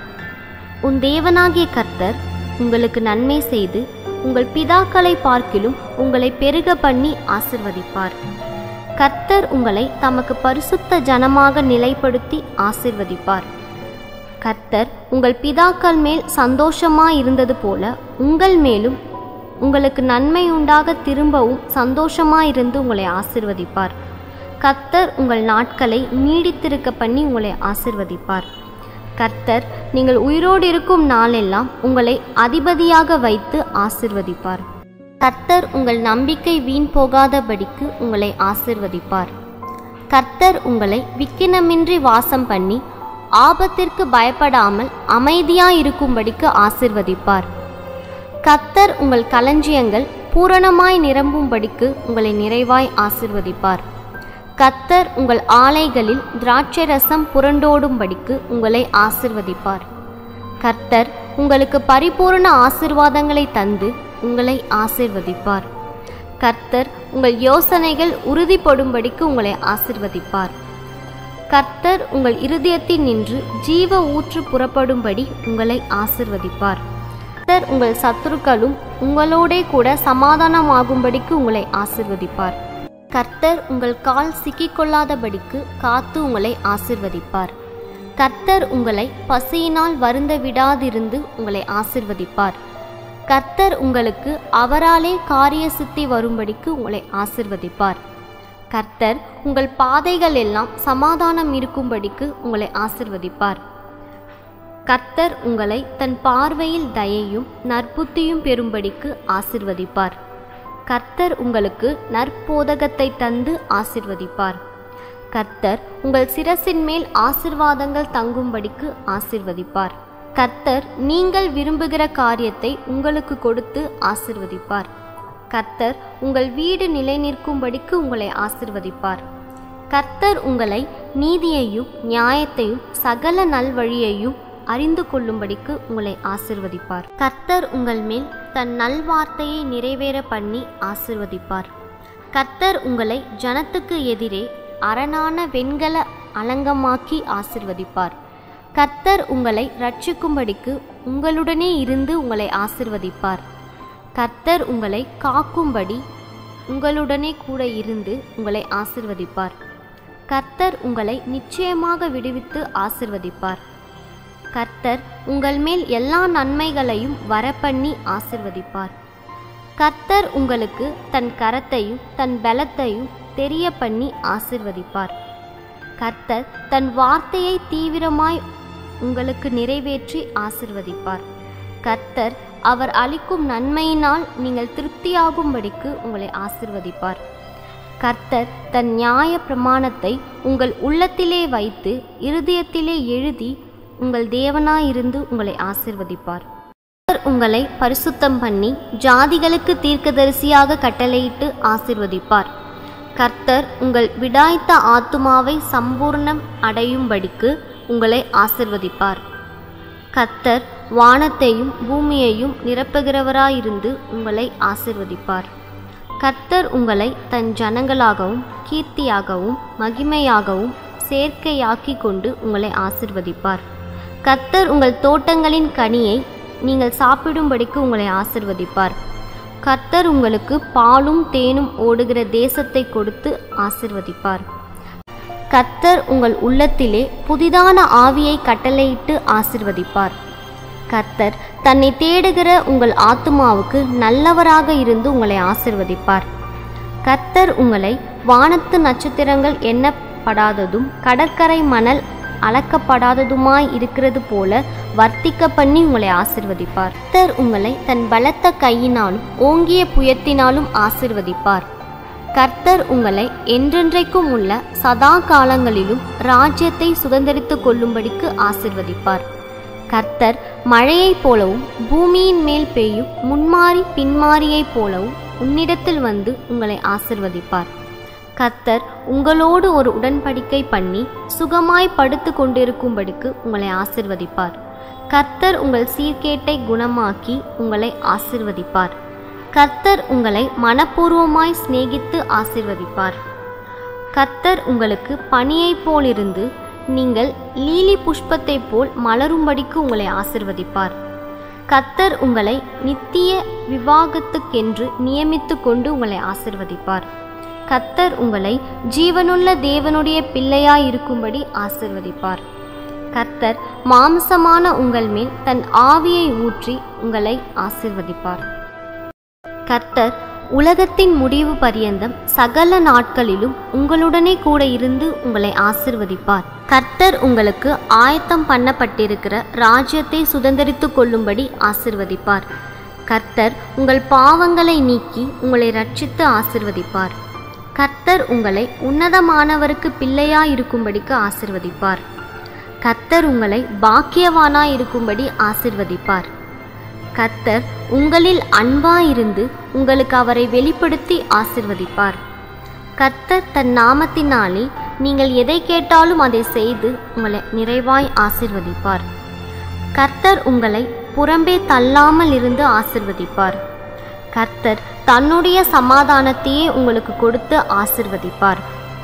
உன் தேவனாகிய கர்த்தர் உங்களுக்கு நன்மை செய்து உங்கள் பிதாக்களை பார்க்கிலும் உங்களை பெருக பண்ணி ஆசிர்வதிப்பார் கர்த்தர் உங்களை தமக்கு பரிசுத்த ஜனமாக நிலைப்படுத்தி ஆசிர்வதிப்பார் கர்த்தர் உங்கள் பிதாக்கள் மேல் சந்தோஷமாய் இருந்தது போல உங்கள் மேலும் உங்களுக்கு நன்மை உண்டாக திரும்பவும் சந்தோஷமாயிருந்து உங்களை ஆசிர்வதிப்பார் கர்த்தர் உங்கள் நாட்களை நீடித்திருக்க பண்ணி உங்களை ஆசிர்வதிப்பார் கர்த்தர் நீங்கள் உயிரோடு இருக்கும் நாளெல்லாம் உங்களை அதிபதியாக வைத்து ஆசிர்வதிப்பார் கர்த்தர் உங்கள் நம்பிக்கை வீண் போகாதபடிக்கு உங்களை ஆசிர்வதிப்பார் கர்த்தர் உங்களை விக்கினமின்றி வாசம் பண்ணி ஆபத்திற்கு பயப்படாமல் அமைதியாயிருக்கும்படிக்கு ஆசிர்வதிப்பார் கர்த்தர் உங்கள் களஞ்சியங்கள் பூரணமாய் நிரம்பும்படிக்கு உங்களை நிறைவாய் ஆசிர்வதிப்பார் கர்த்தர் உங்கள் ஆலைகளில் திராட்சை ரசம் புரண்டோடும்படிக்கு உங்களை ஆசிர்வதிப்பார் கர்த்தர் உங்களுக்கு பரிபூரண ஆசிர்வாதங்களை தந்து உங்களை ஆசிர்வதிப்பார் கர்த்தர் உங்கள் யோசனைகள் உறுதிப்படும்படிக்கு உங்களை ஆசிர்வதிப்பார் கர்த்தர் உங்கள் இருதயத்தில் நின்று ஜீவ ஊற்று புறப்படும்படி உங்களை ஆசிர்வதிப்பார் கர்த்தர் உங்கள் சத்துருக்களும் உங்களோடே கூட சமாதானமாகும்படிக்கு உங்களை ஆசிர்வதிப்பார் கர்த்தர் உங்கள் கால் சிக்கிக்கொள்ளாதபடிக்கு காத்து உங்களை ஆசிர்வதிப்பார் கர்த்தர் உங்களை பசியினால் வருந்த விடாதிருந்து உங்களை ஆசிர்வதிப்பார் கர்த்தர் உங்களுக்கு அவராலே காரிய சித்தி வரும்படிக்கு உங்களை ஆசிர்வதிப்பார் கர்த்தர் உங்கள் பாதைகள் எல்லாம் சமாதானம் இருக்கும்படிக்கு உங்களை ஆசிர்வதிப்பார் கர்த்தர் உங்களை தன் பார்வையில் தயையும் நற்புத்தியும் பெறும்படிக்கு ஆசிர்வதிப்பார் கர்த்தர் உங்களுக்கு நற்போதகத்தை தந்து ஆசிர்வதிப்பார் கர்த்தர் உங்கள் சிரசின் மேல் ஆசிர்வாதங்கள் தங்கும்படிக்கு ஆசிர்வதிப்பார் கர்த்தர் நீங்கள் விரும்புகிற காரியத்தை உங்களுக்கு கொடுத்து ஆசிர்வதிப்பார் கர்த்தர் உங்கள் வீடு நிலை நிற்கும்படிக்கு உங்களை ஆசிர்வதிப்பார் கர்த்தர் உங்களை நீதியையும் நியாயத்தையும் சகல நல்வழியையும் அறிந்து கொள்ளும்படிக்கு உங்களை ஆசிர்வதிப்பார் கர்த்தர் உங்கள் மேல் தன் நல்வார்த்தையை நிறைவேற பண்ணி ஆசிர்வதிப்பார் கர்த்தர் உங்களை ஜனத்துக்கு எதிரே அரணான வெண்கல அலங்கமாக்கி ஆசிர்வதிப்பார் கர்த்தர் உங்களை ரட்சிக்கும்படிக்கு உங்களுடனே இருந்து உங்களை ஆசிர்வதிப்பார் கர்த்தர் உங்களை காக்கும்படி உங்களுடனே கூட இருந்து உங்களை ஆசிர்வதிப்பார் கர்த்தர் உங்களை நிச்சயமாக விடுவித்து ஆசிர்வதிப்பார் கர்த்தர் உங்கள் மேல் எல்லா நன்மைகளையும் வரப்பண்ணி ஆசிர்வதிப்பார் கர்த்தர் உங்களுக்கு தன் கரத்தையும் தன் பலத்தையும் தெரிய பண்ணி ஆசிர்வதிப்பார் கர்த்தர் தன் வார்த்தையை தீவிரமாய் உங்களுக்கு நிறைவேற்றி ஆசிர்வதிப்பார் கர்த்தர் அவர் அளிக்கும் நன்மையினால் நீங்கள் திருப்தியாகும்படிக்கு உங்களை ஆசிர்வதிப்பார் கர்த்தர் தன் நியாய பிரமாணத்தை உங்கள் உள்ளத்திலே வைத்து இருதயத்திலே எழுதி உங்கள் தேவனாயிருந்து உங்களை ஆசிர்வதிப்பார் கர்த்தர் உங்களை பரிசுத்தம் பண்ணி ஜாதிகளுக்கு தீர்க்கதரிசியாக கட்டளையிட்டு ஆசிர்வதிப்பார் கர்த்தர் உங்கள் விடாய்த்த ஆத்துமாவை சம்பூர்ணம் அடையும்படிக்கு உங்களை ஆசிர்வதிப்பார் கர்த்தர் வானத்தையும் பூமியையும் நிரப்புகிறவராயிருந்து உங்களை ஆசிர்வதிப்பார் கர்த்தர் உங்களை தன் ஜனங்களாகவும் கீர்த்தியாகவும் மகிமையாகவும் சேர்க்கையாக்கி கொண்டு உங்களை ஆசிர்வதிப்பார் கர்த்தர் உங்கள் தோட்டங்களின் கனியை நீங்கள் சாப்பிடும்படிக்கு உங்களை ஆசிர்வதிப்பார் கர்த்தர் உங்களுக்கு பாலும் தேனும் ஓடுகிற தேசத்தை கொடுத்து ஆசிர்வதிப்பார் கர்த்தர் உங்கள் உள்ளத்திலே புதிதான ஆவியை கட்டளையிட்டு ஆசிர்வதிப்பார் கர்த்தர் தன்னை தேடுகிற உங்கள் ஆத்துமாவுக்கு நல்லவராக இருந்து உங்களை ஆசிர்வதிப்பார் கர்த்தர் உங்களை வானத்து நட்சத்திரங்கள் எண்ணப்படாததும் கடற்கரை மணல் அளக்கப்படாததுமாய் இருக்கிறது போல வர்த்திக்க பண்ணி உங்களை ஆசிர்வதிப்பார் கர்த்தர் உங்களை தன் பலத்த கையினாலும் ஓங்கிய புயத்தினாலும் ஆசிர்வதிப்பார் கர்த்தர் உங்களை என்றென்றைக்கும் உள்ள சதா காலங்களிலும் ராஜ்யத்தை சுதந்திரித்துக் கொள்ளும்படிக்கு ஆசிர்வதிப்பார் கர்த்தர் மழையைப் போலவும் பூமியின் மேல் பெய்யும் முன்மாறி பின்மாறியைப் போலவும் உன்னிடத்தில் வந்து உங்களை ஆசிர்வதிப்பார் கர்த்தர் உங்களோடு ஒரு உடன்படிக்கை பண்ணி சுகமாய் படுத்து கொண்டிருக்கும்படிக்கு உங்களை ஆசிர்வதிப்பார் கர்த்தர் உங்கள் சீர்கேட்டை குணமாக்கி உங்களை ஆசிர்வதிப்பார் கர்த்தர் உங்களை மனப்பூர்வமாய் சிநேகித்து ஆசிர்வதிப்பார் கர்த்தர் உங்களுக்கு பனியைப் போலிருந்து நீங்கள் லீலி புஷ்பத்தைப் போல் மலரும்படிக்கு உங்களை ஆசிர்வதிப்பார் கர்த்தர் உங்களை நித்திய விவாகத்துக்கென்று நியமித்து கொண்டு உங்களை ஆசிர்வதிப்பார் கர்த்தர் உங்களை ஜீவனுள்ள தேவனுடைய பிள்ளையாய் இருக்கும்படி ஆசிர்வதிப்பார் கர்த்தர் மாம்சமான உங்கள் மேல் தன் ஆவியை ஊற்றி உங்களை ஆசிர்வதிப்பார் கர்த்தர் உலகத்தின் முடிவு பரியந்தம் சகல நாட்களிலும் உங்களுடனே கூட இருந்து உங்களை ஆசிர்வதிப்பார் கர்த்தர் உங்களுக்கு ஆயத்தம் பண்ணப்பட்டிருக்கிற ராஜ்யத்தை சுதந்திரித்துக் கொள்ளும்படி ஆசிர்வதிப்பார் கர்த்தர் உங்கள் பாவங்களை நீக்கி உங்களை ரட்சித்து ஆசிர்வதிப்பார் கர்த்தர் உங்களை உன்னதமானவருக்கு பிள்ளையாயிருக்கும்படிக்கு ஆசிர்வதிப்பார் கர்த்தர் உங்களை பாக்கியவானாய் இருக்கும்படி ஆசிர்வதிப்பார் கர்த்தர் உங்களில் அன்பாயிருந்து உங்களுக்கு அவரை வெளிப்படுத்தி ஆசிர்வதிப்பார் கர்த்தர் தன் நாமத்தினாலே நீங்கள் எதை கேட்டாலும் அதை செய்து உங்களை நிறைவாய் ஆசிர்வதிப்பார் கர்த்தர் உங்களை புறம்பே தள்ளாமல் இருந்து ஆசிர்வதிப்பார் கர்த்தர் தன்னுடைய சமாதானத்தையே உங்களுக்கு கொடுத்து ஆசிர்வதிப்பார்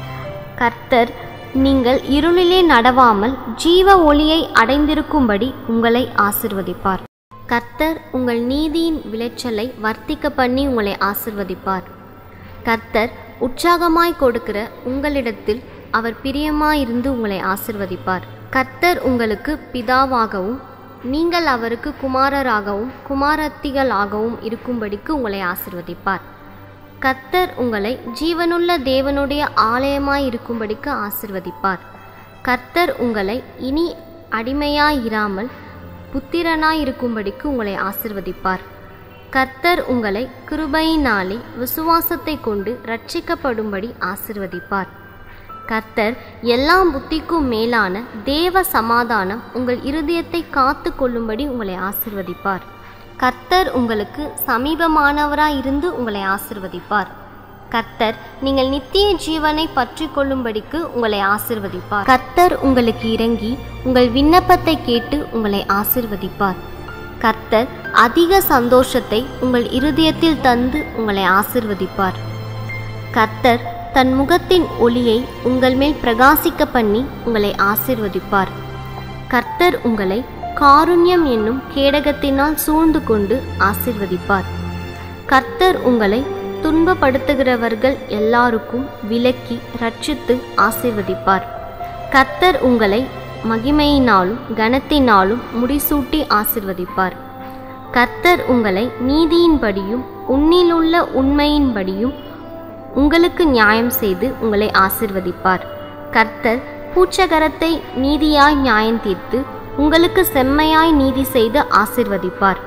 கர்த்தர் நீங்கள் இருளிலே நடவாமல் ஜீவ ஒளியை அடைந்திருக்கும்படி உங்களை ஆசிர்வதிப்பார் கர்த்தர் உங்கள் நீதியின் விளைச்சலை வர்த்திக்க பண்ணி உங்களை ஆசிர்வதிப்பார் கர்த்தர் உற்சாகமாய் கொடுக்கிற உங்களிடத்தில் அவர் பிரியமாயிருந்து உங்களை ஆசிர்வதிப்பார் கர்த்தர் உங்களுக்கு பிதாவாகவும் நீங்கள் அவருக்கு குமாரராகவும் குமாரத்திகளாகவும் இருக்கும்படிக்கு உங்களை ஆசிர்வதிப்பார் கர்த்தர் உங்களை ஜீவனுள்ள தேவனுடைய ஆலயமாய் இருக்கும்படிக்கு ஆசிர்வதிப்பார் கர்த்தர் உங்களை இனி அடிமையாயிராமல் புத்திரனாய் இருக்கும்படிக்கு உங்களை ஆசிர்வதிப்பார் கர்த்தர் உங்களை கிருபையினாலே விசுவாசத்தை கொண்டு ரட்சிக்கப்படும்படி ஆசிர்வதிப்பார் கர்த்தர் எல்லா புத்திக்கும் மேலான தேவ சமாதானம் உங்கள் இருதயத்தை காத்து கொள்ளும்படி உங்களை ஆசிர்வதிப்பார் கர்த்தர் உங்களுக்கு சமீபமானவராய் இருந்து உங்களை ஆசிர்வதிப்பார் கர்த்தர் நீங்கள் நித்திய ஜீவனை பற்றி கொள்ளும்படிக்கு உங்களை ஆசிர்வதிப்பார் கர்த்தர் உங்களுக்கு இறங்கி உங்கள் விண்ணப்பத்தை கேட்டு உங்களை ஆசிர்வதிப்பார் கர்த்தர் அதிக சந்தோஷத்தை உங்கள் இருதயத்தில் தந்து உங்களை ஆசிர்வதிப்பார் கர்த்தர் தன் முகத்தின் ஒளியை உங்கள் மேல் பிரகாசிக்க பண்ணி உங்களை ஆசிர்வதிப்பார் கர்த்தர் உங்களை காருண்யம் என்னும் கேடகத்தினால் சூழ்ந்து கொண்டு ஆசிர்வதிப்பார் கர்த்தர் உங்களை துன்பப்படுத்துகிறவர்கள் எல்லாருக்கும் விலக்கி ரட்சித்து ஆசிர்வதிப்பார் கர்த்தர் உங்களை மகிமையினாலும் கனத்தினாலும் முடிசூட்டி ஆசிர்வதிப்பார் கர்த்தர் உங்களை நீதியின்படியும் உன்னிலுள்ள உண்மையின்படியும் உங்களுக்கு நியாயம் செய்து உங்களை ஆசிர்வதிப்பார் கர்த்தர் பூச்சகரத்தை நீதியாய் நியாயம் தீர்த்து உங்களுக்கு செம்மையாய் நீதி செய்து ஆசிர்வதிப்பார்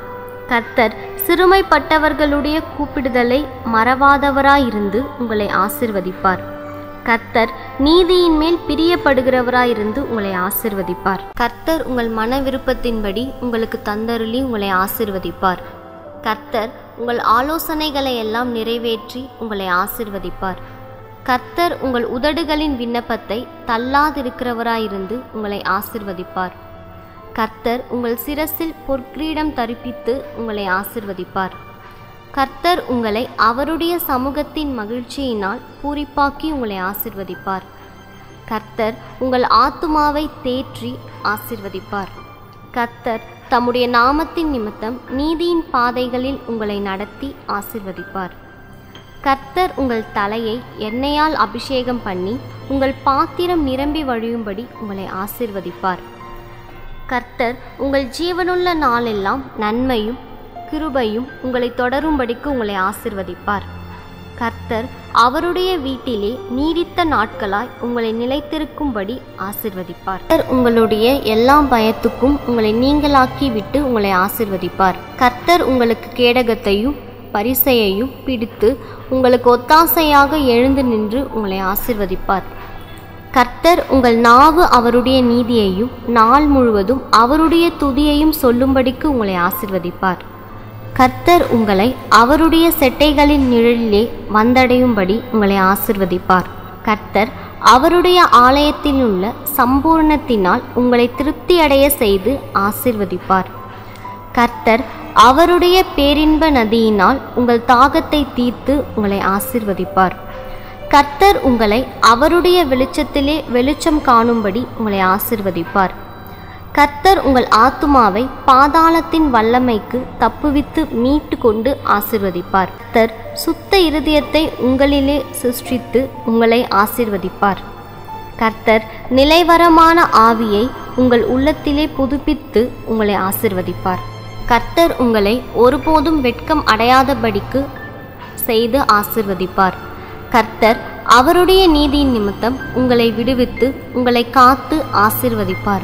கர்த்தர் சிறுமைப்பட்டவர்களுடைய கூப்பிடுதலை மறவாதவராயிருந்து உங்களை ஆசிர்வதிப்பார் கர்த்தர் நீதியின் மேல் பிரியப்படுகிறவராயிருந்து உங்களை ஆசிர்வதிப்பார் கர்த்தர் உங்கள் மன விருப்பத்தின்படி உங்களுக்கு தந்தருளி உங்களை ஆசிர்வதிப்பார் கர்த்தர் உங்கள் ஆலோசனைகளை எல்லாம் நிறைவேற்றி உங்களை ஆசிர்வதிப்பார் கர்த்தர் உங்கள் உதடுகளின் விண்ணப்பத்தை தள்ளாதிருக்கிறவராயிருந்து உங்களை ஆசிர்வதிப்பார் கர்த்தர் உங்கள் சிரசில் பொற்கிரீடம் தரிப்பித்து உங்களை ஆசிர்வதிப்பார் கர்த்தர் உங்களை அவருடைய சமூகத்தின் மகிழ்ச்சியினால் பூரிப்பாக்கி உங்களை ஆசிர்வதிப்பார் கர்த்தர் உங்கள் ஆத்துமாவை தேற்றி ஆசிர்வதிப்பார் கர்த்தர் தம்முடைய நாமத்தின் நிமித்தம் நீதியின் பாதைகளில் உங்களை நடத்தி ஆசிர்வதிப்பார் கர்த்தர் உங்கள் தலையை எண்ணெயால் அபிஷேகம் பண்ணி உங்கள் பாத்திரம் நிரம்பி வழியும்படி உங்களை ஆசிர்வதிப்பார் கர்த்தர் உங்கள் ஜீவனுள்ள நாளெல்லாம் நன்மையும் கிருபையும் உங்களை தொடரும்படிக்கு உங்களை ஆசிர்வதிப்பார் கர்த்தர் அவருடைய வீட்டிலே நீடித்த நாட்களாய் உங்களை நிலைத்திருக்கும்படி ஆசிர்வதிப்பார் கர்த்தர் உங்களுடைய எல்லா பயத்துக்கும் உங்களை நீங்களாக்கி விட்டு உங்களை ஆசிர்வதிப்பார் கர்த்தர் உங்களுக்கு கேடகத்தையும் பரிசையையும் பிடித்து உங்களுக்கு ஒத்தாசையாக எழுந்து நின்று உங்களை ஆசிர்வதிப்பார் கர்த்தர் உங்கள் நாவு அவருடைய நீதியையும் நாள் முழுவதும் அவருடைய துதியையும் சொல்லும்படிக்கு உங்களை ஆசிர்வதிப்பார் கர்த்தர் உங்களை அவருடைய செட்டைகளின் நிழலிலே வந்தடையும்படி உங்களை ஆசிர்வதிப்பார் கர்த்தர் அவருடைய ஆலயத்தில் உள்ள சம்பூர்ணத்தினால் உங்களை திருப்தியடைய செய்து ஆசிர்வதிப்பார் கர்த்தர் அவருடைய பேரின்ப நதியினால் உங்கள் தாகத்தை தீர்த்து உங்களை ஆசிர்வதிப்பார் கர்த்தர் உங்களை அவருடைய வெளிச்சத்திலே வெளிச்சம் காணும்படி உங்களை ஆசிர்வதிப்பார் கர்த்தர் உங்கள் ஆத்துமாவை பாதாளத்தின் வல்லமைக்கு தப்புவித்து மீட்டு கொண்டு ஆசிர்வதிப்பார் கர்த்தர் சுத்த இருதயத்தை உங்களிலே சிருஷ்டித்து உங்களை ஆசிர்வதிப்பார் கர்த்தர் நிலைவரமான ஆவியை உங்கள் உள்ளத்திலே புதுப்பித்து உங்களை ஆசிர்வதிப்பார் கர்த்தர் உங்களை ஒருபோதும் வெட்கம் அடையாதபடிக்கு செய்து ஆசிர்வதிப்பார் கர்த்தர் அவருடைய நீதியின் நிமித்தம் உங்களை விடுவித்து உங்களை காத்து ஆசிர்வதிப்பார்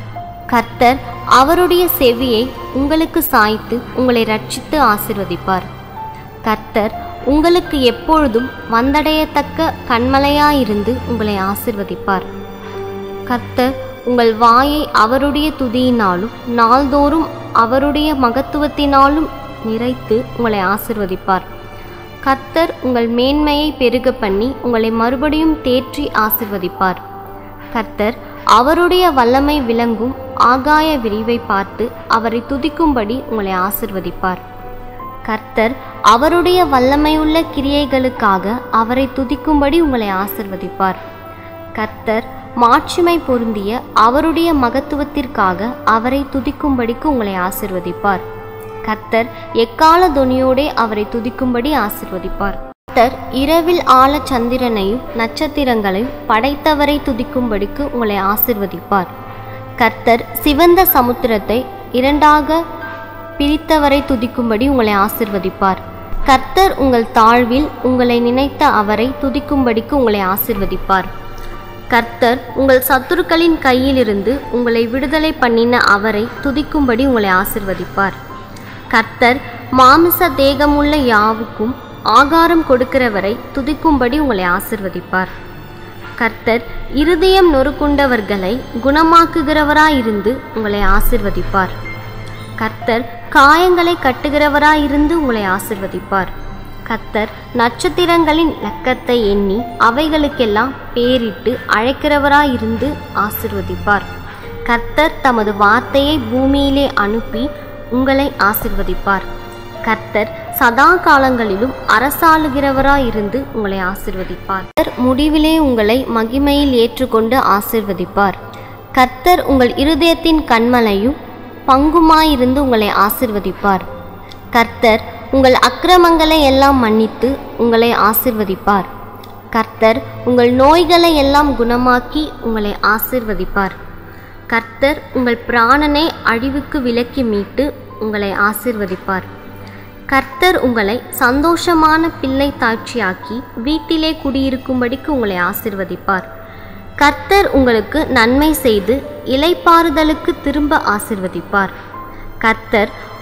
கர்த்தர் அவருடைய செவியை உங்களுக்கு சாய்த்து உங்களை ரட்சித்து ஆசிர்வதிப்பார் கர்த்தர் உங்களுக்கு எப்பொழுதும் வந்தடையத்தக்க கண்மலையாயிருந்து உங்களை ஆசிர்வதிப்பார் கர்த்தர் உங்கள் வாயை அவருடைய துதியினாலும் நாள்தோறும் அவருடைய மகத்துவத்தினாலும் நிறைத்து உங்களை ஆசிர்வதிப்பார் கர்த்தர் உங்கள் மேன்மையை பெருக பண்ணி உங்களை மறுபடியும் தேற்றி ஆசிர்வதிப்பார் கர்த்தர் அவருடைய வல்லமை விளங்கும் ஆகாய விரிவை பார்த்து அவரை துதிக்கும்படி உங்களை ஆசிர்வதிப்பார் கர்த்தர் அவருடைய வல்லமையுள்ள கிரியைகளுக்காக அவரை துதிக்கும்படி உங்களை ஆசிர்வதிப்பார் கர்த்தர் மாட்சிமை பொருந்திய அவருடைய மகத்துவத்திற்காக அவரை துதிக்கும்படிக்கு உங்களை ஆசிர்வதிப்பார் கர்த்தர் எக்கால துணியோடே அவரை துதிக்கும்படி ஆசிர்வதிப்பார் கர்த்தர் இரவில் ஆழ சந்திரனையும் நட்சத்திரங்களையும் படைத்தவரை துதிக்கும்படிக்கு உங்களை ஆசிர்வதிப்பார் கர்த்தர் சிவந்த சமுத்திரத்தை இரண்டாக பிரித்தவரை துதிக்கும்படி உங்களை ஆசிர்வதிப்பார் கர்த்தர் உங்கள் தாழ்வில் உங்களை நினைத்த அவரை துதிக்கும்படிக்கு உங்களை ஆசிர்வதிப்பார் கர்த்தர் உங்கள் சத்துருக்களின் கையிலிருந்து உங்களை விடுதலை பண்ணின அவரை துதிக்கும்படி உங்களை ஆசிர்வதிப்பார் கர்த்தர் மாமிச தேகமுள்ள யாவுக்கும் ஆகாரம் கொடுக்கிறவரை துதிக்கும்படி உங்களை ஆசிர்வதிப்பார் கர்த்தர் இருதயம் நொறுக்குண்டவர்களை குணமாக்குகிறவராயிருந்து உங்களை ஆசிர்வதிப்பார் கர்த்தர் காயங்களை கட்டுகிறவராயிருந்து உங்களை ஆசிர்வதிப்பார் கர்த்தர் நட்சத்திரங்களின் லக்கத்தை எண்ணி அவைகளுக்கெல்லாம் பேரிட்டு அழைக்கிறவராயிருந்து ஆசிர்வதிப்பார் கர்த்தர் தமது வார்த்தையை பூமியிலே அனுப்பி உங்களை ஆசிர்வதிப்பார் கர்த்தர் சதா காலங்களிலும் அரசாளுகிறவராயிருந்து உங்களை ஆசிர்வதிப்பார் கர்த்தர் முடிவிலே உங்களை மகிமையில் ஏற்றுக்கொண்டு ஆசிர்வதிப்பார் கர்த்தர் உங்கள் இருதயத்தின் கண்மலையும் பங்குமாயிருந்து உங்களை ஆசிர்வதிப்பார் கர்த்தர் உங்கள் அக்கிரமங்களை எல்லாம் மன்னித்து உங்களை ஆசிர்வதிப்பார் கர்த்தர் உங்கள் நோய்களை எல்லாம் குணமாக்கி உங்களை ஆசிர்வதிப்பார் கர்த்தர் உங்கள் பிராணனை அழிவுக்கு விலக்கி மீட்டு உங்களை ஆசிர்வதிப்பார் கர்த்தர் உங்களை சந்தோஷமான பிள்ளை தாட்சியாக்கி வீட்டிலே குடியிருக்கும்படிக்கு உங்களை ஆசிர்வதிப்பார் கர்த்தர் உங்களுக்கு நன்மை செய்து இலைப்பாறுதலுக்கு திரும்ப ஆசிர்வதிப்பார் கர்த்தர்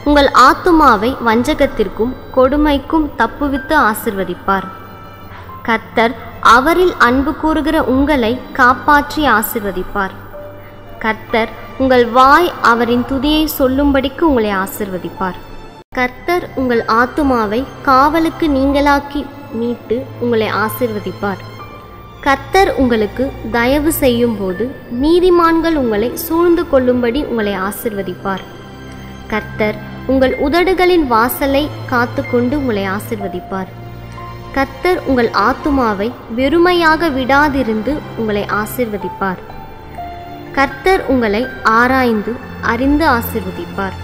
உங்கள் ஆத்துமாவை வஞ்சகத்திற்கும் கொடுமைக்கும் தப்புவித்து ஆசிர்வதிப்பார் கர்த்தர் அவரில் அன்பு கூறுகிற உங்களை காப்பாற்றி ஆசிர்வதிப்பார் கர்த்தர் உங்கள் வாய் அவரின் துதியை சொல்லும்படிக்கு உங்களை ஆசிர்வதிப்பார் கர்த்தர் உங்கள் ஆத்துமாவை காவலுக்கு நீங்களாக்கி மீட்டு உங்களை ஆசிர்வதிப்பார் கர்த்தர் உங்களுக்கு தயவு செய்யும்போது நீதிமான்கள் உங்களை சூழ்ந்து கொள்ளும்படி உங்களை ஆசிர்வதிப்பார் கர்த்தர் உங்கள் உதடுகளின் வாசலை காத்துக்கொண்டு உங்களை ஆசிர்வதிப்பார் கர்த்தர் உங்கள் ஆத்துமாவை வெறுமையாக விடாதிருந்து உங்களை ஆசிர்வதிப்பார் கர்த்தர் உங்களை ஆராய்ந்து அறிந்து ஆசிர்வதிப்பார்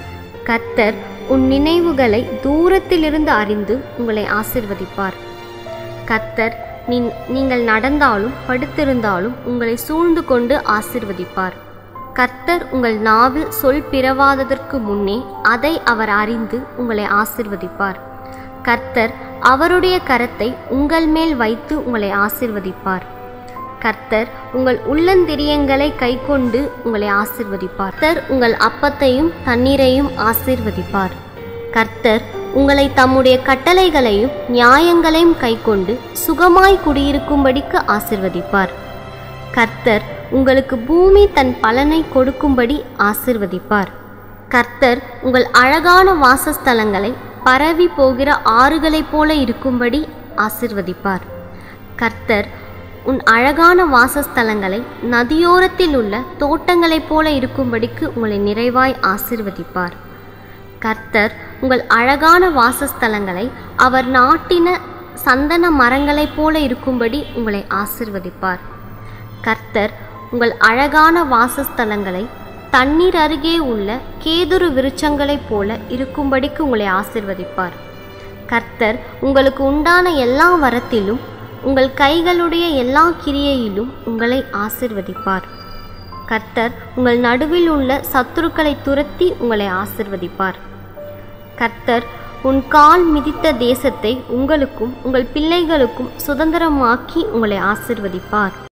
கர்த்தர் உன் நினைவுகளை தூரத்திலிருந்து அறிந்து உங்களை ஆசிர்வதிப்பார் கர்த்தர் நீ நீங்கள் நடந்தாலும் படுத்திருந்தாலும் உங்களை சூழ்ந்து கொண்டு ஆசிர்வதிப்பார் கர்த்தர் உங்கள் நாவில் சொல் பிறவாததற்கு முன்னே அதை அவர் அறிந்து உங்களை ஆசிர்வதிப்பார் கர்த்தர் அவருடைய கரத்தை உங்கள் மேல் வைத்து உங்களை ஆசிர்வதிப்பார் கர்த்தர் உங்கள் உள்ளந்திரியங்களை கைக்கொண்டு உங்களை ஆசிர்வதிப்பார் கர்த்தர் உங்கள் அப்பத்தையும் தண்ணீரையும் ஆசிர்வதிப்பார் கர்த்தர் உங்களை தம்முடைய கட்டளைகளையும் நியாயங்களையும் கைக்கொண்டு சுகமாய் குடியிருக்கும்படிக்கு ஆசிர்வதிப்பார் கர்த்தர் உங்களுக்கு பூமி தன் பலனை கொடுக்கும்படி ஆசிர்வதிப்பார் கர்த்தர் உங்கள் அழகான வாசஸ்தலங்களை பரவி போகிற ஆறுகளைப் போல இருக்கும்படி ஆசிர்வதிப்பார் கர்த்தர் உன் அழகான வாசஸ்தலங்களை நதியோரத்தில் உள்ள தோட்டங்களைப் போல இருக்கும்படிக்கு உங்களை நிறைவாய் ஆசிர்வதிப்பார் கர்த்தர் உங்கள் அழகான வாசஸ்தலங்களை அவர் நாட்டின சந்தன மரங்களைப் போல இருக்கும்படி உங்களை ஆசிர்வதிப்பார் கர்த்தர் உங்கள் அழகான வாசஸ்தலங்களை தண்ணீர் அருகே உள்ள கேதுரு விருட்சங்களைப் போல இருக்கும்படிக்கு உங்களை ஆசிர்வதிப்பார் கர்த்தர் உங்களுக்கு உண்டான எல்லா வரத்திலும் உங்கள் கைகளுடைய எல்லா கிரியையிலும் உங்களை ஆசிர்வதிப்பார் கர்த்தர் உங்கள் நடுவில் உள்ள சத்துருக்களை துரத்தி உங்களை ஆசிர்வதிப்பார் கர்த்தர் உன் கால் மிதித்த தேசத்தை உங்களுக்கும் உங்கள் பிள்ளைகளுக்கும் சுதந்திரமாக்கி உங்களை ஆசிர்வதிப்பார்